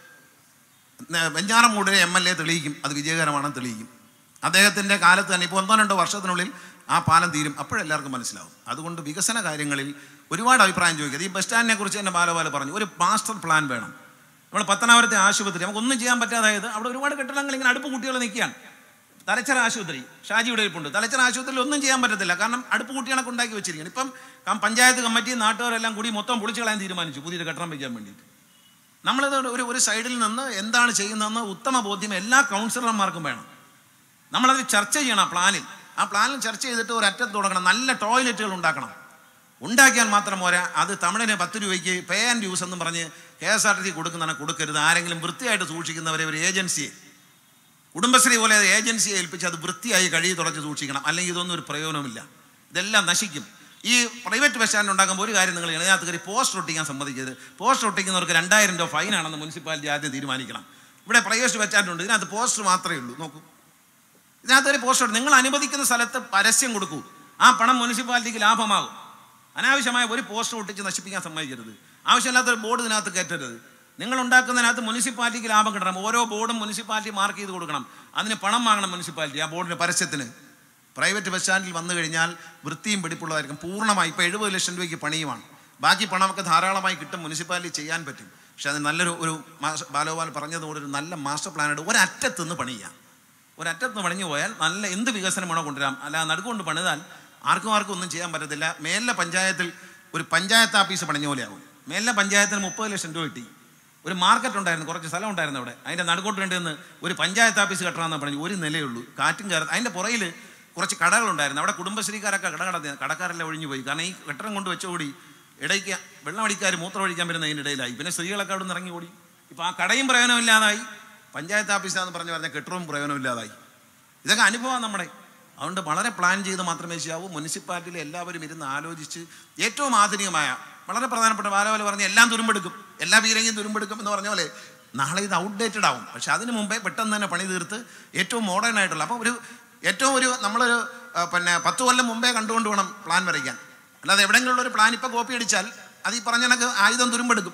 വെഞ്ഞാറമൂടിലെ എം എൽ എ തെളിയിക്കും അത് വിജയകരമാണെന്ന് തെളിയിക്കും അദ്ദേഹത്തിൻ്റെ കാലത്ത് തന്നെ ഇപ്പോൾ ഒന്നോ രണ്ടോ വർഷത്തിനുള്ളിൽ ആ പാലം തീരും അപ്പോഴെല്ലാവർക്കും മനസ്സിലാവും അതുകൊണ്ട് വികസന കാര്യങ്ങളിൽ ഒരുപാട് അഭിപ്രായം ചോദിക്കുക ഈ ബസ് സ്റ്റാൻഡിനെ കുറിച്ച് തന്നെ ബാലബാല പറഞ്ഞു ഒരു മാസ്റ്റർ പ്ലാൻ വേണം നമ്മൾ പത്തനാപുരത്തെ ആശുപത്രി നമുക്കൊന്നും ചെയ്യാൻ പറ്റാതായത് അവിടെ ഒരുപാട് കെട്ടിടങ്ങൾ ഇങ്ങനെ അടുപ്പ് കുട്ടികൾ നിൽക്കുകയാണ് തലച്ചറ ആശുപത്രി ഷാജിയുടെ ഇരിപ്പുണ്ട് തലച്ചറ ആശുപത്രിയിൽ ഒന്നും ചെയ്യാൻ പറ്റത്തില്ല കാരണം അടുപ്പ് കുട്ടികളൊക്കെ ഉണ്ടാക്കി വെച്ചിരിക്കുകയാണ് ഇപ്പം കം- പഞ്ചായത്ത് കമ്മിറ്റി നാട്ടുകാരെല്ലാം കൂടി മൊത്തം പൊളിച്ചു കളയാൻ തീരുമാനിച്ചു പുതിയൊരു കെട്ടിടം വയ്ക്കാൻ വേണ്ടിയിട്ട് നമ്മളിത് ഒരു ഒരു സൈഡിൽ നിന്ന് എന്താണ് ചെയ്യുന്നതെന്ന് ഉത്തമ ബോധ്യം എല്ലാ കൗൺസിലർമാർക്കും വേണം നമ്മളത് ചർച്ച ചെയ്യണം ആ പ്ലാനിൽ ആ പ്ലാനിൽ ചർച്ച ചെയ്തിട്ട് ഒരു അറ്റത്ത് തുടങ്ങണം നല്ല ടോയ്ലറ്റുകൾ ഉണ്ടാക്കണം ഉണ്ടാക്കിയാൽ മാത്രം പോരാ അത് തമിഴിന് പത്ത് രൂപയ്ക്ക് പേ ആൻഡ് യൂസ് എന്ന് പറഞ്ഞ് K S R T C കൊടുക്കുന്നതാണ് കൊടുക്കരുത് ആരെങ്കിലും വൃത്തിയായിട്ട് സൂക്ഷിക്കുന്നവരെ ഒരു ഏജൻസിയെ കുടുംബശ്രീ പോലെ ഏജൻസിയെ ഏൽപ്പിച്ച് അത് വൃത്തിയായി കഴുകി തുടച്ച് സൂക്ഷിക്കണം അല്ലെങ്കിൽ ഇതൊന്നും ഒരു പ്രയോജനമില്ല ഇതെല്ലാം നശിക്കും ഈ പ്രൈവറ്റ് ബസ് സ്റ്റാൻഡ് ഉണ്ടാക്കുമ്പോൾ ഒരു കാര്യം നിങ്ങൾ ഇതിനകത്ത് കയറി പോസ്റ്റർ ഒട്ടിക്കാൻ സമ്മതിക്കരുത് പോസ്റ്റർ ഒട്ടിക്കുന്നവർക്ക് രണ്ടായിരം രൂപ ഫൈനാണെന്ന് മുനിസിപ്പാലിറ്റി ആദ്യം തീരുമാനിക്കണം ഇവിടെ പ്രൈവറ്റ് ബസ് സ്റ്റാൻഡ് ഉണ്ട് ഇതിനകത്ത് പോസ്റ്റർ മാത്രമേ ഉള്ളൂ നോക്കൂ ഇതിനകത്ത് ഒരു പോസ്റ്റർ നിങ്ങൾ അനുവദിക്കുന്ന സ്ഥലത്ത് പരസ്യം കൊടുക്കൂ ആ പണം മുനിസിപ്പാലിറ്റിക്ക് ലാഭമാകും അനാവശ്യമായ ഒരു പോസ്റ്റർ ഒട്ടിച്ച് നശിപ്പിക്കാൻ സമ്മതിക്കരുത് ആവശ്യമില്ലാത്ത ഒരു ബോർഡ് ഇതിനകത്ത് കയറ്റരുത് നിങ്ങൾ ഉണ്ടാക്കുന്നതിനകത്ത് മുനിസിപ്പാലിറ്റിക്ക് ലാഭം കിട്ടണം ഓരോ ബോർഡും മുനിസിപ്പാലിറ്റി മാർക്ക് ചെയ്ത് കൊടുക്കണം അതിന് പണം വാങ്ങണം മുനിസിപ്പാലിറ്റി ആ ബോർഡിന് പരസ്യത്തിന് പ്രൈവറ്റ് ബസ് സ്റ്റാൻഡിൽ വന്നു കഴിഞ്ഞാൽ വൃത്തിയും പിടിപ്പുള്ളതായിരിക്കും പൂർണ്ണമായി ഇപ്പോൾ എഴുപത് ലക്ഷം രൂപയ്ക്ക് പണിയുമാണ് ബാക്കി പണമൊക്കെ ധാരാളമായി കിട്ടും മുനിസിപ്പാലിറ്റി ചെയ്യാൻ പറ്റും പക്ഷെ അത് നല്ലൊരു ഒരു മാസ്റ്റർ ബാലോപാൽ പറഞ്ഞതുപോലെ ഒരു നല്ല മാസ്റ്റർ പ്ലാനായിട്ട് ഒരറ്റത്ത് നിന്ന് പണിയാം ഒരറ്റത്ത് നിന്ന് പണിഞ്ഞു പോയാൽ നല്ല എന്ത് വികസനം വേണോ കൊണ്ടുവരാം അല്ല നടുക്കൊണ്ട് പണിതാൽ ആർക്കും ആർക്കും ഒന്നും ചെയ്യാൻ പറ്റത്തില്ല മേലിലെ പഞ്ചായത്തിൽ ഒരു പഞ്ചായത്ത് ആഫീസ് പണിഞ്ഞ പോലെയാവും മേലിലെ പഞ്ചായത്തിന് മുപ്പത് ലക്ഷം രൂപ കിട്ടി ഒരു മാർക്കറ്റ് ഉണ്ടായിരുന്നു കുറച്ച് സ്ഥലം ഉണ്ടായിരുന്നു അവിടെ അതിൻ്റെ നടുക്കോട്ട് വേണ്ടിയെന്ന് ഒരു പഞ്ചായത്ത് ഓഫീസ് കെട്ടണമെന്ന് പറഞ്ഞു ഒരു നിലയുള്ളൂ കാറ്റും കയറി അതിൻ്റെ പുറയിൽ കുറച്ച് കടകളുണ്ടായിരുന്നു അവിടെ കുടുംബശ്രീക്കാരൊക്കെ കട കടത്തി കടക്കാരെല്ലാം ഒഴിഞ്ഞു പോയി കാരണം ഈ കെട്ടിടം കൊണ്ട് വെച്ചോടി ഇടയ്ക്ക് വെള്ളമടിക്കാർ മൂത്രം ഒഴിക്കാൻ വരുന്ന അതിൻ്റെ ഇടയിലായി പിന്നെ സ്ത്രീകളൊക്കെ അവിടെ നിന്ന് ഇറങ്ങി ഓടി ഇപ്പോൾ ആ കടയും പ്രയോജനമില്ലാതായി പഞ്ചായത്ത് ഓഫീസാന്ന് പറഞ്ഞ് പറഞ്ഞ കെട്ടിടവും പ്രയോജനമില്ലാതായി ഇതൊക്കെ അനുഭവമാണ് നമ്മുടെ അതുകൊണ്ട് വളരെ പ്ലാൻ ചെയ്ത് മാത്രമേ ചെയ്യാവൂ മുനിസിപ്പാലിറ്റിയിൽ എല്ലാവരും ഇരുന്ന് ആലോചിച്ച് ഏറ്റവും ആധുനികമായ വളരെ പ്രധാനപ്പെട്ട ബാലപോലെ പറഞ്ഞ് എല്ലാം തുരുമ്പെടുക്കും എല്ലാ പീരങ്ങിയും തുരുമ്പെടുക്കും എന്ന് പറഞ്ഞ പോലെ നാളെ ഇത് ഔട്ട്ഡേറ്റഡ് ആവും പക്ഷെ അതിന് മുമ്പേ പെട്ടെന്ന് തന്നെ പണി തീർത്ത് ഏറ്റവും മോഡേൺ ആയിട്ടുള്ള അപ്പോൾ ഒരു ഏറ്റവും ഒരു നമ്മളൊരു ആ, പിന്നെ പത്ത് കൊല്ലം മുമ്പേ കണ്ടുകൊണ്ട് വേണം പ്ലാൻ വരയ്ക്കാൻ അല്ലാതെ എവിടെയെങ്കിലും ഒരു പ്ലാൻ ഇപ്പോൾ കോപ്പി അടിച്ചാൽ അത് ഈ പറഞ്ഞ കണക്ക് ആയുധം തുരുമ്പെടുക്കും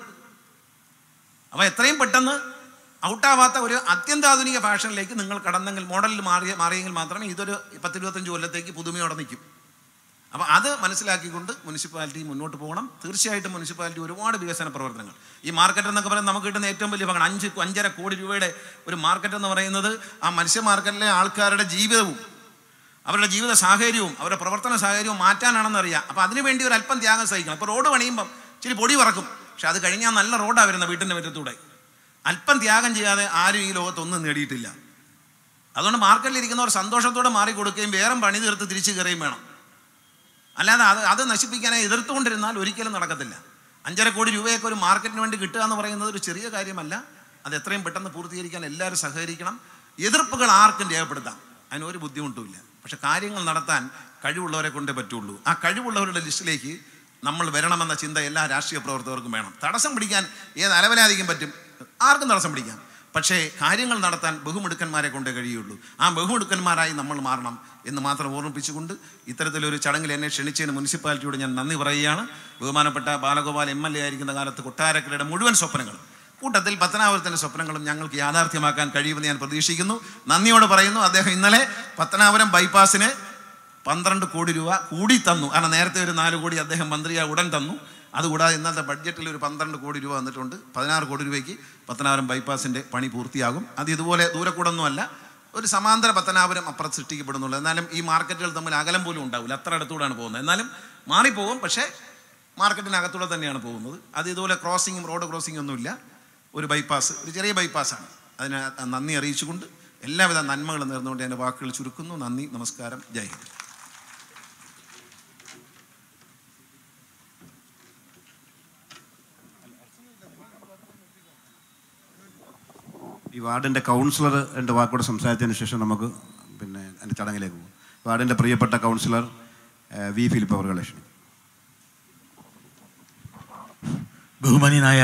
അപ്പോൾ എത്രയും പെട്ടെന്ന് ഔട്ടാവാത്ത ഒരു അത്യന്താധുനിക ഫാഷനിലേക്ക് നിങ്ങൾ കടന്നെങ്കിൽ മോഡലിൽ മാറിയ മാറിയെങ്കിൽ മാത്രമേ ഇതൊരു പത്തിരുപത്തഞ്ച് കൊല്ലത്തേക്ക് പുതുമയോടെ നിൽക്കും അപ്പോൾ അത് മനസ്സിലാക്കിക്കൊണ്ട് മുനിസിപ്പാലിറ്റി മുന്നോട്ട് പോകണം തീർച്ചയായിട്ടും മുനിസിപ്പാലിറ്റി ഒരുപാട് വികസന പ്രവർത്തനങ്ങൾ ഈ മാർക്കറ്റ് എന്നൊക്കെ പറയുന്നത് നമുക്ക് കിട്ടുന്ന ഏറ്റവും വലിയ ഭാഗമാണ് അഞ്ച് അഞ്ചര കോടി രൂപയുടെ ഒരു മാർക്കറ്റ് എന്ന് പറയുന്നത് ആ മത്സ്യ മാർക്കറ്റിലെ ആൾക്കാരുടെ ജീവിതവും അവരുടെ ജീവിത സാഹചര്യവും അവരുടെ പ്രവർത്തന സാഹചര്യവും മാറ്റാനാണെന്ന് അറിയാം അപ്പോൾ അതിനുവേണ്ടി ഒരു അല്പം ത്യാഗം സഹിക്കണം ഇപ്പോൾ റോഡ് പണിയുമ്പം ഇച്ചിരി പൊടി പറക്കും പക്ഷെ അത് കഴിഞ്ഞാൽ നല്ല റോഡാണ് വരുന്നത് വീട്ടിൻ്റെ മുറ്റത്തൂടെ അല്പം ത്യാഗം ചെയ്യാതെ ആരും ഈ ലോകത്തൊന്നും നേടിയിട്ടില്ല അതുകൊണ്ട് മാർക്കറ്റിൽ ഇരിക്കുന്നവർ സന്തോഷത്തോടെ മാറിക്കൊടുക്കുകയും വേറെ പണി തീർത്ത് തിരിച്ചു കയറുകയും വേണം അല്ലാതെ അത് അത് നശിപ്പിക്കാനായി എതിർത്തുകൊണ്ടിരുന്നാൽ ഒരിക്കലും നടക്കത്തില്ല അഞ്ചര കോടി രൂപയൊക്കെ ഒരു മാർക്കറ്റിന് വേണ്ടി കിട്ടുക എന്ന് പറയുന്നത് ഒരു ചെറിയ കാര്യമല്ല അത് എത്രയും പെട്ടെന്ന് പൂർത്തീകരിക്കാൻ എല്ലാവരും സഹകരിക്കണം എതിർപ്പുകൾ ആർക്കും രേഖപ്പെടുത്താം അതിന് ഒരു ബുദ്ധിമുട്ടുമില്ല പക്ഷെ കാര്യങ്ങൾ നടത്താൻ കഴിവുള്ളവരെ കൊണ്ടേ പറ്റുള്ളൂ ആ കഴിവുള്ളവരുടെ ലിസ്റ്റിലേക്ക് നമ്മൾ വരണമെന്ന ചിന്ത എല്ലാ രാഷ്ട്രീയ പ്രവർത്തകർക്കും വേണം തടസ്സം പിടിക്കാൻ ഏത് അലവലാതിക്കും പറ്റും ആർക്കും തടസ്സം പിടിക്കാം പക്ഷേ കാര്യങ്ങൾ നടത്താൻ ബഹുമിടുക്കന്മാരെ കൊണ്ടേ കഴിയുള്ളൂ ആ ബഹുമിടുക്കന്മാരായി നമ്മൾ മാറണം എന്ന് മാത്രം ഓർമ്മിപ്പിച്ചുകൊണ്ട് ഇത്തരത്തിലൊരു ചടങ്ങിൽ എന്നെ ക്ഷണിച്ചതിന് മുനിസിപ്പാലിറ്റിയോട് ഞാൻ നന്ദി പറയുകയാണ് ബഹുമാനപ്പെട്ട ബാലഗോപാൽ എം എൽ എ ആയിരിക്കുന്ന കാലത്ത് കൊട്ടാരക്കരയുടെ മുഴുവൻ സ്വപ്നങ്ങളും കൂട്ടത്തിൽ പത്തനാപുരത്തിൻ്റെ സ്വപ്നങ്ങളും ഞങ്ങൾക്ക് യാഥാർത്ഥ്യമാക്കാൻ കഴിയുമെന്ന് ഞാൻ പ്രതീക്ഷിക്കുന്നു നന്ദിയോട് പറയുന്നു അദ്ദേഹം ഇന്നലെ പത്തനാപുരം ബൈപ്പാസിന് പന്ത്രണ്ട് കോടി രൂപ കൂടി തന്നു കാരണം നേരത്തെ ഒരു നാല് കോടി അദ്ദേഹം മന്ത്രിയാ ഉടൻ തന്നു അതുകൂടാതെ ഇന്നത്തെ ബഡ്ജറ്റിൽ ഒരു പന്ത്രണ്ട് കോടി രൂപ വന്നിട്ടുണ്ട് പതിനാറ് കോടി രൂപയ്ക്ക് പത്തനാപുരം ബൈപ്പാസിൻ്റെ പണി പൂർത്തിയാകും അത് ഇതുപോലെ ദൂരക്കൂടൊന്നുമല്ല ഒരു സമാന്തര പത്തനാപുരം അപ്പുറത്ത് സൃഷ്ടിക്കപ്പെടുന്നുള്ളൂ എന്നാലും ഈ മാർക്കറ്റുകൾ തമ്മിൽ അകലം പോലും ഉണ്ടാവില്ല അത്ര അടുത്തൂടെയാണ് പോകുന്നത് എന്നാലും മാറിപ്പോകും പക്ഷേ മാർക്കറ്റിനകത്തൂടെ തന്നെയാണ് പോകുന്നത് അത് ഇതുപോലെ ക്രോസിങ്ങും റോഡ് ക്രോസിംഗ് ഒന്നുമില്ല ഒരു ബൈപ്പാസ് ഒരു ചെറിയ ബൈപ്പാസാണ് അതിന് നന്ദി അറിയിച്ചുകൊണ്ട് എല്ലാവിധ നന്മകളും നേർന്നുകൊണ്ട് എൻ്റെ വാക്കുകൾ ചുരുക്കുന്നു നന്ദി നമസ്കാരം ജയ് ഹിന്ദ് ഈ വാർഡിൻ്റെ കൗൺസിലർ രണ്ട് വാക്കോടെ സംസാരിച്ചതിന് ശേഷം നമുക്ക് പിന്നെ എൻ്റെ ചടങ്ങിലേക്ക് പോകും വാർഡിൻ്റെ പ്രിയപ്പെട്ട കൗൺസിലർ ഏഹ്, വി ഫിലിപ്പ് അവർ ക്ഷണിക്കും ബഹുമാന്യനായ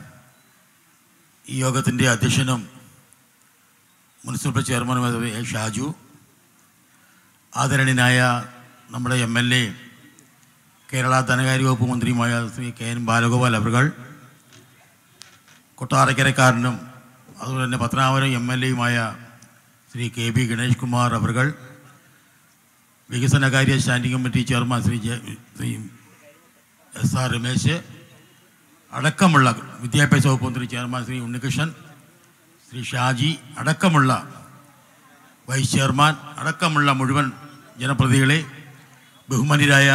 ഈ യോഗത്തിൻ്റെ അധ്യക്ഷനും മുനിസിപ്പൽ ചെയർമാനുമായ എ ഷാജു ആദരണീയനായ നമ്മുടെ എം എൽ എ കേരള ധനകാര്യ വകുപ്പ് മന്ത്രിയുമായ ശ്രീ കെ എൻ ബാലഗോപാൽ അവർ കൊട്ടാരക്കരക്കാരനും അതുപോലെ തന്നെ പത്തനാപുരം എം എൽ എയുമായ ശ്രീ കെ ബി ഗണേഷ് കുമാർ അവർ വികസനകാര്യ standing committee chairman Shri J Shri S R Ramesh അടക്കമുള്ള വിദ്യാഭ്യാസ വകുപ്പ് മന്ത്രി ചെയർമാൻ ശ്രീ ഉണ്ണികൃഷ്ണൻ ശ്രീ ഷാജി അടക്കമുള്ള വൈസ് ചെയർമാൻ അടക്കമുള്ള മുഴുവൻ ജനപ്രതിനിധികളെ ബഹുമാന്യരായ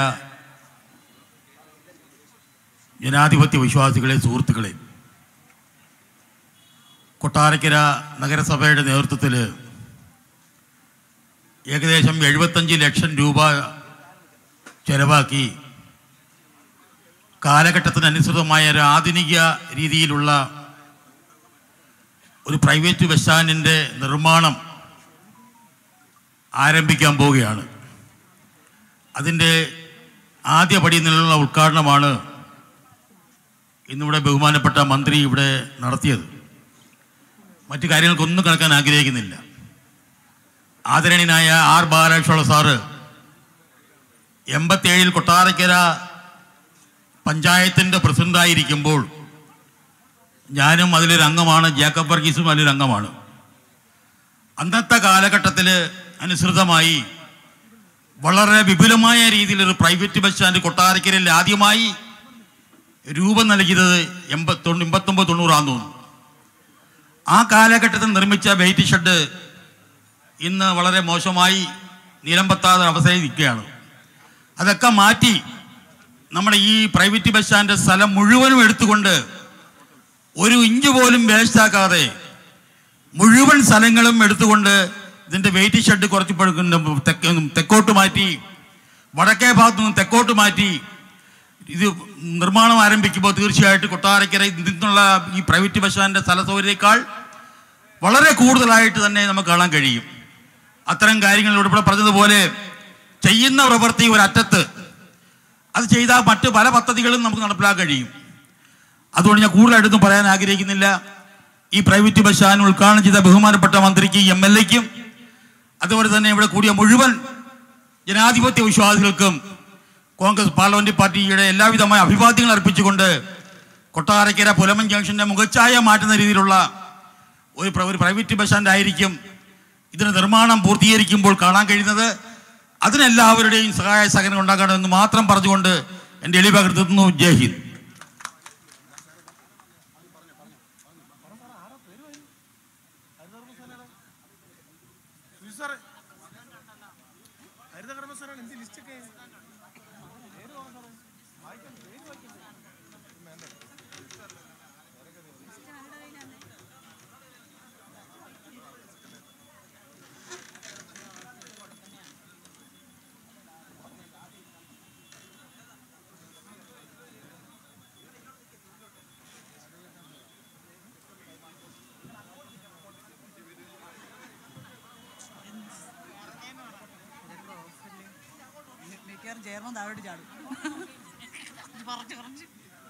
ജനാധിപത്യ വിശ്വാസികളെ സുഹൃത്തുക്കളെ കൊട്ടാരക്കര നഗരസഭയുടെ നേതൃത്വത്തിൽ ഏകദേശം എഴുപത്തഞ്ച് ലക്ഷം രൂപ ചെലവാക്കി കാലഘട്ടത്തിനനുസൃതമായ ഒരു ആധുനിക രീതിയിലുള്ള ഒരു പ്രൈവറ്റ് ബസ് സ്റ്റാൻഡിൻ്റെ നിർമ്മാണം ആരംഭിക്കാൻ പോവുകയാണ് അതിൻ്റെ ആദ്യ പടി നിന്നുള്ള ഉദ്ഘാടനമാണ് ഇന്നിവിടെ ബഹുമാനപ്പെട്ട മന്ത്രി ഇവിടെ നടത്തിയത് മറ്റു കാര്യങ്ങൾക്കൊന്നും കിടക്കാൻ ആഗ്രഹിക്കുന്നില്ല ആദരണീയനായ ആർ ബാലകൃഷ്ണ സാറ് എൺപത്തേഴിൽ കൊട്ടാരക്കര പഞ്ചായത്തിൻ്റെ പ്രസിഡൻ്റായിരിക്കുമ്പോൾ ഞാനും അതിലൊരു അംഗമാണ് ജേക്കബ് വർഗീസും അതിലൊരു അംഗമാണ് അന്നത്തെ കാലഘട്ടത്തിൽ അനുസൃതമായി വളരെ വിപുലമായ രീതിയിലൊരു പ്രൈവറ്റ് ബസ് സ്റ്റാൻഡ് കൊട്ടാരക്കരയിൽ ആദ്യമായി രൂപം നൽകിയത് എൺപത് തൊണ്ണൂ എൺപത്തൊമ്പത് തൊണ്ണൂറാന്ന് തോന്നുന്നു ആ കാലഘട്ടത്തിൽ നിർമ്മിച്ച വെയിറ്റ് ഷെഡ് ഇന്ന് വളരെ മോശമായി നിലമ്പത്താതെ അവസ്ഥയിൽ നിൽക്കുകയാണ് അതൊക്കെ മാറ്റി നമ്മുടെ ഈ പ്രൈവറ്റ് ബസ് സ്റ്റാൻഡ് സ്ഥലം മുഴുവനും എടുത്തുകൊണ്ട് ഒരു ഇഞ്ച് പോലും വേസ്റ്റാക്കാതെ മുഴുവൻ സ്ഥലങ്ങളും എടുത്തുകൊണ്ട് ഇതിൻ്റെ വെയിറ്റ് ഷെഡ് കുറച്ച് പഴുക്കുന്ന തെക്ക് തെക്കോട്ട് മാറ്റി വടക്കേ ഭാഗത്തു നിന്ന് തെക്കോട്ട് മാറ്റി ഇത് നിർമ്മാണം ആരംഭിക്കുമ്പോൾ തീർച്ചയായിട്ടും കൊട്ടാരക്കര നിന്നുള്ള ഈ പ്രൈവറ്റ് ബസ് സ്റ്റാൻഡിൻ്റെ സ്ഥല സൗകര്യത്തേക്കാൾ വളരെ കൂടുതലായിട്ട് തന്നെ നമുക്ക് കാണാൻ കഴിയും അത്തരം കാര്യങ്ങൾ ഇവിടെ പറഞ്ഞതുപോലെ ചെയ്യുന്ന പ്രവൃത്തി ഒരറ്റത്ത് അത് ചെയ്താൽ മറ്റ് പല പദ്ധതികളും നമുക്ക് നടപ്പിലാക്കാൻ കഴിയും അതുകൊണ്ട് ഞാൻ കൂടുതലായിട്ടൊന്നും പറയാൻ ആഗ്രഹിക്കുന്നില്ല ഈ പ്രൈവറ്റ് ബസ് സ്റ്റാൻഡ് ഉദ്ഘാടനം ചെയ്ത ബഹുമാനപ്പെട്ട മന്ത്രിക്ക് എം എൽ എക്കും അതുപോലെ തന്നെ ഇവിടെ കൂടിയ മുഴുവൻ ജനാധിപത്യ വിശ്വാസികൾക്കും കോൺഗ്രസ് പാർലമെന്റ് പാർട്ടിയുടെ എല്ലാവിധമായ അഭിവാദ്യങ്ങൾ അർപ്പിച്ചുകൊണ്ട് കൊട്ടാരക്കര പുലമൻ ജംഗ്ഷന്റെ മുഖച്ഛായ മാറ്റുന്ന രീതിയിലുള്ള ഒരു പ്ര- ഒരു പ്രൈവറ്റ് ബസ് സ്റ്റാൻഡ് ആയിരിക്കും ഇതിന്റെ നിർമ്മാണം പൂർത്തീകരിക്കുമ്പോൾ കാണാൻ കഴിയുന്നത് അതിനെല്ലാവരുടെയും സഹായ സഹകരണം ഉണ്ടാകണമെന്ന് മാത്രം പറഞ്ഞുകൊണ്ട് എൻ്റെ എളിവ കരുതുന്നു ജയ് ഹിന്ദ് മിക്കവാറും ചെയർമാൻ താഴോട്ട് ചാടും പറഞ്ഞു പറഞ്ഞു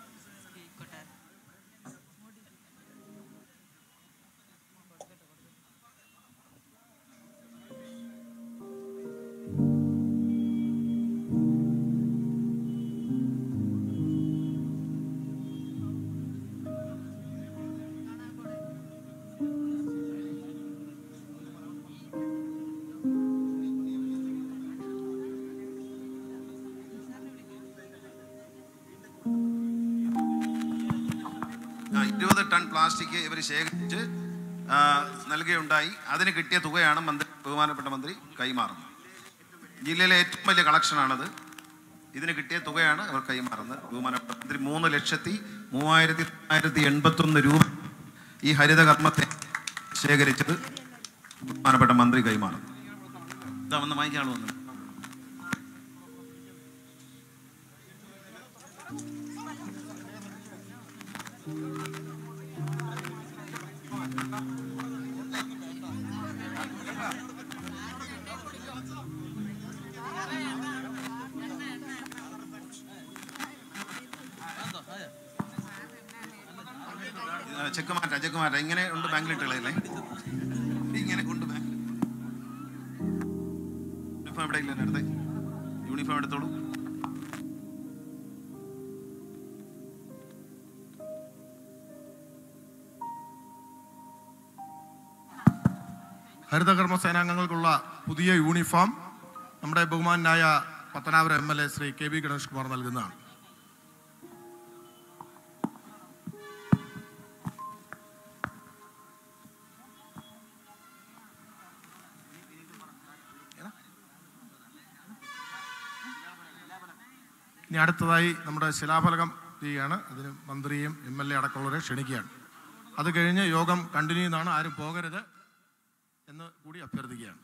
ആ, ഇരുപത് ടൺ പ്ലാസ്റ്റിക് ഇവർ ശേഖരിച്ച് ആ, നൽകുകയുണ്ടായി അതിന് കിട്ടിയ തുകയാണ് മന്ത്രി ബഹുമാനപ്പെട്ട മന്ത്രി കൈമാറുന്നത് ജില്ലയിലെ ഏറ്റവും വലിയ കളക്ഷനാണത് ഇതിന് കിട്ടിയ തുകയാണ് അവർ കൈമാറുന്നത് ബഹുമാനപ്പെട്ട മന്ത്രി മൂന്ന് ലക്ഷത്തി മൂവായിരത്തി തൊള്ളായിരത്തി എൺപത്തൊന്ന് രൂപ ഈ ഹരിതകർമ്മത്തെ ശേഖരിച്ചത് ബഹുമാനപ്പെട്ട മന്ത്രി കൈമാറുന്നു ഇതാ വന്ന് വാങ്ങിക്കാൾ വന്നു ആ, ചെക്ക് മാറ്റാം ചെക്ക് മാറ്റാം ഇങ്ങനെ ഉണ്ട് ബാങ്കിലിട്ടുള്ളതല്ലേ ഇങ്ങനെ കൊണ്ട് ബാങ്കിൽ യൂണിഫോം എവിടെ ഇല്ല നേരത്തെ യൂണിഫോം എടുത്തോളൂ ഹരിതകർമ്മ സേനാംഗങ്ങൾക്കുള്ള പുതിയ യൂണിഫോം നമ്മുടെ ബഹുമാനായ Pathanapuram M L A Shri K V Ganesh Kumar നൽകുന്നതാണ് ഇനി അടുത്തതായി നമ്മുടെ ശിലാഫലകം ചെയ്യുകയാണ് അതിന് മന്ത്രിയും എം എൽ എ അടക്കമുള്ളവരെ ക്ഷണിക്കുകയാണ് അത് കഴിഞ്ഞ് യോഗം കണ്ടിന്യൂ ചെയ്യുന്നതാണ് ആരും പോകരുത് എന്ന് കൂടി അഭ്യർത്ഥിക്കുകയാണ്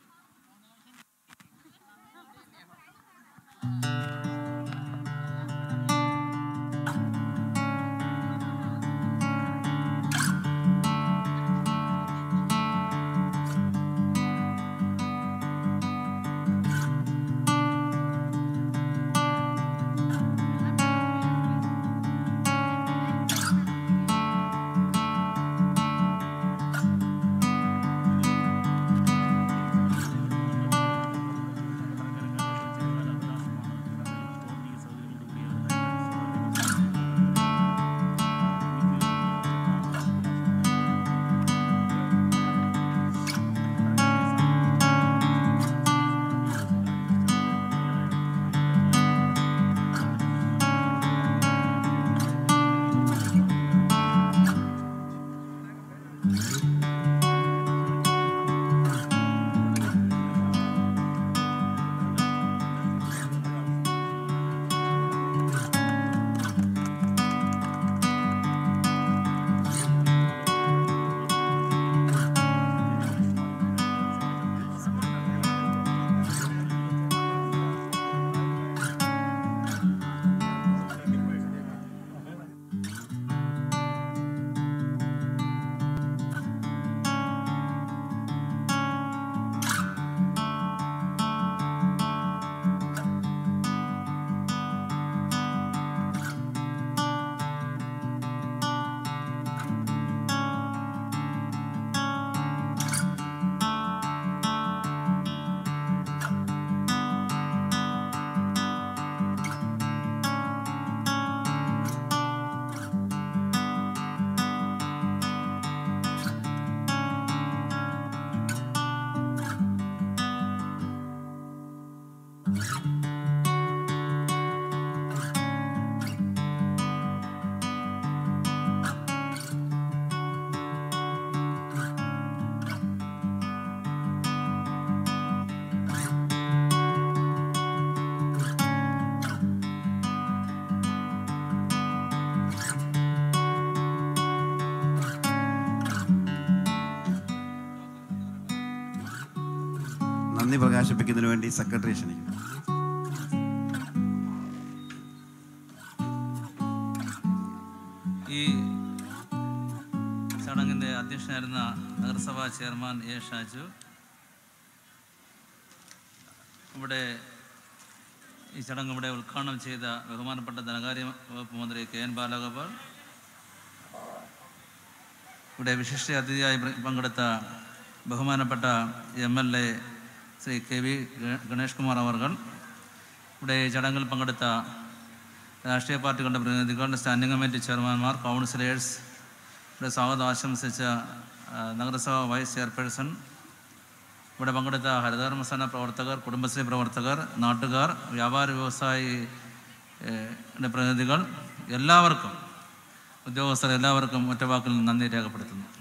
നന്ദി പ്രകാശിപ്പിക്കുന്നതിന് വേണ്ടി സെക്രട്ടറി ക്ഷണിക്കുന്നു ഈ ചടങ്ങിൻ്റെ അധ്യക്ഷനായിരുന്ന നഗരസഭാ ചെയർമാൻ എ ഷാജു ഇവിടെ ഈ ചടങ്ങ് ഇവിടെ ഉദ്ഘാടനം ചെയ്ത ബഹുമാനപ്പെട്ട ധനകാര്യ വകുപ്പ് മന്ത്രി കെ എൻ ബാലഗോപാൽ ഇവിടെ വിശിഷ്ട അതിഥിയായി പ്ര- പങ്കെടുത്ത ബഹുമാനപ്പെട്ട M L A Shri K V ഗ- ഗണേഷ് കുമാർ അവർകൾ ഇവിടെ ഈ ചടങ്ങിൽ പങ്കെടുത്ത രാഷ്ട്രീയ പാർട്ടികളുടെ പ്രതിനിധികൾ സ്റ്റാൻഡിംഗ് കമ്മിറ്റി ചെയർമാൻമാർ കൗൺസിലേഴ്സ് ഇവിടെ സ്വാഗതം ആശംസിച്ച ആ, നഗരസഭ വൈസ് ചെയർപേഴ്സൺ ഇവിടെ പങ്കെടുത്ത ഹരിതകർമ്മസേന പ്രവർത്തകർ കുടുംബശ്രീ പ്രവർത്തകർ നാട്ടുകാർ വ്യാപാര വ്യവസായി ഏഹ്, യുടെ പ്രതിനിധികൾ എല്ലാവർക്കും ഉദ്യോഗസ്ഥർ എല്ലാവർക്കും ഒറ്റവാക്കിൽ നന്ദി രേഖപ്പെടുത്തുന്നു